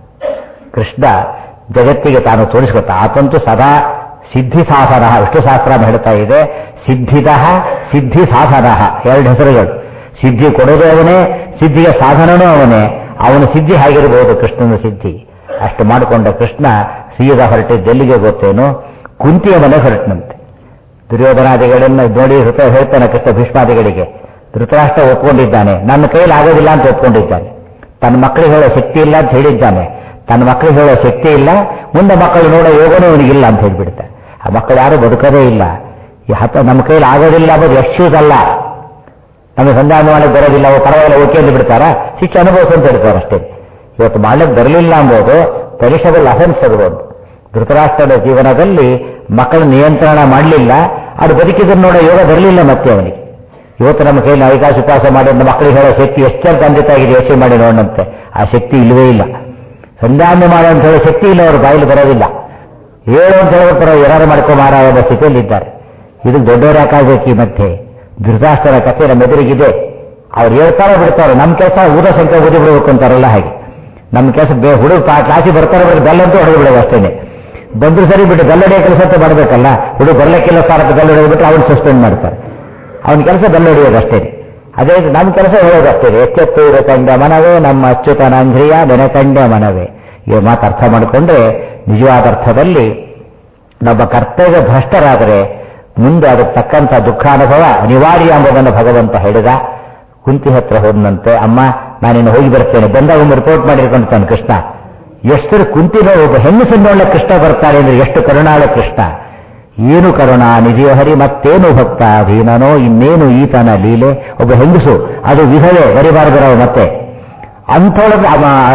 ಕೃಷ್ಣ ಜಗತ್ತಿಗೆ ತಾನು ತೋರಿಸ್ಕೊತ ಆತಂತೂ ಸದಾ ಸಿದ್ಧಿ ಸಾಧನ ವಿಷ್ಣು ಶಾಸ್ತ್ರ ಹೇಳ್ತಾ ಇದೆ ಸಿದ್ಧಿದ ಸಿದ್ಧಿ ಸಾಧನ ಎರಡು ಹೆಸರುಗಳು ಸಿದ್ಧಿ ಕೊಡೋದು ಅವನೇ ಸಿದ್ಧಿಗೆ ಸಾಧನನೂ ಅವನೇ ಅವನ ಸಿದ್ಧಿ ಹೇಗಿರಬಹುದು ಕೃಷ್ಣನ ಸಿದ್ಧಿ ಅಷ್ಟು ಮಾಡಿಕೊಂಡ ಕೃಷ್ಣ ಸೀದ ಹೊರಟಿದ್ದು ಎಲ್ಲಿಗೆ ಗೊತ್ತೇನು ಕುಂತಿಯ ಮನೆ ಹೊರಟಿನಂತೆ ದುರ್ಯೋಧನಾದಿಗಳನ್ನ ನೋಡಿ ಹೃತ ಹೇಳ್ತಾನೆ ಕೃಷ್ಣ ಭೀಷ್ಮಾದಿಗಳಿಗೆ ಧೃತರಾಷ್ಟ್ರ ಒಪ್ಕೊಂಡಿದ್ದಾನೆ ನನ್ನ ಕೈಯಲ್ಲಿ ಆಗೋದಿಲ್ಲ ಅಂತ ಒಪ್ಕೊಂಡಿದ್ದಾನೆ ತನ್ನ ಮಕ್ಕಳಿಗೆ ಹೇಳೋ ಶಕ್ತಿ ಇಲ್ಲ ಅಂತ ಹೇಳಿದ್ದಾನೆ ತನ್ನ ಮಕ್ಕಳಿಗೆ ಹೇಳೋ ಶಕ್ತಿ ಇಲ್ಲ ಮುಂದೆ ಮಕ್ಕಳು ನೋಡೋ ಯೋಗನೂ ಅವನಿಗಿಲ್ಲ ಅಂತ ಹೇಳ್ಬಿಡ್ತಾರೆ ಆ ಮಕ್ಕಳು ಯಾರು ಬದುಕೋದೇ ಇಲ್ಲ ಈ ಹತ್ತ ನಮ್ಮ ಕೈಯಲ್ಲಿ ಆಗೋದಿಲ್ಲ ಅನ್ನೋದು ಎಕ್ಸ್ಕ್ಯೂಸ್ ಅಲ್ಲ ನಮಗೆ ಸಂಧಾನ ಮಾಡಕ್ಕೆ ಬರೋದಿಲ್ಲ ಅವು ಪರವಾಗಿಲ್ಲ ಓಕೆ ಅಂತ ಬಿಡ್ತಾರ ಶಿಕ್ಷೆ ಅನುಭವಿಸು ಅಂತ ಹೇಳ್ತಾರೆ ಅಷ್ಟೇ ಇವತ್ತು ಮಾಡಕ್ಕೆ ಬರಲಿಲ್ಲ ಅಂಬೋದು ಪರೀಕ್ಷೆದಲ್ಲಿ ಅಸೆನ್ಸ್ ಅದು ಒಂದು ಧೃತರಾಷ್ಟ್ರದ ಜೀವನದಲ್ಲಿ ಮಕ್ಕಳ ನಿಯಂತ್ರಣ ಮಾಡಲಿಲ್ಲ ಅದು ಬದುಕಿದ್ರು ನೋಡೋ ಯೋಗ ಬರಲಿಲ್ಲ ಮತ್ತೆ ಅವನಿಗೆ ಇವತ್ತು ನಮ್ಮ ಕೈಯಲ್ಲಿ ಅವಕಾಶ ಉಪವಾಸ ಮಾಡಿ ನಮ್ಮ ಮಕ್ಕಳಿಗೆ ಹೇಳೋ ಶಕ್ತಿ ಎಷ್ಟೇ ಖಂಡಿತ ಆಗಿದೆ ಯೋಚನೆ ಮಾಡಿ ನೋಡಂತೆ ಆ ಶಕ್ತಿ ಇಲ್ಲವೇ ಇಲ್ಲ ಸಂಧಾನ ಮಾಡೋ ಅಂತ ಹೇಳೋ ಶಕ್ತಿ ಇಲ್ಲ ಅವ್ರ ಬಾಯಲ್ಲಿ ಬರೋದಿಲ್ಲ ಹೇಳು ಅಂತ ಹೇಳೋ ಪರ ಏನಾರು ಮಾಡ್ಕೊಂಬಾರ ಎಂಬ ಸ್ಥಿತಿಯಲ್ಲಿದ್ದಾರೆ ಇದು ದೊಡ್ಡವರು ಯಾಕಾಗಬೇಕು ಈ ಮಧ್ಯೆ ಧೃತರಾಷ್ಟ್ರನ ಕಥೆ ನಮ್ಮ ಎದುರಿಗಿದೆ ಅವ್ರು ಹೇಳ್ತಾರೋ ಬಿಡ್ತಾರೋ ನಮ್ಮ ಕೆಲಸ ಊದ ಸಂಖ್ಯೆ ಓದಿ ಬಿಡಬೇಕು ಅಂತಾರಲ್ಲ ಹಾಗೆ ನಮ್ಮ ಕೆಲಸ ಬೇ ಹುಡುಗ ಕ್ಲಾಸಿಗೆ ಬರ್ತಾರೋ ಬಿಟ್ಟು ಬೆಲ್ಲಂತೂ ಹೊಡೆದು ಬಿಡೋದು ಅಷ್ಟೇನೆ ಬಂದ್ರು ಸರಿ ಬಿಟ್ಟು ಗಲ್ಲಡೆಯ ಕೆಲಸ ಅಂತ ಮಾಡಬೇಕಲ್ಲ ಹುಡುಗ ಬರ್ಲಿಕ್ಕಿಲ್ಲ ಸಾರ ಗಲ್ಲ ಹೊಡೆದ್ಬಿಟ್ರೆ ಅವ್ನು ಸಸ್ಪೆಂಡ್ ಮಾಡ್ತಾರೆ ಅವನ ಕೆಲಸ ಗಲ್ಲ ಹೊಡೆಯೋದು ಅಷ್ಟೇ ಅದೇ ರೀತಿ ನಮ್ಮ ಕೆಲಸ ಹೇಳೋದು ಅಷ್ಟೇ ಎಚ್ಚೆತ್ತು ಇರೋ ಕಂಡ ಮನವೇ ನಮ್ಮ ಅಚ್ಯುತನಾಂಧ್ರಿಯ ನೆನೆಕಂಡ ಮನವೇ ಈ ಮಾತು ಅರ್ಥ ಮಾಡಿಕೊಂಡ್ರೆ ನಿಜವಾದ ಅರ್ಥದಲ್ಲಿ ನಮ್ಮ ಕರ್ತವ್ಯ ಭ್ರಷ್ಟರಾದರೆ ಮುಂದೆ ಅದಕ್ಕೆ ತಕ್ಕಂಥ ದುಃಖಾನುಭವ ಅನಿವಾರ್ಯ ಎಂಬುದನ್ನು ಭಗವಂತ ಹೇಳಿದ ಕುಂತಿ ಹತ್ರ ಹೋದಂತೆ ಅಮ್ಮ ನಾನಿನ್ನು ಹೋಗಿ ಬರ್ತೇನೆ ಬಂದಾಗ ಒಮ್ಮೆ ರಿಪೋರ್ಟ್ ಮಾಡಿರ್ಕೊಂತಾನೆ ಕೃಷ್ಣ ಎಷ್ಟು ಕುಂತಿನೋ ಒಬ್ಬ ಹೆಣ್ಣು ಕೃಷ್ಣ ಬರ್ತಾನೆ ಅಂದ್ರೆ ಎಷ್ಟು ಕರುಣಾಳ ಕೃಷ್ಣ ಏನು ಕರುಣ ನಿಧಿಯ ಹರಿ ಮತ್ತೇನು ಭಕ್ತ ಅಧೀನನೋ ಇನ್ನೇನು ಈತನ ಲೀಲೆ ಒಬ್ಬ ಹೆಂಗಸು ಅದು ವಿಧವೆ ಬರಿಬಾರದರವ ಮತ್ತೆ ಅಂಥೊಳಗೆ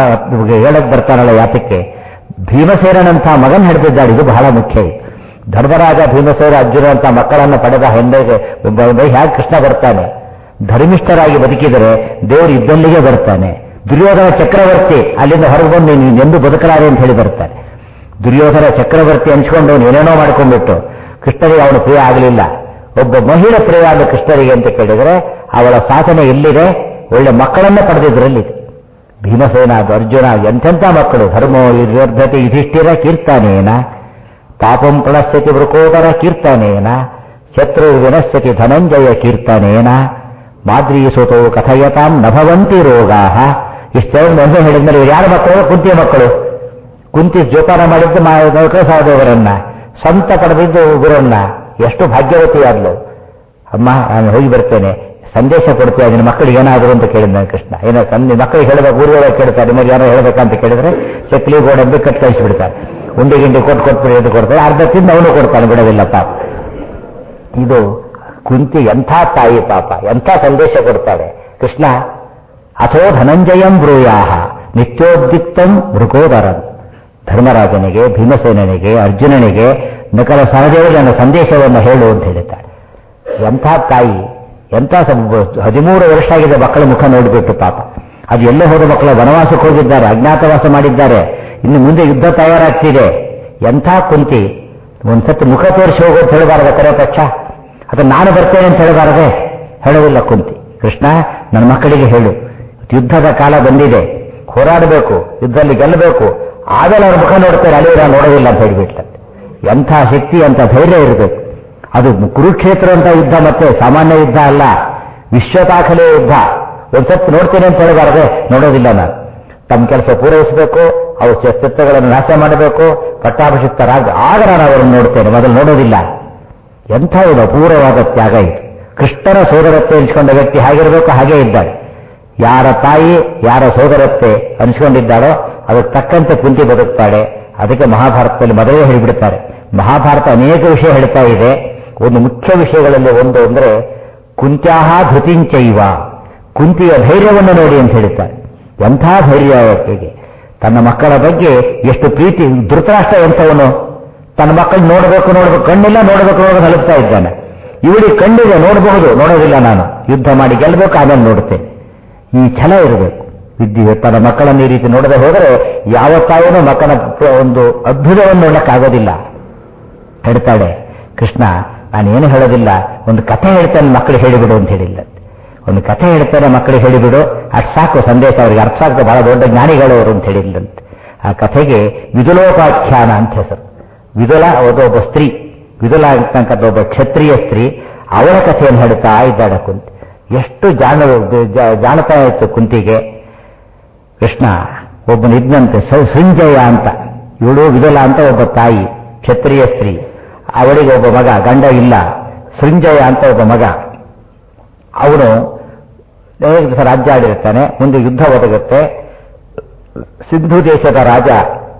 ಅವ ಹೇಳಕ್ ಬರ್ತಾನಲ್ಲ ಯಾತಕ್ಕೆ ಭೀಮಸೇನಂತಹ ಮಗನ್ ಹಿಡಿದಿದ್ದಾಳೆ ಇದು ಬಹಳ ಮುಖ್ಯ ಧರ್ಮರಾಜ ಭೀಮಸೇನ ಅರ್ಜುನ ಅಂತ ಮಕ್ಕಳನ್ನು ಪಡೆದ ಹೆಂಡೆಗೆ ಹೇಗೆ ಕೃಷ್ಣ ಬರ್ತಾನೆ ಧರ್ಮಿಷ್ಠರಾಗಿ ಬದುಕಿದರೆ ದೇವರು ಇದ್ದಲ್ಲಿಗೆ ಬರ್ತಾನೆ ದುರ್ಯೋಧನ ಚಕ್ರವರ್ತಿ ಅಲ್ಲಿಂದ ಹೊರಗೆ ಬಂದು ನೀನು ಎಂದು ಬದುಕಲಾರೆ ಅಂತ ಹೇಳಿ ಬರ್ತಾನೆ ದುರ್ಯೋಧನ ಚಕ್ರವರ್ತಿ ಹಂಚ್ಕೊಂಡು ಏನೇನೋ ಮಾಡ್ಕೊಂಡ್ಬಿಟ್ಟು ಕೃಷ್ಣರಿಗೆ ಅವನು ಪ್ರಿಯ ಆಗಲಿಲ್ಲ ಒಬ್ಬ ಮಹಿಳೆ ಪ್ರಿಯ ಆದ ಕೃಷ್ಣರಿಗೆ ಅಂತ ಕೇಳಿದರೆ ಅವಳ ಸಾಧನೆ ಎಲ್ಲಿದೆ ಒಳ್ಳೆ ಮಕ್ಕಳನ್ನೇ ಪಡೆದಿದ್ರಲ್ಲಿ ಭೀಮಸೇನ ಅರ್ಜುನ ಎಂತೆಂಥ ಮಕ್ಕಳು ಧರ್ಮೋ ಯುರ್ಧತೆ ಯುಧಿಷ್ಠಿರ ಕೀರ್ತಾನೇನ ಪಾಪಂ ಪ್ರಣಶ್ಯತಿ ವೃಕೋದರ ಕೀರ್ತಾನೇನ ಶತ್ರು ವಿನಶ್ಯತಿ ಧನಂಜಯ ಕೀರ್ತಾನೇನ ಮಾದ್ರೀಸುತೋ ಕಥಯತಾಂ ನಭವಂತಿ ರೋಗಾ ಇಷ್ಟೆರಡು ಒಂದೇ ಹೇಳಿದ್ಮೇಲೆ ಯಾರ ಮಕ್ಕಳು ಕುಂತಿಯ ಮಕ್ಕಳು ಕುಂತಿ ಜೋಪಾನ ಮಾಡಿದ್ದು ನೌಕರಸಾದೇವರನ್ನ ಸ್ವಂತ ಪಡೆದಿದ್ದು ಗುರನ್ನ ಎಷ್ಟು ಭಾಗ್ಯವತಿಯಾದ್ಲು ಅಮ್ಮ ನಾನು ಹೋಗಿ ಬರ್ತೇನೆ ಸಂದೇಶ ಕೊಡ್ತೀಯ ನಿನ್ನ ಮಕ್ಕಳಿಗೆ ಏನಾದ್ರು ಅಂತ ಕೇಳಿದ ಕೃಷ್ಣ ಏನೋ ತಂದೆ ಮಕ್ಕಳಿಗೆ ಹೇಳಬೇಕು ಊರುಗಳ ಕೇಳ್ತಾರೆ ನಿಮಗೆ ಏನೋ ಹೇಳ್ಬೇಕಂತ ಕೇಳಿದ್ರೆ ಚಕ್ಲಿ ಗೋಡಂಬಿ ಕಟ್ ಕಳಿಸಿಬಿಡ್ತಾರೆ ಉಂಡಿ ಗಿಂಡಿ ಕೊಟ್ಟು ಕೊಟ್ಬಿಡಿ ಅಂತ ಕೊಡ್ತಾರೆ ಅರ್ಧ ತಿಂದು ಅವನು ಕೊಡ್ತಾನೆ ಬಿಡೋದಿಲ್ಲ ಪಾಪ ಇದು ಕುಂತಿ ಎಂಥ ತಾಯಿ ಪಾಪ ಎಂಥ ಸಂದೇಶ ಕೊಡ್ತಾಳೆ ಕೃಷ್ಣ ಅಥೋ ಧನಂಜಯಂ ಬ್ರೂಯಾಹ ನಿತ್ಯೋದ್ದಿಕ್ತಂ ಮೃಗೋದರನ್ ಧರ್ಮರಾಜನಿಗೆ ಭೀಮಸೇನನಿಗೆ ಅರ್ಜುನನಿಗೆ ನಕಲ ಸಹದೇವ ನನ್ನ ಸಂದೇಶವನ್ನು ಹೇಳು ಅಂತ ಹೇಳಿದ್ದಾಳೆ ಎಂಥ ತಾಯಿ ಎಂಥ ಹದಿಮೂರು ವರ್ಷ ಆಗಿದೆ ಮಕ್ಕಳ ಮುಖ ನೋಡಿಬಿಟ್ಟು ಪಾಪ ಅದು ಎಲ್ಲೇ ಹೋದ ಮಕ್ಕಳ ವನವಾಸಕ್ಕೆ ಹೋಗಿದ್ದಾರೆ ಅಜ್ಞಾತವಾಸ ಮಾಡಿದ್ದಾರೆ ಇನ್ನು ಮುಂದೆ ಯುದ್ಧ ತಯಾರಾಗ್ತಿದೆ ಎಂಥ ಕುಂತಿ ಒಂದ್ಸತಿ ಮುಖ ತೋರಿಸಿ ಹೋಗು ಅಂತ ಹೇಳಬಾರದೆ ಕರೆ ಪಕ್ಷ ಅಥವಾ ನಾನು ಬರ್ತೇನೆ ಅಂತ ಹೇಳಬಾರದೆ ಹೇಳೋದಿಲ್ಲ ಕುಂತಿ ಕೃಷ್ಣ ನನ್ನ ಮಕ್ಕಳಿಗೆ ಹೇಳು ಯುದ್ಧದ ಕಾಲ ಬಂದಿದೆ ಹೋರಾಡಬೇಕು ಯುದ್ಧದಲ್ಲಿ ಗೆಲ್ಲಬೇಕು ಆಮೇಲೆ ಅವ್ರ ಮುಖ ನೋಡ್ತಾರೆ ಅಲ್ಲಿರ ನೋಡೋದಿಲ್ಲ ಅಂತ ಹೇಳಿಬಿಡ್ತಾರೆ ಎಂಥ ಶಕ್ತಿ ಅಂತ ಧೈರ್ಯ ಇರಬೇಕು ಅದು ಕುರುಕ್ಷೇತ್ರ ಅಂತ ಯುದ್ಧ ಮತ್ತೆ ಸಾಮಾನ್ಯ ಯುದ್ಧ ಅಲ್ಲ ವಿಶ್ವ ದಾಖಲೆ ಯುದ್ಧ ಒಂದ್ಸತ್ತು ನೋಡ್ತೇನೆ ಅಂತ ಹೇಳಬಾರದೆ ನೋಡೋದಿಲ್ಲ ನಾನು ತಮ್ಮ ಕೆಲಸ ಪೂರೈಸಬೇಕು ಅವ್ರ ಚಿತ್ರಗಳನ್ನು ನಾಶ ಮಾಡಬೇಕು ಪಟ್ಟಾಭಿಷಿಕ್ತರಾಗ ಆಗ ನಾನು ಅವರನ್ನು ನೋಡ್ತೇನೆ ಮೊದಲು ನೋಡೋದಿಲ್ಲ ಎಂಥ ಒಂದು ಅಪೂರ್ವವಾದ ತ್ಯಾಗ ಇದು ಕೃಷ್ಣನ ಸೋದರತ್ತೆ ಅನಿಸ್ಕೊಂಡ ವ್ಯಕ್ತಿ ಹಾಗಿರಬೇಕು ಹಾಗೇ ಇದ್ದಾಳೆ ಯಾರ ತಾಯಿ ಯಾರ ಸೋದರತ್ತೆ ಅನಿಸ್ಕೊಂಡಿದ್ದಾಳೋ ಅದಕ್ಕೆ ತಕ್ಕಂತೆ ಕುಂತಿ ಬದುಕ್ತಾಳೆ ಅದಕ್ಕೆ ಮಹಾಭಾರತದಲ್ಲಿ ಮೊದಲೇ ಹೇಳಿಬಿಡ್ತಾರೆ ಮಹಾಭಾರತ ಅನೇಕ ವಿಷಯ ಹೇಳ್ತಾ ಇದೆ ಒಂದು ಮುಖ್ಯ ವಿಷಯಗಳಲ್ಲಿ ಒಂದು ಅಂದರೆ ಕುಂತ್ಯಾಹ ಧೃತಿಂಚೈವ ಕುಂತಿಯ ಧೈರ್ಯವನ್ನು ನೋಡಿ ಅಂತ ಹೇಳ್ತಾರೆ ಎಂಥ ಧೈರ್ಯ ಆಕೆಗೆ ತನ್ನ ಮಕ್ಕಳ ಬಗ್ಗೆ ಎಷ್ಟು ಪ್ರೀತಿ ಧೃತರಾಷ್ಟ್ರ ಎಂಥವನು ತನ್ನ ಮಕ್ಕಳು ನೋಡಬೇಕು ನೋಡಬೇಕು ಕಣ್ಣಿಲ್ಲ ನೋಡಬೇಕು ನೋಡೋದು ನಲುಗ್ತಾ ಇದ್ದಾನೆ ಇವಳಿಗೆ ಕಣ್ಣಿದೆ ನೋಡಬಹುದು ನೋಡೋದಿಲ್ಲ ನಾನು ಯುದ್ಧ ಮಾಡಿ ಗೆಲ್ಲಬೇಕು ಆಮೇಲೆ ನೋಡುತ್ತೇನೆ ಈ ಛಲ ಇರಬೇಕು ವಿದ್ಯೆ ತನ್ನ ಮಕ್ಕಳನ್ನು ಈ ರೀತಿ ನೋಡದೆ ಹೋದರೆ ಯಾವ ತಾಯಿನೂ ಮಕ್ಕಳ ಒಂದು ಅದ್ಭುತವನ್ನು ನೋಡಕ್ಕಾಗೋದಿಲ್ಲ ಹೇಳ್ತಾಳೆ ಕೃಷ್ಣ ನಾನೇನು ಹೇಳೋದಿಲ್ಲ ಒಂದು ಕಥೆ ಹೇಳ್ತಾನೆ ಮಕ್ಕಳಿಗೆ ಹೇಳಿಬಿಡು ಅಂತ ಹೇಳಿಲ್ಲ ಒಂದು ಕಥೆ ಹೇಳ್ತಾನೆ ಮಕ್ಕಳಿಗೆ ಹೇಳಿಬಿಡು ಅಷ್ಟು ಸಾಕು ಸಂದೇಶ ಅವರಿಗೆ ಅರ್ಥ ಆಗ್ತದೆ ಬಹಳ ದೊಡ್ಡ ಜ್ಞಾನಿಗಳು ಅವರು ಅಂತ ಹೇಳಿಲ್ಲಂತೆ ಆ ಕಥೆಗೆ ವಿದುಲೋಪಾಖ್ಯಾನ ಅಂತ ಹೆಸರು ವಿದುಲ ಅದು ಒಬ್ಬ ಸ್ತ್ರೀ ವಿದುಲ ಅಂತಕ್ಕಂಥ ಒಬ್ಬ ಕ್ಷತ್ರಿಯ ಸ್ತ್ರೀ ಅವಳ ಕಥೆಯನ್ನು ಹೇಳ್ತಾ ಇದ್ದಾಳೆ ಕುಂತಿ ಎಷ್ಟು ಜಾಣ ಜಾಣತನ ಇತ್ತು ಕುಂತಿಗೆ ಕೃಷ್ಣ ಒಬ್ಬನಿದ್ದಂತೆ ಸಂಜಯ ಅಂತ ಇವಳು ವಿದುಲ ಅಂತ ಒಬ್ಬ ತಾಯಿ ಕ್ಷತ್ರಿಯ ಸ್ತ್ರೀ ಅವಳಿಗೆ ಒಬ್ಬ ಮಗ ಗಂಡ ಇಲ್ಲ ಸೃಂಜಯ ಅಂತ ಒಬ್ಬ ಮಗ ಅವನು ಅನೇಕ ದಿವಸ ರಾಜ್ಯ ಆಡಿರ್ತಾನೆ ಮುಂದೆ ಯುದ್ಧ ಒದಗುತ್ತೆ ಸಿಂಧು ದೇಶದ ರಾಜ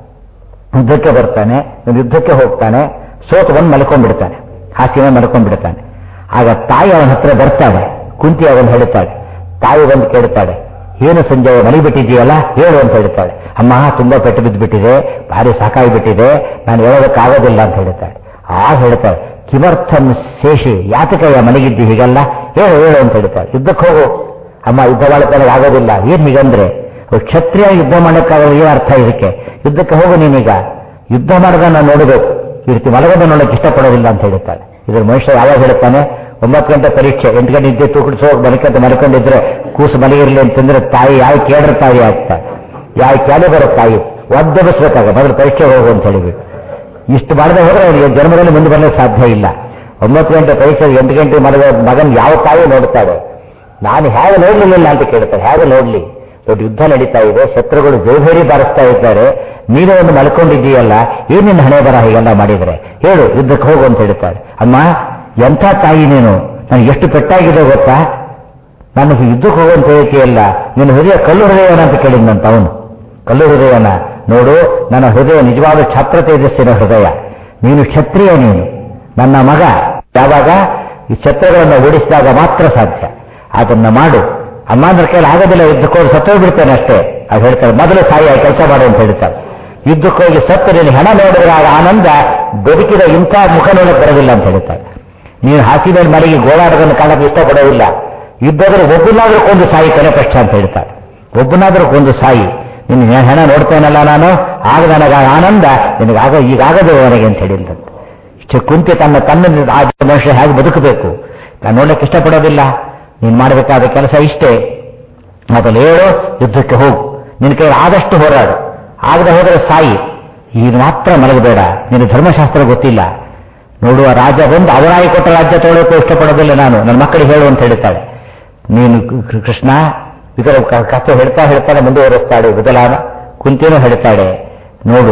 ಯುದ್ಧಕ್ಕೆ ಬರ್ತಾನೆ ಯುದ್ಧಕ್ಕೆ ಹೋಗ್ತಾನೆ ಸೋತು ಬಂದು ಮಲ್ಕೊಂಡ್ಬಿಡ್ತಾನೆ ಹಾಸಿಗೆ ಮಲ್ಕೊಂಡ್ಬಿಡ್ತಾನೆ ಆಗ ತಾಯಿ ಅವನ ಹತ್ರ ಬರ್ತಾಳೆ ಕುಂತಿ ಅವನು ಹೇಳ್ತಾಳೆ ತಾಯಿ ಬಂದು ಕೇಳ್ತಾಳೆ ಏನು ಸಂಜಯ ಮನೆ ಬಿಟ್ಟಿದೆಯಲ್ಲ ಹೇಳು ಅಂತ ಹೇಳ್ತಾಳೆ ಅಮ್ಮ ತುಂಬಾ ಪೆಟ್ಟು ಬಿದ್ದು ಬಿಟ್ಟಿದೆ ಭಾರಿ ಸಾಕಾಗಿಬಿಟ್ಟಿದೆ ನಾನು ಹೇಳೋದಕ್ಕಾಗೋದಿಲ್ಲ ಅಂತ ಹೇಳ್ತಾಳೆ ಆ ಹೇಳ್ತಾಳೆ ಕಿಮರ್ಥಂ ಶೇಷಿ ಯಾತಕಯ್ಯ ಮನೆಗಿದ್ದಿ ಹೀಗಲ್ಲ ಹೇಳು ಹೇಳು ಅಂತ ಹೇಳ್ತಾಳೆ ಯುದ್ಧಕ್ಕೆ ಹೋಗು ಅಮ್ಮ ಯುದ್ಧ ಮಾಡಕ್ಕೆ ಆಗೋದಿಲ್ಲ ಏನ್ ಹೀಗಂದ್ರೆ ಕ್ಷತ್ರಿಯ ಯುದ್ಧ ಮಾಡಕ್ಕಾಗಲ್ಲ ಏನು ಅರ್ಥ ಇದಕ್ಕೆ ಯುದ್ಧಕ್ಕೆ ಹೋಗು ನೀನೀಗ ಯುದ್ಧ ಮಾಡಿದ ನೋಡಬೇಕು ಈ ರೀತಿ ಮಲಗದ ನೋಡಕ್ಕೆ ಇಷ್ಟಪಡೋದಿಲ್ಲ ಅಂತ ಹೇಳ್ತಾಳೆ ಇದ್ರ ಮನುಷ್ಯ ಯಾವಾಗ ಹೇಳ್ತಾನೆ ಒಂಬತ್ತು ಗಂಟೆ ಪರೀಕ್ಷೆ ಎಂಟು ಗಂಟೆ ನಿದ್ದೆ ತೂಕಡಿಸಿ ಹೋಗಿ ಮಲ್ಕಂತ ಮಲ್ಕೊಂಡಿದ್ರೆ ಕೂಸು ಮಲಗಿರ್ಲಿ ಅಂತಂದ್ರೆ ತಾಯಿ ಯಾವ ಕೇಳ್ರ ತಾಯಿ ಆಗ್ತಾರೆ ಯಾವ ಕ್ಯಾಲೆ ಬರೋ ತಾಯಿ ಒದ್ದಬಿಸ್ಬೇಕಾಗ ಮೊದಲು ಪರೀಕ್ಷೆ ಹೋಗು ಅಂತ ಹೇಳಿಬಿಟ್ಟು ಇಷ್ಟು ಮಾಡದೆ ಹೋದ್ರೆ ಅವನಿಗೆ ಜನ್ಮದಲ್ಲಿ ಮುಂದೆ ಬರಲಿಕ್ಕೆ ಸಾಧ್ಯ ಇಲ್ಲ ಒಂಬತ್ತು ಗಂಟೆ ಪರೀಕ್ಷೆ ಎಂಟು ಗಂಟೆ ಮಲಗ ಮಗನ್ ಯಾವ ತಾಯಿ ನೋಡ್ತಾಳೆ ನಾನು ಹೇಗೆ ನೋಡ್ಲಿಲ್ಲ ಅಂತ ಕೇಳ್ತಾರೆ ಹೇಗೆ ನೋಡ್ಲಿ ದೊಡ್ಡ ಯುದ್ಧ ನಡೀತಾ ಇದೆ ಶತ್ರುಗಳು ಜೈಭೇರಿ ಬಾರಿಸ್ತಾ ಇದ್ದಾರೆ ನೀನೇ ಒಂದು ಮಲ್ಕೊಂಡಿದ್ದೀಯಲ್ಲ ಏನಿನ್ನ ಹಣೆ ಬರ ಹೀಗೆಲ್ಲ ಮಾಡಿದ್ರೆ ಹೇಳು ಯುದ್ಧಕ್ಕೆ ಹೋಗು ಅಂತ ಹೇಳ್ತಾರೆ ಅಮ್ಮ ಎಂಥ ತಾಯಿ ನೀನು ನನಗೆ ಎಷ್ಟು ಪೆಟ್ಟಾಗಿದೆ ಗೊತ್ತಾ ನಾನು ಯುದ್ಧಕ್ಕೆ ಹೋಗುವಂತ ಹೇಳ್ತೀಯಲ್ಲ ನಿನ್ನ ಹೃದಯ ಕಲ್ಲು ಹೃದಯನ ಅಂತ ಕೇಳಿದ್ನಂತ ಅವನು ಕಲ್ಲು ಹೃದಯನ ನೋಡು ನನ್ನ ಹೃದಯ ನಿಜವಾದ ಛಾತ್ರ ತೇಜಸ್ಸಿನ ಹೃದಯ ನೀನು ಕ್ಷತ್ರಿಯ ನೀನು ನನ್ನ ಮಗ ಯಾವಾಗ ಈ ಛತ್ರಗಳನ್ನು ಓಡಿಸಿದಾಗ ಮಾತ್ರ ಸಾಧ್ಯ ಅದನ್ನ ಮಾಡು ಅಮ್ಮ ಅಂದ್ರೆ ಕೈಲಿ ಆಗೋದಿಲ್ಲ ಯುದ್ಧಕ್ಕೋಗಿ ಸತ್ತೋಗಿ ಬಿಡ್ತೇನೆ ಅಷ್ಟೇ ಅದು ಹೇಳ್ತಾರೆ ಮೊದಲು ಸಾಯಿ ಕೆಲಸ ಮಾಡು ಅಂತ ಹೇಳ್ತಾರೆ ಯುದ್ಧಕ್ಕೋಗಿ ಸತ್ತು ನೀನು ಹೆಣ ನೋಡಿದ್ರೆ ಆಗ ಆನಂದ ಬದುಕಿದ ಇಂಥ ಮುಖ ನೋಡಕ್ಕೆ ಬರೋದಿಲ್ಲ ಅಂತ ಹೇಳ್ತಾರೆ ನೀನು ಹಾಸಿ ಮೇಲೆ ಮನೆಗೆ ಗೋಳಾಡೋದನ್ನು ಕಾಣಕ್ಕೆ ಇಷ್ಟಪಡೋದಿಲ್ಲ ಯುದ್ಧದಲ್ಲಿ ಒಬ್ಬನಾದ್ರೂ ಕೊಂದು ಸಾಯಿ ಕೊನೆ ಕಷ್ಟ ಅಂತ ಹೇಳ್ತಾರೆ ಒಬ್ಬನಾದ್ರೂ ಕೊಂದು ಸಾಯಿ ನಿನ್ನ ಹೆಣ ನೋಡ್ತೇನಲ್ಲ ನಾನು ಆಗ ನನಗೆ ಆನಂದ ನಿನಗಾಗ ಈಗಾಗದು ನನಗೆ ಅಂತ ಹೇಳಿಲ್ದಂತೆ ಇಷ್ಟು ಕುಂತಿ ತನ್ನ ತನ್ನ ಆ ಮನುಷ್ಯ ಹೇಗೆ ಬದುಕಬೇಕು ನಾನು ನೋಡ್ಲಿಕ್ಕೆ ಇಷ್ಟಪಡೋದಿಲ್ಲ ನೀನು ಮಾಡಬೇಕಾದ ಕೆಲಸ ಇಷ್ಟೇ ಮೊದಲು ಹೇಳು ಯುದ್ಧಕ್ಕೆ ಹೋಗು ನಿನ್ನ ಕೈ ಆದಷ್ಟು ಹೋರಾಡು ಆಗದೆ ಹೋದರೆ ಸಾಯಿ ಈಗ ಮಾತ್ರ ಮಲಗಬೇಡ ನಿನ್ನ ಧರ್ಮಶಾಸ್ತ್ರ ಗೊತ್ತಿಲ್ಲ ನೋಡುವ ರಾಜ ಬಂದು ಅವರಾಗಿ ಕೊಟ್ಟ ರಾಜ್ಯ ತೊಗೊಳ್ಳೋಕೆ ಇಷ್ಟಪಡೋದಿಲ್ಲ ನಾನು ನನ್ನ ಮಕ್ಕಳಿಗೆ ಹೇಳು ಅಂತ ಹೇಳ್ತಾಳೆ ನೀನು ಕೃಷ್ಣ ಇದರ ಕಥೆ ಹೇಳ್ತಾ ಹೇಳ್ತಾಳೆ ಮುಂದುವರೆಸ್ತಾಳೆ ಬದಲಾನ ಕುಂತಿನೂ ಹೇಳ್ತಾಳೆ ನೋಡು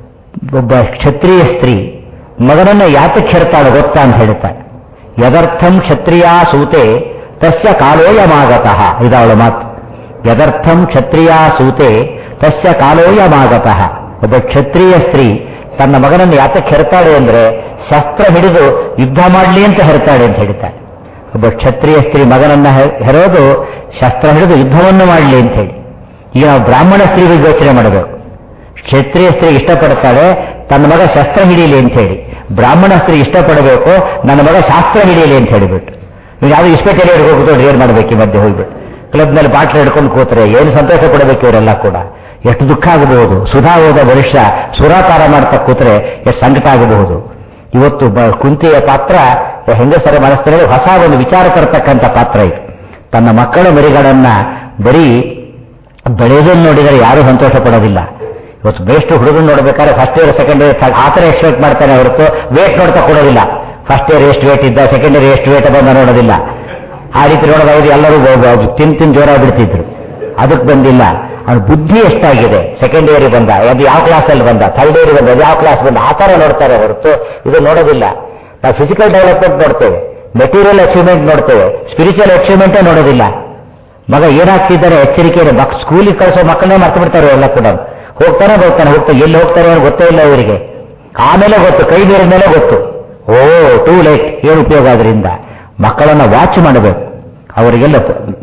ಒಬ್ಬ ಕ್ಷತ್ರಿಯ ಸ್ತ್ರೀ ಮಗನನ್ನ ಯಾತಕ್ಕೆ ಹೇಳ್ತಾಳೆ ಗೊತ್ತಾ ಅಂತ ಹೇಳ್ತಾಳೆ ಯದರ್ಥಂ ಕ್ಷತ್ರಿಯ ಸೂತೆ ತಸ್ಯ ಕಾಲೋಯಮಾಗತಃ ಇದವಳ ಮಾತು ಯದರ್ಥಂ ಕ್ಷತ್ರಿಯ ಸೂತೆ ತಸ್ಯ ಕಾಲೋಯಮಾಗತಃ ಒಬ್ಬ ಕ್ಷತ್ರಿಯ ಸ್ತ್ರೀ ತನ್ನ ಮಗನನ್ನು ಯಾತಕ್ಕೆ ಹೆರ್ತಾಳೆ ಅಂದ್ರೆ ಶಸ್ತ್ರ ಹಿಡಿದು ಯುದ್ಧ ಮಾಡಲಿ ಅಂತ ಹೆರ್ತಾಳೆ ಅಂತ ಹೇಳ್ತಾಳೆ ಒಬ್ಬ ಕ್ಷತ್ರಿಯ ಸ್ತ್ರೀ ಮಗನನ್ನ ಹೆರೋದು ಶಸ್ತ್ರ ಹಿಡಿದು ಯುದ್ಧವನ್ನು ಮಾಡಲಿ ಅಂತ ಹೇಳಿ ಈಗ ನಾವು ಬ್ರಾಹ್ಮಣ ಸ್ತ್ರೀಗಳಿಗೆ ಯೋಚನೆ ಮಾಡಬೇಕು ಕ್ಷತ್ರಿಯ ಸ್ತ್ರೀ ಇಷ್ಟಪಡ್ತಾಳೆ ತನ್ನ ಮಗ ಶಸ್ತ್ರ ಹಿಡೀಲಿ ಅಂತ ಹೇಳಿ ಬ್ರಾಹ್ಮಣ ಸ್ತ್ರೀ ಇಷ್ಟಪಡಬೇಕು ನನ್ನ ಮಗ ಶಾಸ್ತ್ರ ಹಿಡಿಯಲಿ ಅಂತ ಹೇಳಿಬಿಟ್ಟು ನೀವು ಯಾವುದು ಇಸ್ಪೆಟೇರಿಯರ್ ಹೋಗ್ಬಿಟ್ಟು ಏನ್ ಮಾಡ್ಬೇಕು ಈ ಮಧ್ಯೆ ಹೋಗ್ಬಿಟ್ಟು ಕ್ಲಬ್ನಲ್ಲಿ ಬಾಟ್ಲ್ ಹಿಡ್ಕೊಂಡು ಕೂತ್ರೆ ಏನು ಸಂತೋಷ ಪಡಬೇಕು ಇವರೆಲ್ಲ ಕೂಡ ಎಷ್ಟು ದುಃಖ ಆಗಬಹುದು ಸುಧಾ ಹೋದ ಭವಿಷ್ಯ ಸುರಾಕಾರ ಮಾಡ್ತಾ ಕೂತ್ರೆ ಎಷ್ಟು ಸಂಕಟ ಆಗಬಹುದು ಇವತ್ತು ಕುಂತಿಯ ಪಾತ್ರ ಹೆಂಗಸರ ಮನಸ್ಸಿನಲ್ಲಿ ಹೊಸ ಒಂದು ವಿಚಾರ ತರತಕ್ಕಂಥ ಪಾತ್ರ ಇದು ತನ್ನ ಮಕ್ಕಳ ಮರಿಗಳನ್ನ ಬರೀ ಬೆಳೆಯೋದನ್ನು ನೋಡಿದರೆ ಯಾರೂ ಸಂತೋಷ ಪಡೋದಿಲ್ಲ ಇವತ್ತು ಬೇಸ್ಟ್ ಹುಡುಗನ್ ನೋಡ್ಬೇಕಾದ್ರೆ ಫಸ್ಟ್ ಇಯರ್ ಸೆಕೆಂಡ್ ಇಯರ್ ಆ ಥರ ಎಕ್ಸ್ಪೆಕ್ಟ್ ಮಾಡ್ತಾನೆ ಹೊರತು ವೇಟ್ ನೋಡ್ತಾ ಕೊಡೋದಿಲ್ಲ ಫಸ್ಟ್ ಇಯರ್ ಎಷ್ಟು ವೇಟ್ ಇದ್ದ ಸೆಕೆಂಡ್ ಇಯರ್ ಎಷ್ಟು ವೇಟ್ ಬಂದ ನೋಡೋದಿಲ್ಲ ಆ ರೀತಿ ನೋಡೋದಾದ್ರೆ ಎಲ್ಲರೂ ತಿನ್ ತಿನ್ ಜೋರ ಬಿಡ್ತಿದ್ರು ಅದಕ್ಕೆ ಬಂದಿಲ್ಲ ಅವನ ಬುದ್ಧಿ ಎಷ್ಟಾಗಿದೆ ಸೆಕೆಂಡ್ ಇಯರ್ ಬಂದ ಅದು ಯಾವ ಕ್ಲಾಸಲ್ಲಿ ಬಂದ ಥರ್ಡ್ ಇಯರ್ ಬಂದ ಅದು ಯಾವ ಕ್ಲಾಸ್ ಬಂದ ಆ ಥರ ನೋಡ್ತಾರೆ ಹೊರತು ಇದು ನೋಡೋದಿಲ್ಲ ನಾವು ಫಿಸಿಕಲ್ ಡೆವಲಪ್ಮೆಂಟ್ ನೋಡ್ತೇವೆ ಮೆಟೀರಿಯಲ್ ಅಚೀವ್ಮೆಂಟ್ ನೋಡ್ತೇವೆ ಸ್ಪಿರಿಚುವಲ್ ಅಚೀವ್ಮೆಂಟೇ ನೋಡೋದಿಲ್ಲ ಮಗ ಏನಾಗ್ತಿದ್ದಾರೆ ಎಚ್ಚರಿಕೆ ಮಕ್ ಸ್ಕೂಲಿಗೆ ಕಳಿಸೋ ಮಕ್ಕಳನ್ನೇ ಮರ್ತು ಬಿಡ್ತಾರೆ ಎಲ್ಲ ಕೂಡ ಹೋಗ್ತಾನೆ ಹೋಗ್ತಾನೆ ಹೋಗ್ತಾನೆ ಎಲ್ಲಿ ಹೋಗ್ತಾರೆ ಅನ್ನೋ ಗೊತ್ತೇ ಇಲ್ಲ ಇವರಿಗೆ ಆಮೇಲೆ ಗೊತ್ತು ಕೈ ಬೇರೆ ಮೇಲೆ ಗೊತ್ತು ಓ ಟೂ ಲೇಟ್ ಏನು ಉಪಯೋಗ ಅದರಿಂದ ಮಕ್ಕಳನ್ನ ವಾಚ್ ಮಾಡಬೇಕು ಅವರಿಗೆಲ್ಲ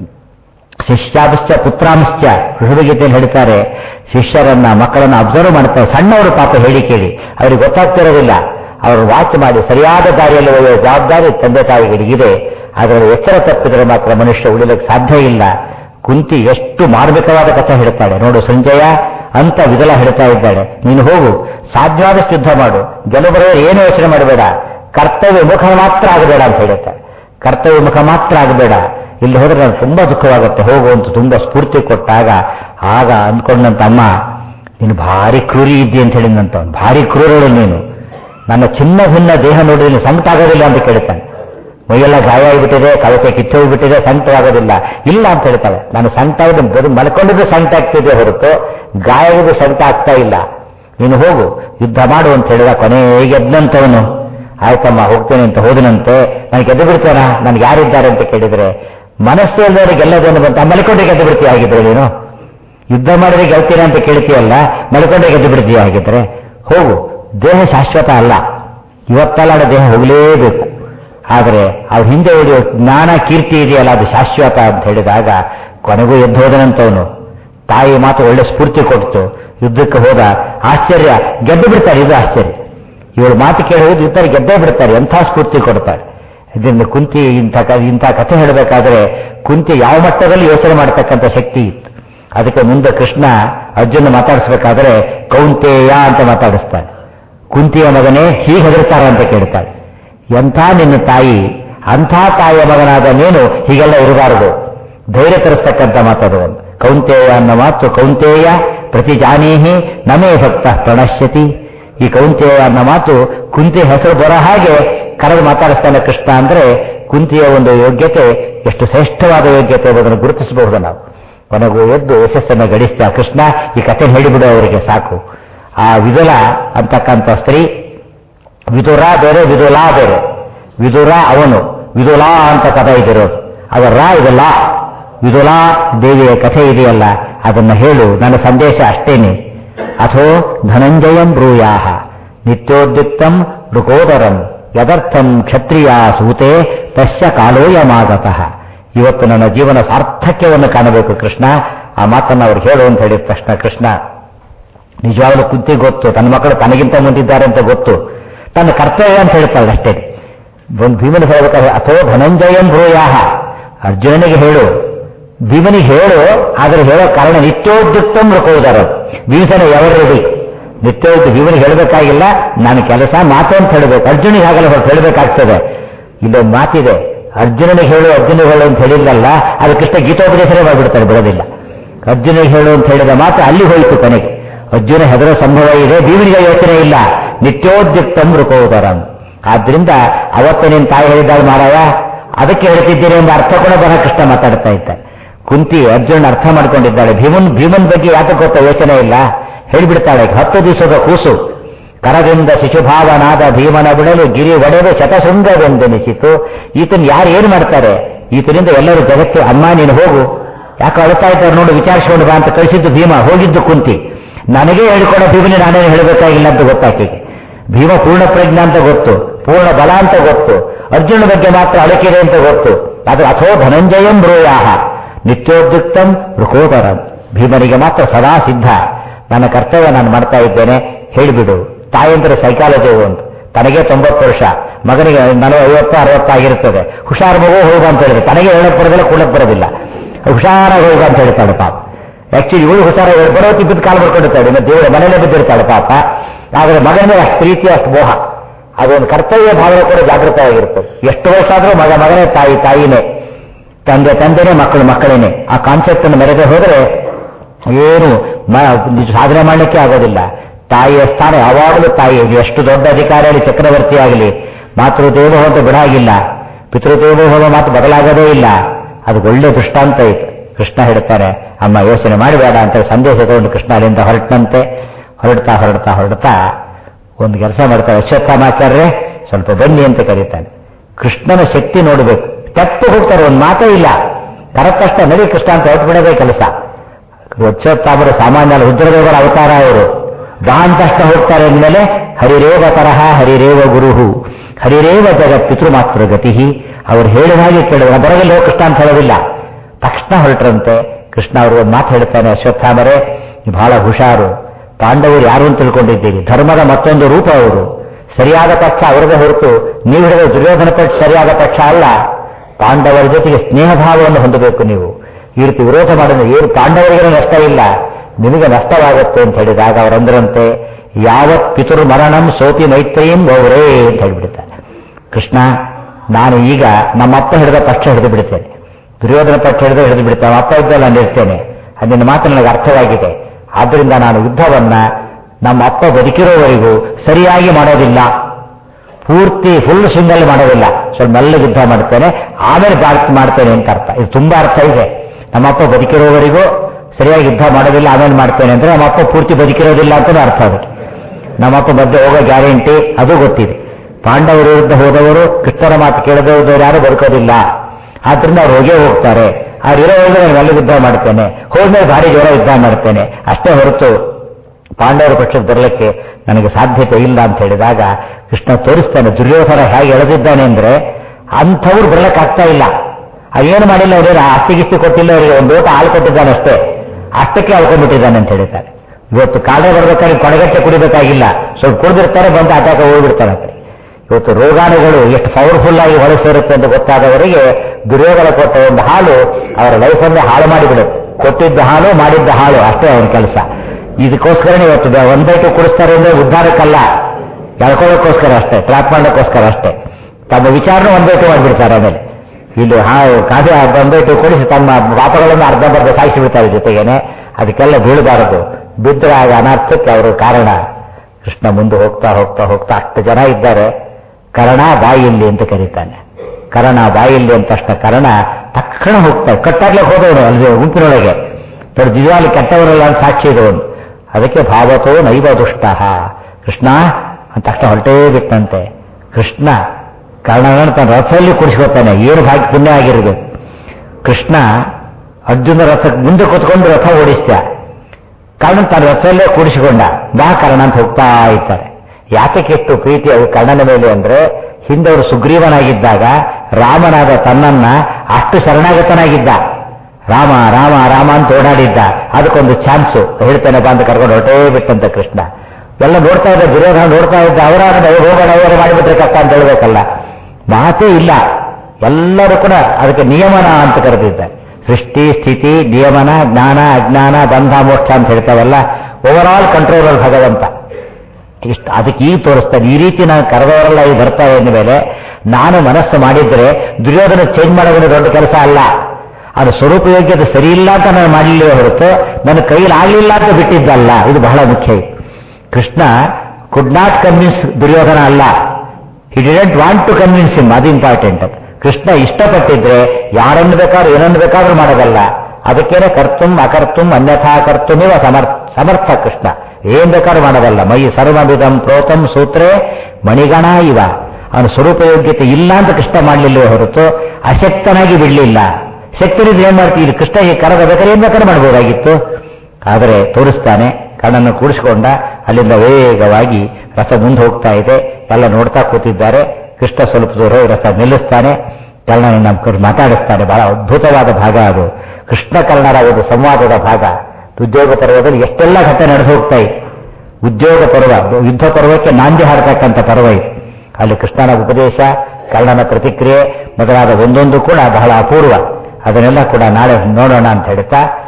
ಶಿಷ್ಯಾಭಿಶ್ಚ ಪುತ್ರಾಂಶ್ಚ ಋಷಭಗೀತೆಯಲ್ಲಿ ಹೇಳ್ತಾರೆ ಶಿಷ್ಯರನ್ನ ಮಕ್ಕಳನ್ನ ಅಬ್ಸರ್ವ್ ಮಾಡ್ತಾರೆ ಸಣ್ಣವರು ಪಾಪ ಹೇಳಿ ಕೇಳಿ ಅವ್ರಿಗೆ ಗೊತ್ತಾಗ್ತಿರೋದಿಲ್ಲ ಅವರು ವಾಚ್ ಮಾಡಿ ಸರಿಯಾದ ದಾರಿಯಲ್ಲಿ ಒಯ್ಯುವ ಜವಾಬ್ದಾರಿ ತಂದೆ ತಾಯಿಗಳಿಗಿದೆ ಆದರೆ ಎಚ್ಚರ ತಪ್ಪಿದರೆ ಮಾತ್ರ ಮನುಷ್ಯ ಉಳಿಲಿಕ್ಕೆ ಸಾಧ್ಯ ಇಲ್ಲ ಕುಂತಿ ಎಷ್ಟು ಮಾರ್ಮಿಕವಾದ ಕಥೆ ಹೇಳ್ತಾಳೆ ನೋಡು ಸಂಜಯ ಅಂತ ವಿದಲ ಹೇಳ್ತಾ ಇದ್ದಾಳೆ ನೀನು ಹೋಗು ಸಾಧ್ಯವಾದಷ್ಟು ಯುದ್ಧ ಮಾಡು ಗೆಲುಬರೇ ಏನು ಯೋಚನೆ ಮಾಡಬೇಡ ಕರ್ತವ್ಯ ಮುಖ ಮಾತ್ರ ಆಗಬೇಡ ಅಂತ ಹೇಳುತ್ತೆ ಕರ್ತವ್ಯ ಮುಖ ಮಾತ್ರ ಆಗಬೇಡ ಇಲ್ಲಿ ಹೋದ್ರೆ ನನಗೆ ತುಂಬಾ ದುಃಖವಾಗುತ್ತೆ ಹೋಗು ಅಂತ ತುಂಬಾ ಸ್ಫೂರ್ತಿ ಕೊಟ್ಟಾಗ ಆಗ ಅಂದ್ಕೊಂಡಂತ ಅಮ್ಮ ನೀನು ಭಾರಿ ಕ್ರೂರಿ ಇದ್ದಿ ಅಂತ ಹೇಳಿದಂತ ಭಾರಿ ಕ್ರೂರಳು ನೀನು ನನ್ನ ಚಿನ್ನ ಭಿನ್ನ ದೇಹ ನೋಡಿ ನೀನು ಸಂಕಟ ಆಗೋದಿಲ್ಲ ಅಂತ ಕೇಳ್ತಾನೆ ಮೈಯೆಲ್ಲ ಗಾಯ ಆಗಿಬಿಟ್ಟಿದೆ ಕಳಕೆ ಕಿತ್ತೋಗ್ಬಿಟ್ಟಿದೆ ಸಂಕಟ ಆಗೋದಿಲ್ಲ ಇಲ್ಲ ಅಂತ ಹೇಳ್ತಾಳೆ ನಾನು ಸಂಕಟ ಆಗೋದು ಬರೀ ಮಲ್ಕೊಂಡಿದ್ದು ಸಂಕಟ ಆಗ್ತಿದೆ ಹೊರತು ಗಾಯ ಆಗಿದ್ದು ಸಂಕಟ ಆಗ್ತಾ ಇಲ್ಲ ನೀನು ಹೋಗು ಯುದ್ಧ ಮಾಡು ಅಂತ ಹೇಳಿದ ಕೊನೆಗೆ ಎದ್ದಂತವನು ಆಯ್ತಮ್ಮ ಹೋಗ್ತೇನೆ ಅಂತ ಹೋದನಂತೆ ನನಗೆ ಗೆದ್ದು ಬಿಡ್ತೇನ ನನಗೆ ಯಾರಿದ್ದಾರೆ ಅಂತ ಕೇಳಿದ್ರೆ ಮನಸ್ಸು ಇಲ್ಲದವರಿಗೆ ಗೆಲ್ಲದೇನು ಬಂತ ಮಲ್ಕೊಂಡ್ರೆ ಗೆದ್ದು ಬಿಡ್ತೀಯ ಆಗಿದ್ರೆ ನೀನು ಯುದ್ಧ ಮಾಡಿದ್ರೆ ಗೆಲ್ತೀರ ಅಂತ ಕೇಳ್ತೀಯಲ್ಲ ಮಲ್ಕೊಂಡ್ರೆ ಗೆದ್ದು ಬಿಡ್ತೀಯ ಆಗಿದ್ರೆ ಹೋಗು ದೇಹ ಶಾಶ್ವತ ಅಲ್ಲ ಇವತ್ತಲ್ಲಾಡ ದೇಹ ಹೋಗಲೇಬೇಕು ಆದರೆ ಅವ್ರ ಹಿಂದೆ ಉಳಿಯೋ ಜ್ಞಾನ ಕೀರ್ತಿ ಇದೆಯಲ್ಲ ಅದು ಶಾಶ್ವತ ಅಂತ ಹೇಳಿದಾಗ ಕೊನೆಗೂ ಎದ್ದು ಹೋದನಂತವನು ತಾಯಿ ಮಾತು ಒಳ್ಳೆ ಸ್ಫೂರ್ತಿ ಕೊಡ್ತು ಯುದ್ಧಕ್ಕೆ ಹೋದ ಆಶ್ಚರ್ಯ ಗೆದ್ದು ಬಿಡ್ತಾರೆ ಇದು ಆಶ್ಚರ್ಯ ಇವರು ಮಾತು ಕೇಳುವುದು ಇದ್ದಾರೆ ಗೆದ್ದೇ ಬಿಡ್ತಾರೆ ಎಂಥ ಸ್ಫೂರ್ತಿ ಕೊಡ್ತಾರೆ ಇದರಿಂದ ಕುಂತಿ ಇಂಥ ಕ- ಇಂಥ ಕಥೆ ಹೇಳಬೇಕಾದ್ರೆ ಕುಂತಿ ಯಾವ ಮಟ್ಟದಲ್ಲಿ ಯೋಚನೆ ಮಾಡತಕ್ಕಂಥ ಶಕ್ತಿ ಇತ್ತು ಅದಕ್ಕೆ ಮುಂದೆ ಕೃಷ್ಣ ಅರ್ಜುನ ಮಾತಾಡಿಸ್ಬೇಕಾದ್ರೆ ಕೌಂತೇಯ ಅಂತ ಮಾತಾಡಿಸ್ತಾನೆ ಕುಂತಿಯ ಮಗನೇ ಹೀಗೆ ಹೆದರ್ತಾರ ಅಂತ ಕೇಳ್ತಾಳೆ ಎಂಥ ನಿನ್ನ ತಾಯಿ ಅಂಥ ತಾಯಿಯ ಮಗನಾದ ನೀನು ಹೀಗೆಲ್ಲ ಇರಬಾರದು ಧೈರ್ಯ ತರಿಸ್ತಕ್ಕಂಥ ಮಾತದು ಒಂದು ಕೌಂತೇಯ ಅನ್ನೋ ಮಾತು ಕೌಂತೇಯ ಪ್ರತಿ ಜಾನೀಹಿ ನಮೇ ಭಕ್ತ ಪ್ರಣಶ್ಯತಿ ಈ ಕೌಂತೇಯ ಅನ್ನೋ ಮಾತು ಕುಂತಿ ಹೆಸರು ಬರೋ ಹಾಗೆ ಕರೆದು ಮಾತಾಡಿಸ್ತಾನೆ ಕೃಷ್ಣ ಅಂದ್ರೆ ಕುಂತಿಯ ಒಂದು ಯೋಗ್ಯತೆ ಎಷ್ಟು ಶ್ರೇಷ್ಠವಾದ ಯೋಗ್ಯತೆ ಎಂಬುದನ್ನು ಗುರುತಿಸಬಹುದು ನಾವು ಕೊನೆಗೂ ಎದ್ದು ಯಶಸ್ಸನ್ನು ಗಳಿಸ್ತಾ ಕೃಷ್ಣ ಈ ಕಥೆ ಹೇಳಿಬಿಡು ಅವರಿಗೆ ಸಾಕು ಆ ವಿದುಲ ಅಂತಕ್ಕಂಥ ಸ್ತ್ರೀ ವಿದುರ ಬೇರೆ ವಿದುಲಾ ಬೇರೆ ವಿದುರ ಅವನು ವಿದುಲಾ ಅಂತ ಕಥೆ ಇದಿರೋದು ಅದರ ರಾ ಇದು ಲಾ ವಿದುಲಾ ದೇವಿಯ ಕಥೆ ಇದೆಯಲ್ಲ ಅದನ್ನ ಹೇಳು ನನ್ನ ಸಂದೇಶ ಅಷ್ಟೇನೆ ಅಥೋ ಧನಂಜಯಂ ಬ್ರೂಯಾಹ ನಿತ್ಯೋದ್ಯುಕ್ತಂ ಮೃಗೋದರಂ ಯದರ್ಥಂ ಕ್ಷತ್ರಿಯ ಸೂತೆ ತಸ್ಯ ಕಾಲೋಯಮಾಗತಃ ಇವತ್ತು ನನ್ನ ಜೀವನ ಸಾರ್ಥಕ್ಯವನ್ನು ಕಾಣಬೇಕು ಕೃಷ್ಣ ಆ ಮಾತನ್ನು ಅವ್ರು ಹೇಳು ಅಂತ ಹೇಳಿದ ತಕ್ಷಣ ಕೃಷ್ಣ ನಿಜವಾಗ್ಲೂ ಕುಂತಿ ಗೊತ್ತು ತನ್ನ ಮಕ್ಕಳು ತನಗಿಂತ ಮುಂದಿದ್ದಾರೆ ಅಂತ ಗೊತ್ತು ತನ್ನ ಕರ್ತವ್ಯ ಅಂತ ಹೇಳ್ತಾಳೆ ಅಷ್ಟೇ ಒಂದು ಭೀಮನ ಹೇಳ್ಬೇಕಾದ್ರೆ ಅಥೋ ಧನಂಜಯಂ ಭೂಯಾಹ ಅರ್ಜುನನಿಗೆ ಹೇಳು ಭೀಮನಿಗೆ ಹೇಳು ಆದರೆ ಹೇಳೋ ಕಾರಣ ನಿತ್ಯೋದ್ಯುಕ್ತಂ ರುಕೋದರ ಭೀಮಸನ ರೆಡಿ ನಿತ್ಯೋದ್ಯ ಭೀಮನಿಗೆ ಹೇಳಬೇಕಾಗಿಲ್ಲ ನಾನು ಕೆಲಸ ಮಾತು ಅಂತ ಹೇಳಬೇಕು ಅರ್ಜುನಿಗೆ ಹಾಗಲ್ಲ ಹೊರತು ಹೇಳಬೇಕಾಗ್ತದೆ ಇಲ್ಲೊಂದು ಮಾತಿದೆ ಅರ್ಜುನನಿಗೆ ಹೇಳು ಅರ್ಜುನಿಗೆ ಹೇಳು ಅಂತ ಹೇಳಿಲ್ಲಲ್ಲ ಅದು ಕೃಷ್ಣ ಗೀತೋಪದೇಶನೇ ಮಾಡಿಬಿಡ್ತಾರೆ ಬಿಡೋದಿಲ್ಲ ಅರ್ಜುನಿಗೆ ಹೇಳು ಅಂತ ಹೇಳಿದ ಮಾತು ಅಲ್ಲಿ ಹೋಯಿತು ಕೊನೆಗೆ ಅರ್ಜುನ ಹೆದರೋ ಸಂಭವ ಇದೆ ಭೀಮನಿಗೆ ಯೋಚನೆ ಇಲ್ಲ ನಿತ್ಯೋದ್ಯುಕ್ತಂ ರುಕೋದರಂ ಆದ್ರಿಂದ ಅವತ್ತು ನಿನ್ನ ತಾಯಿ ಹೇಳಿದಾಗ ಮಾರಾಯ ಅದಕ್ಕೆ ಹೇಳ್ತಿದ್ದೀನಿ ಎಂಬ ಅರ್ಥ ಕೂಡ ಬರ ಕೃಷ್ಣ ಮಾತಾಡ್ತಾ ಇದ್ದಾರೆ ಕುಂತಿ ಅರ್ಜುನ ಅರ್ಥ ಮಾಡ್ಕೊಂಡಿದ್ದಾಳೆ ಭೀಮನ್ ಭೀಮನ್ ಬಗ್ಗೆ ಯಾಕೆ ಗೊತ್ತ ಯೋಚನೆ ಇಲ್ಲ ಹೇಳಿಬಿಡ್ತಾಳೆ ಹತ್ತು ದಿವಸದ ಕೂಸು ಕರದಿಂದ ಶಿಶುಭಾವನಾದ ಭೀಮನ ಬಿಡಲು ಗಿರಿ ಒಡೆದು ಶತಶೃಂಗವೆಂದೆನಿಸಿತು ಈತನ್ ಯಾರು ಏನು ಮಾಡ್ತಾರೆ ಈತನಿಂದ ಎಲ್ಲರೂ ಜಗತ್ತು ಅಮ್ಮ ನೀನು ಹೋಗು ಯಾಕೆ ಅಳ್ತಾ ಇದ್ದಾರೆ ನೋಡು ವಿಚಾರಿಸ್ಕೊಂಡು ಬಾ ಅಂತ ಕಳಿಸಿದ್ದು ಭೀಮ ಹೋಗಿದ್ದು ಕುಂತಿ ನನಗೆ ಹೇಳಿಕೊಡೋ ಭೀಮನಿ ನಾನೇನು ಹೇಳಬೇಕಾಗಿಲ್ಲ ಅಂತ ಗೊತ್ತಾಕಿಗೆ ಭೀಮ ಪೂರ್ಣ ಪ್ರಜ್ಞ ಅಂತ ಗೊತ್ತು ಪೂರ್ಣ ಬಲ ಅಂತ ಗೊತ್ತು ಅರ್ಜುನ ಬಗ್ಗೆ ಮಾತ್ರ ಅಳಕಿದೆ ಅಂತ ಗೊತ್ತು ಆದ್ರೆ ಅಥೋ ಧನಂಜಯಂ ಬ್ರೂಯಾಹ ನಿತ್ಯೋದ್ಯುಕ್ತಂ ಋಕೋದರಂ ಭೀಮನಿಗೆ ಮಾತ್ರ ಸದಾ ಸಿದ್ಧ ನನ್ನ ಕರ್ತವ್ಯ ನಾನು ಮಾಡ್ತಾ ಇದ್ದೇನೆ ಹೇಳಿಬಿಡು ತಾಯಂದ್ರೆ ಸೈಕಾಲಜಿ ಅಂತ ತನಗೆ ತೊಂಬತ್ತು ವರ್ಷ ಮಗನಿಗೆ ನಲವ ಐವತ್ತು ಅರವತ್ತು ಆಗಿರುತ್ತದೆ ಹುಷಾರ್ ಮಗು ಹೋಗು ಅಂತ ಹೇಳಿದ್ರೆ ತನಗೆ ಹೇಳಕ್ ಬರೋದಿಲ್ಲ ಕೊಡಕ್ ಬರೋದಿಲ್ಲ ಹುಷಾರಾಗಿ ಹೋಗು ಅಂತ ಹೇಳ್ತಾಳೆ ಪಾಪ ಆಕ್ಚುಲಿ ಇವಳು ಹುಷಾರ ಬರೋತಿ ಬಿದ್ದು ಕಾಲು ಬರ್ಕೊಂಡಿರ್ತಾಳೆ ಇನ್ನು ದೇವರ ಮನೇಲೆ ಬಿದ್ದಿರ್ತಾಳೆ ಪಾಪ ಆದರೆ ಮಗನ ಮೇಲೆ ಅಷ್ಟು ಪ್ರೀತಿ ಅಷ್ಟು ಮೋಹ ಅದೊಂದು ಕರ್ತವ್ಯ ಭಾವನೆ ಕೂಡ ಜಾಗೃತವಾಗಿರ್ತದೆ ಎಷ್ಟು ವರ್ಷ ಆದರೂ ಮಗ ಮಗನೇ ತಾಯಿ ತಾಯಿನೇ ತಂದೆ ತಂದೆನೇ ಮಕ್ಕಳು ಮಕ್ಕಳೇನೆ ಆ ಕಾನ್ಸೆಪ್ಟ್ ಅನ್ನು ಮೆರೆದೇ ಹೋದರೆ ಏನು ಮ- ನಿಜ ಸಾಧನೆ ಮಾಡಲಿಕ್ಕೆ ಆಗೋದಿಲ್ಲ ತಾಯಿಯ ಸ್ಥಾನ ಯಾವಾಗಲೂ ತಾಯಿ ಇದು ಎಷ್ಟು ದೊಡ್ಡ ಅಧಿಕಾರಿ ಆಗಲಿ ಚಕ್ರವರ್ತಿ ಆಗಲಿ ಮಾತೃದೇವೋ ಅಂತ ಬಿಡಾಗಿಲ್ಲ ಪಿತೃದೇವೋ ಹೋಗೋ ಮಾತು ಬದಲಾಗೋದೇ ಇಲ್ಲ ಅದು ಒಳ್ಳೆ ದೃಷ್ಟಾಂತ ಐತೆ ಕೃಷ್ಣ ಹೇಳ್ತಾನೆ ಅಮ್ಮ ಯೋಚನೆ ಮಾಡಬೇಡ ಅಂತ ಸಂದೇಶ ತಗೊಂಡು ಕೃಷ್ಣ ಅಲ್ಲಿಂದ ಹೊರಟಂತೆ ಹೊರಡ್ತಾ ಹೊರಡ್ತಾ ಹೊರಡ್ತಾ ಒಂದು ಕೆಲಸ ಮಾಡ್ತಾರೆ ಅಶ್ವತ್ಥಾಮಾಚಾರ್ಯ ಸ್ವಲ್ಪ ಬನ್ನಿ ಅಂತ ಕರೀತಾನೆ ಕೃಷ್ಣನ ಶಕ್ತಿ ನೋಡಬೇಕು ತೆಪ್ಪು ಹೋಗ್ತಾರೆ ಒಂದು ಮಾತೇ ಇಲ್ಲ ಕರೆಕ್ಟಷ್ಟ ನಡಿ ಕೃಷ್ಣ ಅಂತ ಹೊರಟುಬಿಡೋದೇ ಕೆಲಸ ಅಶ್ವತ್ಥಾಮರು ಸಾಮಾನ್ಯ ಅಲ್ಲ, ರುದ್ರದೇವರ ಅವತಾರ ಅವರು ಬಾ ಅಂತ ತಕ್ಷಣ ಹೋಗ್ತಾರೆ ಅಂದಮೇಲೆ ಹರಿರೇವ ತರಹ ಹರಿರೇವ ಗುರುಹು ಹರಿರೇವ ಜಗತ್ ಪಿತೃಮಾತೃ ಗತಿ ಅವ್ರು ಹೇಳಿದ ಹಾಗೆ ಕೇಳಿದ್ರೆ ಬರಗಲ್ಲಿ ಹೋಗಿ ಕೃಷ್ಣ ಅಂತ ಹೇಳೋದಿಲ್ಲ ತಕ್ಷಣ ಹೊರಟ್ರಂತೆ ಕೃಷ್ಣ ಅವರು ಒಂದು ಮಾತು ಹೇಳ್ತಾನೆ ಅಶ್ವತ್ಥಾಮರೇ ನೀವು ಬಹಳ ಹುಷಾರು ಪಾಂಡವರು ಯಾರು ಅಂತ ತಿಳ್ಕೊಂಡಿದ್ದೀರಿ ಧರ್ಮದ ಮತ್ತೊಂದು ರೂಪ ಅವರು ಸರಿಯಾದ ಪಕ್ಷ ಅವರದೇ ಹೊರತು ನೀವು ಹಿಡಿದ ದುರ್ಯೋಧನ ಪಕ್ಷ ಸರಿಯಾದ ಪಕ್ಷ ಅಲ್ಲ ಪಾಂಡವರ ಜೊತೆಗೆ ಸ್ನೇಹ ಭಾವವನ್ನು ಹೊಂದಬೇಕು ನೀವು ಈ ರೀತಿ ವಿರೋಧ ಮಾಡಿದ್ರೆ ಏನು ಪಾಂಡವರಿಗೆ ನಷ್ಟ ಇಲ್ಲ ನಿಮಗೆ ನಷ್ಟವಾಗುತ್ತೆ ಅಂತ ಹೇಳಿದಾಗ ಅವರಂದ್ರಂತೆ ಯಾವತ್ ಪಿತೃ ಮರಣಂ ಸೋತಿ ಮೈತ್ರಿಯಂ ಗೌರೇ ಅಂತ ಹೇಳಿಬಿಡ್ತಾರೆ ಕೃಷ್ಣ ನಾನು ಈಗ ನಮ್ಮಪ್ಪ ಹಿಡಿದ ಪಕ್ಷ ಹಿಡಿದು ಬಿಡ್ತೇನೆ ದುರ್ಯೋಧನ ಪಕ್ಷ ಹಿಡಿದು ಹಿಡಿದು ಬಿಡ್ತೇನೆ ನಮ್ಮ ಅಪ್ಪ ಇದ್ದಲ್ಲಿ ನಾನು ಇರ್ತೇನೆ ಅದಿನ ಮಾತು ನನಗೆ ಅರ್ಥವಾಗಿದೆ ಆದ್ದರಿಂದ ನಾನು ಯುದ್ಧವನ್ನ ನಮ್ಮ ಅಪ್ಪ ಬದುಕಿರೋವರೆಗೂ ಸರಿಯಾಗಿ ಮಾಡೋದಿಲ್ಲ ಪೂರ್ತಿ ಫುಲ್ ಸಿಂಗಲ್ ಮಾಡೋದಿಲ್ಲ ಸ್ವಲ್ಪ ಮೆಲ್ಲ ಯುದ್ಧ ಮಾಡ್ತೇನೆ ಆಮೇಲೆ ಜಾಸ್ತಿ ಮಾಡ್ತೇನೆ ಅಂತ ಅರ್ಥ ಇದು ತುಂಬಾ ಅರ್ಥ ಇದೆ ನಮ್ಮಪ್ಪ ಬದುಕಿರೋವರೆಗೂ ಸರಿಯಾಗಿ ಯುದ್ಧ ಮಾಡೋದಿಲ್ಲ ಆಮೇಲೆ ಮಾಡ್ತೇನೆ ಅಂದ್ರೆ ನಮ್ಮಪ್ಪ ಪೂರ್ತಿ ಬದುಕಿರೋದಿಲ್ಲ ಅಂತಲೂ ಅರ್ಥ ಅದಕ್ಕೆ ನಮ್ಮಪ್ಪ ಮಧ್ಯೆ ಹೋಗೋ ಗ್ಯಾರಂಟಿ ಅದು ಗೊತ್ತಿದೆ ಪಾಂಡವರ ವಿರುದ್ಧ ಹೋದವರು ಕೃಷ್ಣನ ಮಾತು ಕೇಳದೆ ಹೋದವರು ಯಾರು ಬದುಕೋದಿಲ್ಲ ಆದ್ರಿಂದ ಅವ್ರು ಹೋಗೇ ಹೋಗ್ತಾರೆ ಅವ್ರು ಇರೋ ಹೋದ್ರೆ ನಾನು ಮೆಲ್ಲ ಯುದ್ಧ ಮಾಡ್ತೇನೆ ಹೋದ್ಮೇಲೆ ಭಾರಿ ಜೋರ ಯುದ್ಧ ಮಾಡ್ತೇನೆ ಅಷ್ಟೇ ಹೊರತು ಪಾಂಡವರ ಪಕ್ಷಕ್ಕೆ ಬರಲಿಕ್ಕೆ ನನಗೆ ಸಾಧ್ಯತೆ ಇಲ್ಲ ಅಂತ ಹೇಳಿದಾಗ ಕೃಷ್ಣ ತೋರಿಸ್ತಾನೆ ದುರ್ಯೋಧನ ಹೇಗೆ ಎಳೆದಿದ್ದಾನೆ ಅಂದ್ರೆ ಅಂಥವ್ರು ಬರ್ಲಿಕ್ಕಾಗ್ತಾ ಇಲ್ಲ ಅವೇನು ಮಾಡಿಲ್ಲ ಅವರಿಗೆ ಆಸ್ತಿಗಿಸ್ತಿ ಕೊಟ್ಟಿಲ್ಲ ಅವರಿಗೆ ಒಂದು ಲೋಟ ಹಾಲು ಕೊಟ್ಟಿದ್ದಾನೆ ಅಷ್ಟೇ ಅಷ್ಟಕ್ಕೆ ಅಳ್ಕೊಂಡ್ಬಿಟ್ಟಿದ್ದಾನೆ ಅಂತ ಹೇಳಿದ್ದಾರೆ ಇವತ್ತು ಕಾಲೇ ಬರ್ಬೇಕಾದ್ರೆ ಕೊಡಗಟ್ಟೆ ಕುಡಿಬೇಕಾಗಿಲ್ಲ ಸ್ವಲ್ಪ ಕುಡಿದಿರ್ತಾರೆ ಬಂದು ಅಟ್ಯಾಕ ಹೋಗ್ಬಿಡ್ತಾರೆ ಆ ಕಡೆ ಇವತ್ತು ರೋಗಾಣುಗಳು ಎಷ್ಟು ಪವರ್ಫುಲ್ ಆಗಿ ಹೊರ ಸೇರುತ್ತೆ ಅಂತ ಗೊತ್ತಾದವರಿಗೆ ದುರ್ಯೋಧನ ಕೊಟ್ಟ ಒಂದು ಹಾಲು ಅವರ ಲೈಫನ್ನೇ ಹಾಳು ಮಾಡಿಬಿಡುತ್ತೆ ಕೊಟ್ಟಿದ್ದ ಹಾಲು ಮಾಡಿದ್ದ ಹಾಳು ಅಷ್ಟೇ ಅವನ ಕೆಲಸ ಇದಕ್ಕೋಸ್ಕರನೇ ಇವತ್ತು ಬ- ಒಂದ್ ಬೈಟು ಕುಡಿಸ್ತಾರೆ ಅಂದ್ರೆ ಉದ್ಧಾರಕ್ಕಲ್ಲ ಎಳ್ಕೊಳ್ಳೋಕ್ಕೋಸ್ಕರ ಅಷ್ಟೇ ಟ್ರಾಪ್ ಮಾಡೋಕ್ಕೋಸ್ಕರ ಅಷ್ಟೇ ತಮ್ಮ ವಿಚಾರನೂ ಒಂದ್ ಬೈಟು ಮಾಡಿಬಿಡ್ತಾರೆ ಆಮೇಲೆ ಇಲ್ಲಿ ಹಾ ಕಾಫಿ ಒಂದ್ ಬೈಟು ಕುಡಿಸಿ ತಮ್ಮ ಪಾಪಗಳನ್ನು ಅರ್ಧಂಬರ್ಧ ಸಾಯಿಸಿ ಬಿಡ್ತಾರೆ ಜೊತೆಗೇನೆ ಅದಕ್ಕೆಲ್ಲ ಬೀಳಬಾರದು ಬಿದ್ದರೆ ಆಗ ಅನರ್ಥಕ್ಕೆ ಅವರು ಕಾರಣ ಕೃಷ್ಣ ಮುಂದೆ ಹೋಗ್ತಾ ಹೋಗ್ತಾ ಹೋಗ್ತಾ ಅಷ್ಟು ಜನ ಇದ್ದಾರೆ ಕರ್ಣ ಬಾಯಿಲ್ಲಿ ಅಂತ ಕರೀತಾನೆ ಕರ್ಣ ಬಾಯಿಲ್ಲಿ ಅಂತ ತಕ್ಷಣ ಕರ್ಣ ತಕ್ಷಣ ಹೋಗ್ತಾರೆ ಕಟ್ಟಾಗ್ಲಿಕ್ಕೆ ಹೋದವನು ಅಲ್ಲಿ ಗುಂಪಿನೊಳಗೆ ದೊಡ್ಡ ನಿಜವಾಗಿ ಕೆಟ್ಟವರಲ್ಲ ಅಂತ ಸಾಕ್ಷಿ ಇದ್ದವನು ಅದಕ್ಕೆ ಭಾವತೋ ನೈವ ದುಷ್ಟ ಕೃಷ್ಣ ಅಂತ ತಕ್ಷಣ ಹೊರಟೇ ಬಿಟ್ಟಂತೆ ಕೃಷ್ಣ ಕರ್ಣನ ತನ್ನ ರಥದಲ್ಲಿ ಕೂಡಿಸ್ಕೊತಾನೆ ಏನು ಭಾಗ್ಯ ಪುಣ್ಯ ಆಗಿರಬೇಕು ಕೃಷ್ಣ ಅರ್ಜುನ ರಥಕ್ಕೆ ಮುಂದೆ ಕೂತ್ಕೊಂಡು ರಥ ಓಡಿಸ್ತ ಕರ್ಣ ತನ್ನ ರಥದಲ್ಲೇ ಕೂಡಿಸಿಕೊಂಡ ಬಾ ಕರ್ಣ ಅಂತ ಹೋಗ್ತಾ ಇರ್ತಾರೆ ಯಾಕೆ ಕೆಟ್ಟು ಪ್ರೀತಿ ಅದು ಕರ್ಣನ ಮೇಲೆ ಅಂದ್ರೆ ಹಿಂದೆ ಅವರು ಸುಗ್ರೀವನಾಗಿದ್ದಾಗ ರಾಮನಾದ ತನ್ನನ್ನ ಅಷ್ಟು ಶರಣಾಗತನಾಗಿದ್ದ ರಾಮ ರಾಮ ರಾಮ ಅಂತ ಓಡಾಡಿದ್ದ ಅದಕ್ಕೊಂದು ಚಾನ್ಸು ಹೇಳ್ತೇನೆ ಬಾ ಅಂತ ಕರ್ಕೊಂಡು ಹೊರಟೇ ಬಿಟ್ಟಂತ ಕೃಷ್ಣ ಎಲ್ಲ ನೋಡ್ತಾ ಇದ್ದ ದುರ್ಯೋಧನ ನೋಡ್ತಾ ಇದ್ದ ಅವರಾದ್ರೆ ಹೋಗೋಣ ಅವರು ಮಾಡಿಬಿಟ್ರೆ ಕಷ್ಟ ಅಂತ ಹೇಳ್ಬೇಕಲ್ಲ ಮಾತೇ ಇಲ್ಲ ಎಲ್ಲರೂ ಕೂಡ ಅದಕ್ಕೆ ನಿಯಮನ ಅಂತ ಕರೆದಿದ್ದಾರೆ ಸೃಷ್ಟಿ ಸ್ಥಿತಿ ನಿಯಮನ ಜ್ಞಾನ ಅಜ್ಞಾನ ಬಂಧ ಮೋಕ್ಷ ಅಂತ ಹೇಳ್ತಾವಲ್ಲ ಓವರ್ ಆಲ್ ಕಂಟ್ರೋಲರ್ ಭಗವಂತ ಇಷ್ಟು ಅದಕ್ಕೆ ಈ ತೋರಿಸ್ತಾನೆ ಈ ರೀತಿ ನಾನು ಕರೆದವರೆಲ್ಲ ಈ ಬರ್ತಾ ಇದ್ದ ಮೇಲೆ ನಾನು ಮನಸ್ಸು ಮಾಡಿದ್ರೆ ದುರ್ಯೋಧನ ಚೇಂಜ್ ಮಾಡೋದು ದೊಡ್ಡ ಕೆಲಸ ಅಲ್ಲ ಅದು ಸ್ವರೂಪ ಯೋಗ್ಯತೆ ಸರಿ ಇಲ್ಲ ಅಂತ ನಾನು ಮಾಡಲಿಲ್ಲ ಹೊರತು ನನ್ನ ಕೈಯಲ್ಲಿ ಆಗಲಿಲ್ಲ ಅಂತ ಬಿಟ್ಟಿದ್ದಲ್ಲ ಇದು ಬಹಳ ಮುಖ್ಯ ಇದು. Krishna could not convince Duryodhana ಅಲ್ಲ he didn't want to convince him ಅದು ಇಂಪಾರ್ಟೆಂಟ್ ಕೃಷ್ಣ ಇಷ್ಟಪಟ್ಟಿದ್ರೆ ಯಾರನ್ನು ಬೇಕಾದ್ರೂ ಏನನ್ನು ಬೇಕಾದ್ರೂ ಮಾಡೋದಲ್ಲ ಅದಕ್ಕೇನೆ ಕರ್ತುಂ ಅಕರ್ತುಂ ಅನ್ಯಥಾ ಕರ್ತುಮಿವ ಸಮರ್ಥ ಸಮರ್ಥ ಕೃಷ್ಣ ಏನ್ ಬೇಕಾದ್ರೂ ಮಾಡೋದಲ್ಲ ಮೈ ಸರ್ವವಿಧಂ ಪ್ರೋತಂ ಸೂತ್ರೇ ಮಣಿಗಣ ಇವ ಅವನ ಸ್ವರೂಪ ಯೋಗ್ಯತೆ ಇಲ್ಲ ಅಂತ ಕೃಷ್ಣ ಮಾಡಲಿಲ್ಲ ಹೊರತು ಅಶಕ್ತನಾಗಿ ಬಿಡಲಿಲ್ಲ ಶಕ್ತರಿದ್ರೆ ಏನ್ ಮಾಡ್ತೀವಿ ಇಲ್ಲಿ ಕೃಷ್ಣ ಹೀಗೆ ಕರೆದ ಬೇಕಾದ್ರೆ ಏನ್ ಬೇಕಾದ್ರೂ ಮಾಡ್ಬೋದಾಗಿತ್ತು ಆದರೆ ತೋರಿಸ್ತಾನೆ ಕಣ್ಣನ್ನು ಕೂಡಿಸಿಕೊಂಡ ಅಲ್ಲಿಂದ ವೇಗವಾಗಿ ರಥ ಮುಂದೆ ಹೋಗ್ತಾ ಇದೆ ಎಲ್ಲ ನೋಡ್ತಾ ಕೂತಿದ್ದಾರೆ ಕೃಷ್ಣ ಸ್ವಲ್ಪ ದೂರ ಹೋಗಿ ರಥ ನಿಲ್ಲಿಸ್ತಾನೆ ಕರ್ಣನ ನಮ್ಮ ಮಾತಾಡಿಸ್ತಾನೆ ಬಹಳ ಅದ್ಭುತವಾದ ಭಾಗ ಅದು ಕೃಷ್ಣ ಕರ್ಣರ ಒಂದು ಸಂವಾದದ ಭಾಗ ಉದ್ಯೋಗ ಪರ್ವದಲ್ಲಿ ಎಷ್ಟೆಲ್ಲ ಘಟನೆ ನಡೆದು ಹೋಗ್ತಾ ಇದೆ ಉದ್ಯೋಗ ಪರ್ವ ಯುದ್ಧ ಪರ್ವಕ್ಕೆ ನಾಂದಿ ಹಾಡ್ತಕ್ಕಂಥ ಪರ್ವ ಇದು ಅಲ್ಲಿ ಕೃಷ್ಣನ ಉಪದೇಶ ಕರ್ಣನ ಪ್ರತಿಕ್ರಿಯೆ ಮೊದಲಾದ ಒಂದೊಂದು ಕೂಡ ಬಹಳ ಅಪೂರ್ವ ಅದನ್ನೆಲ್ಲ ಕೂಡ ನಾಳೆ ನೋಡೋಣ ಅಂತ ಹೇಳ್ತಾ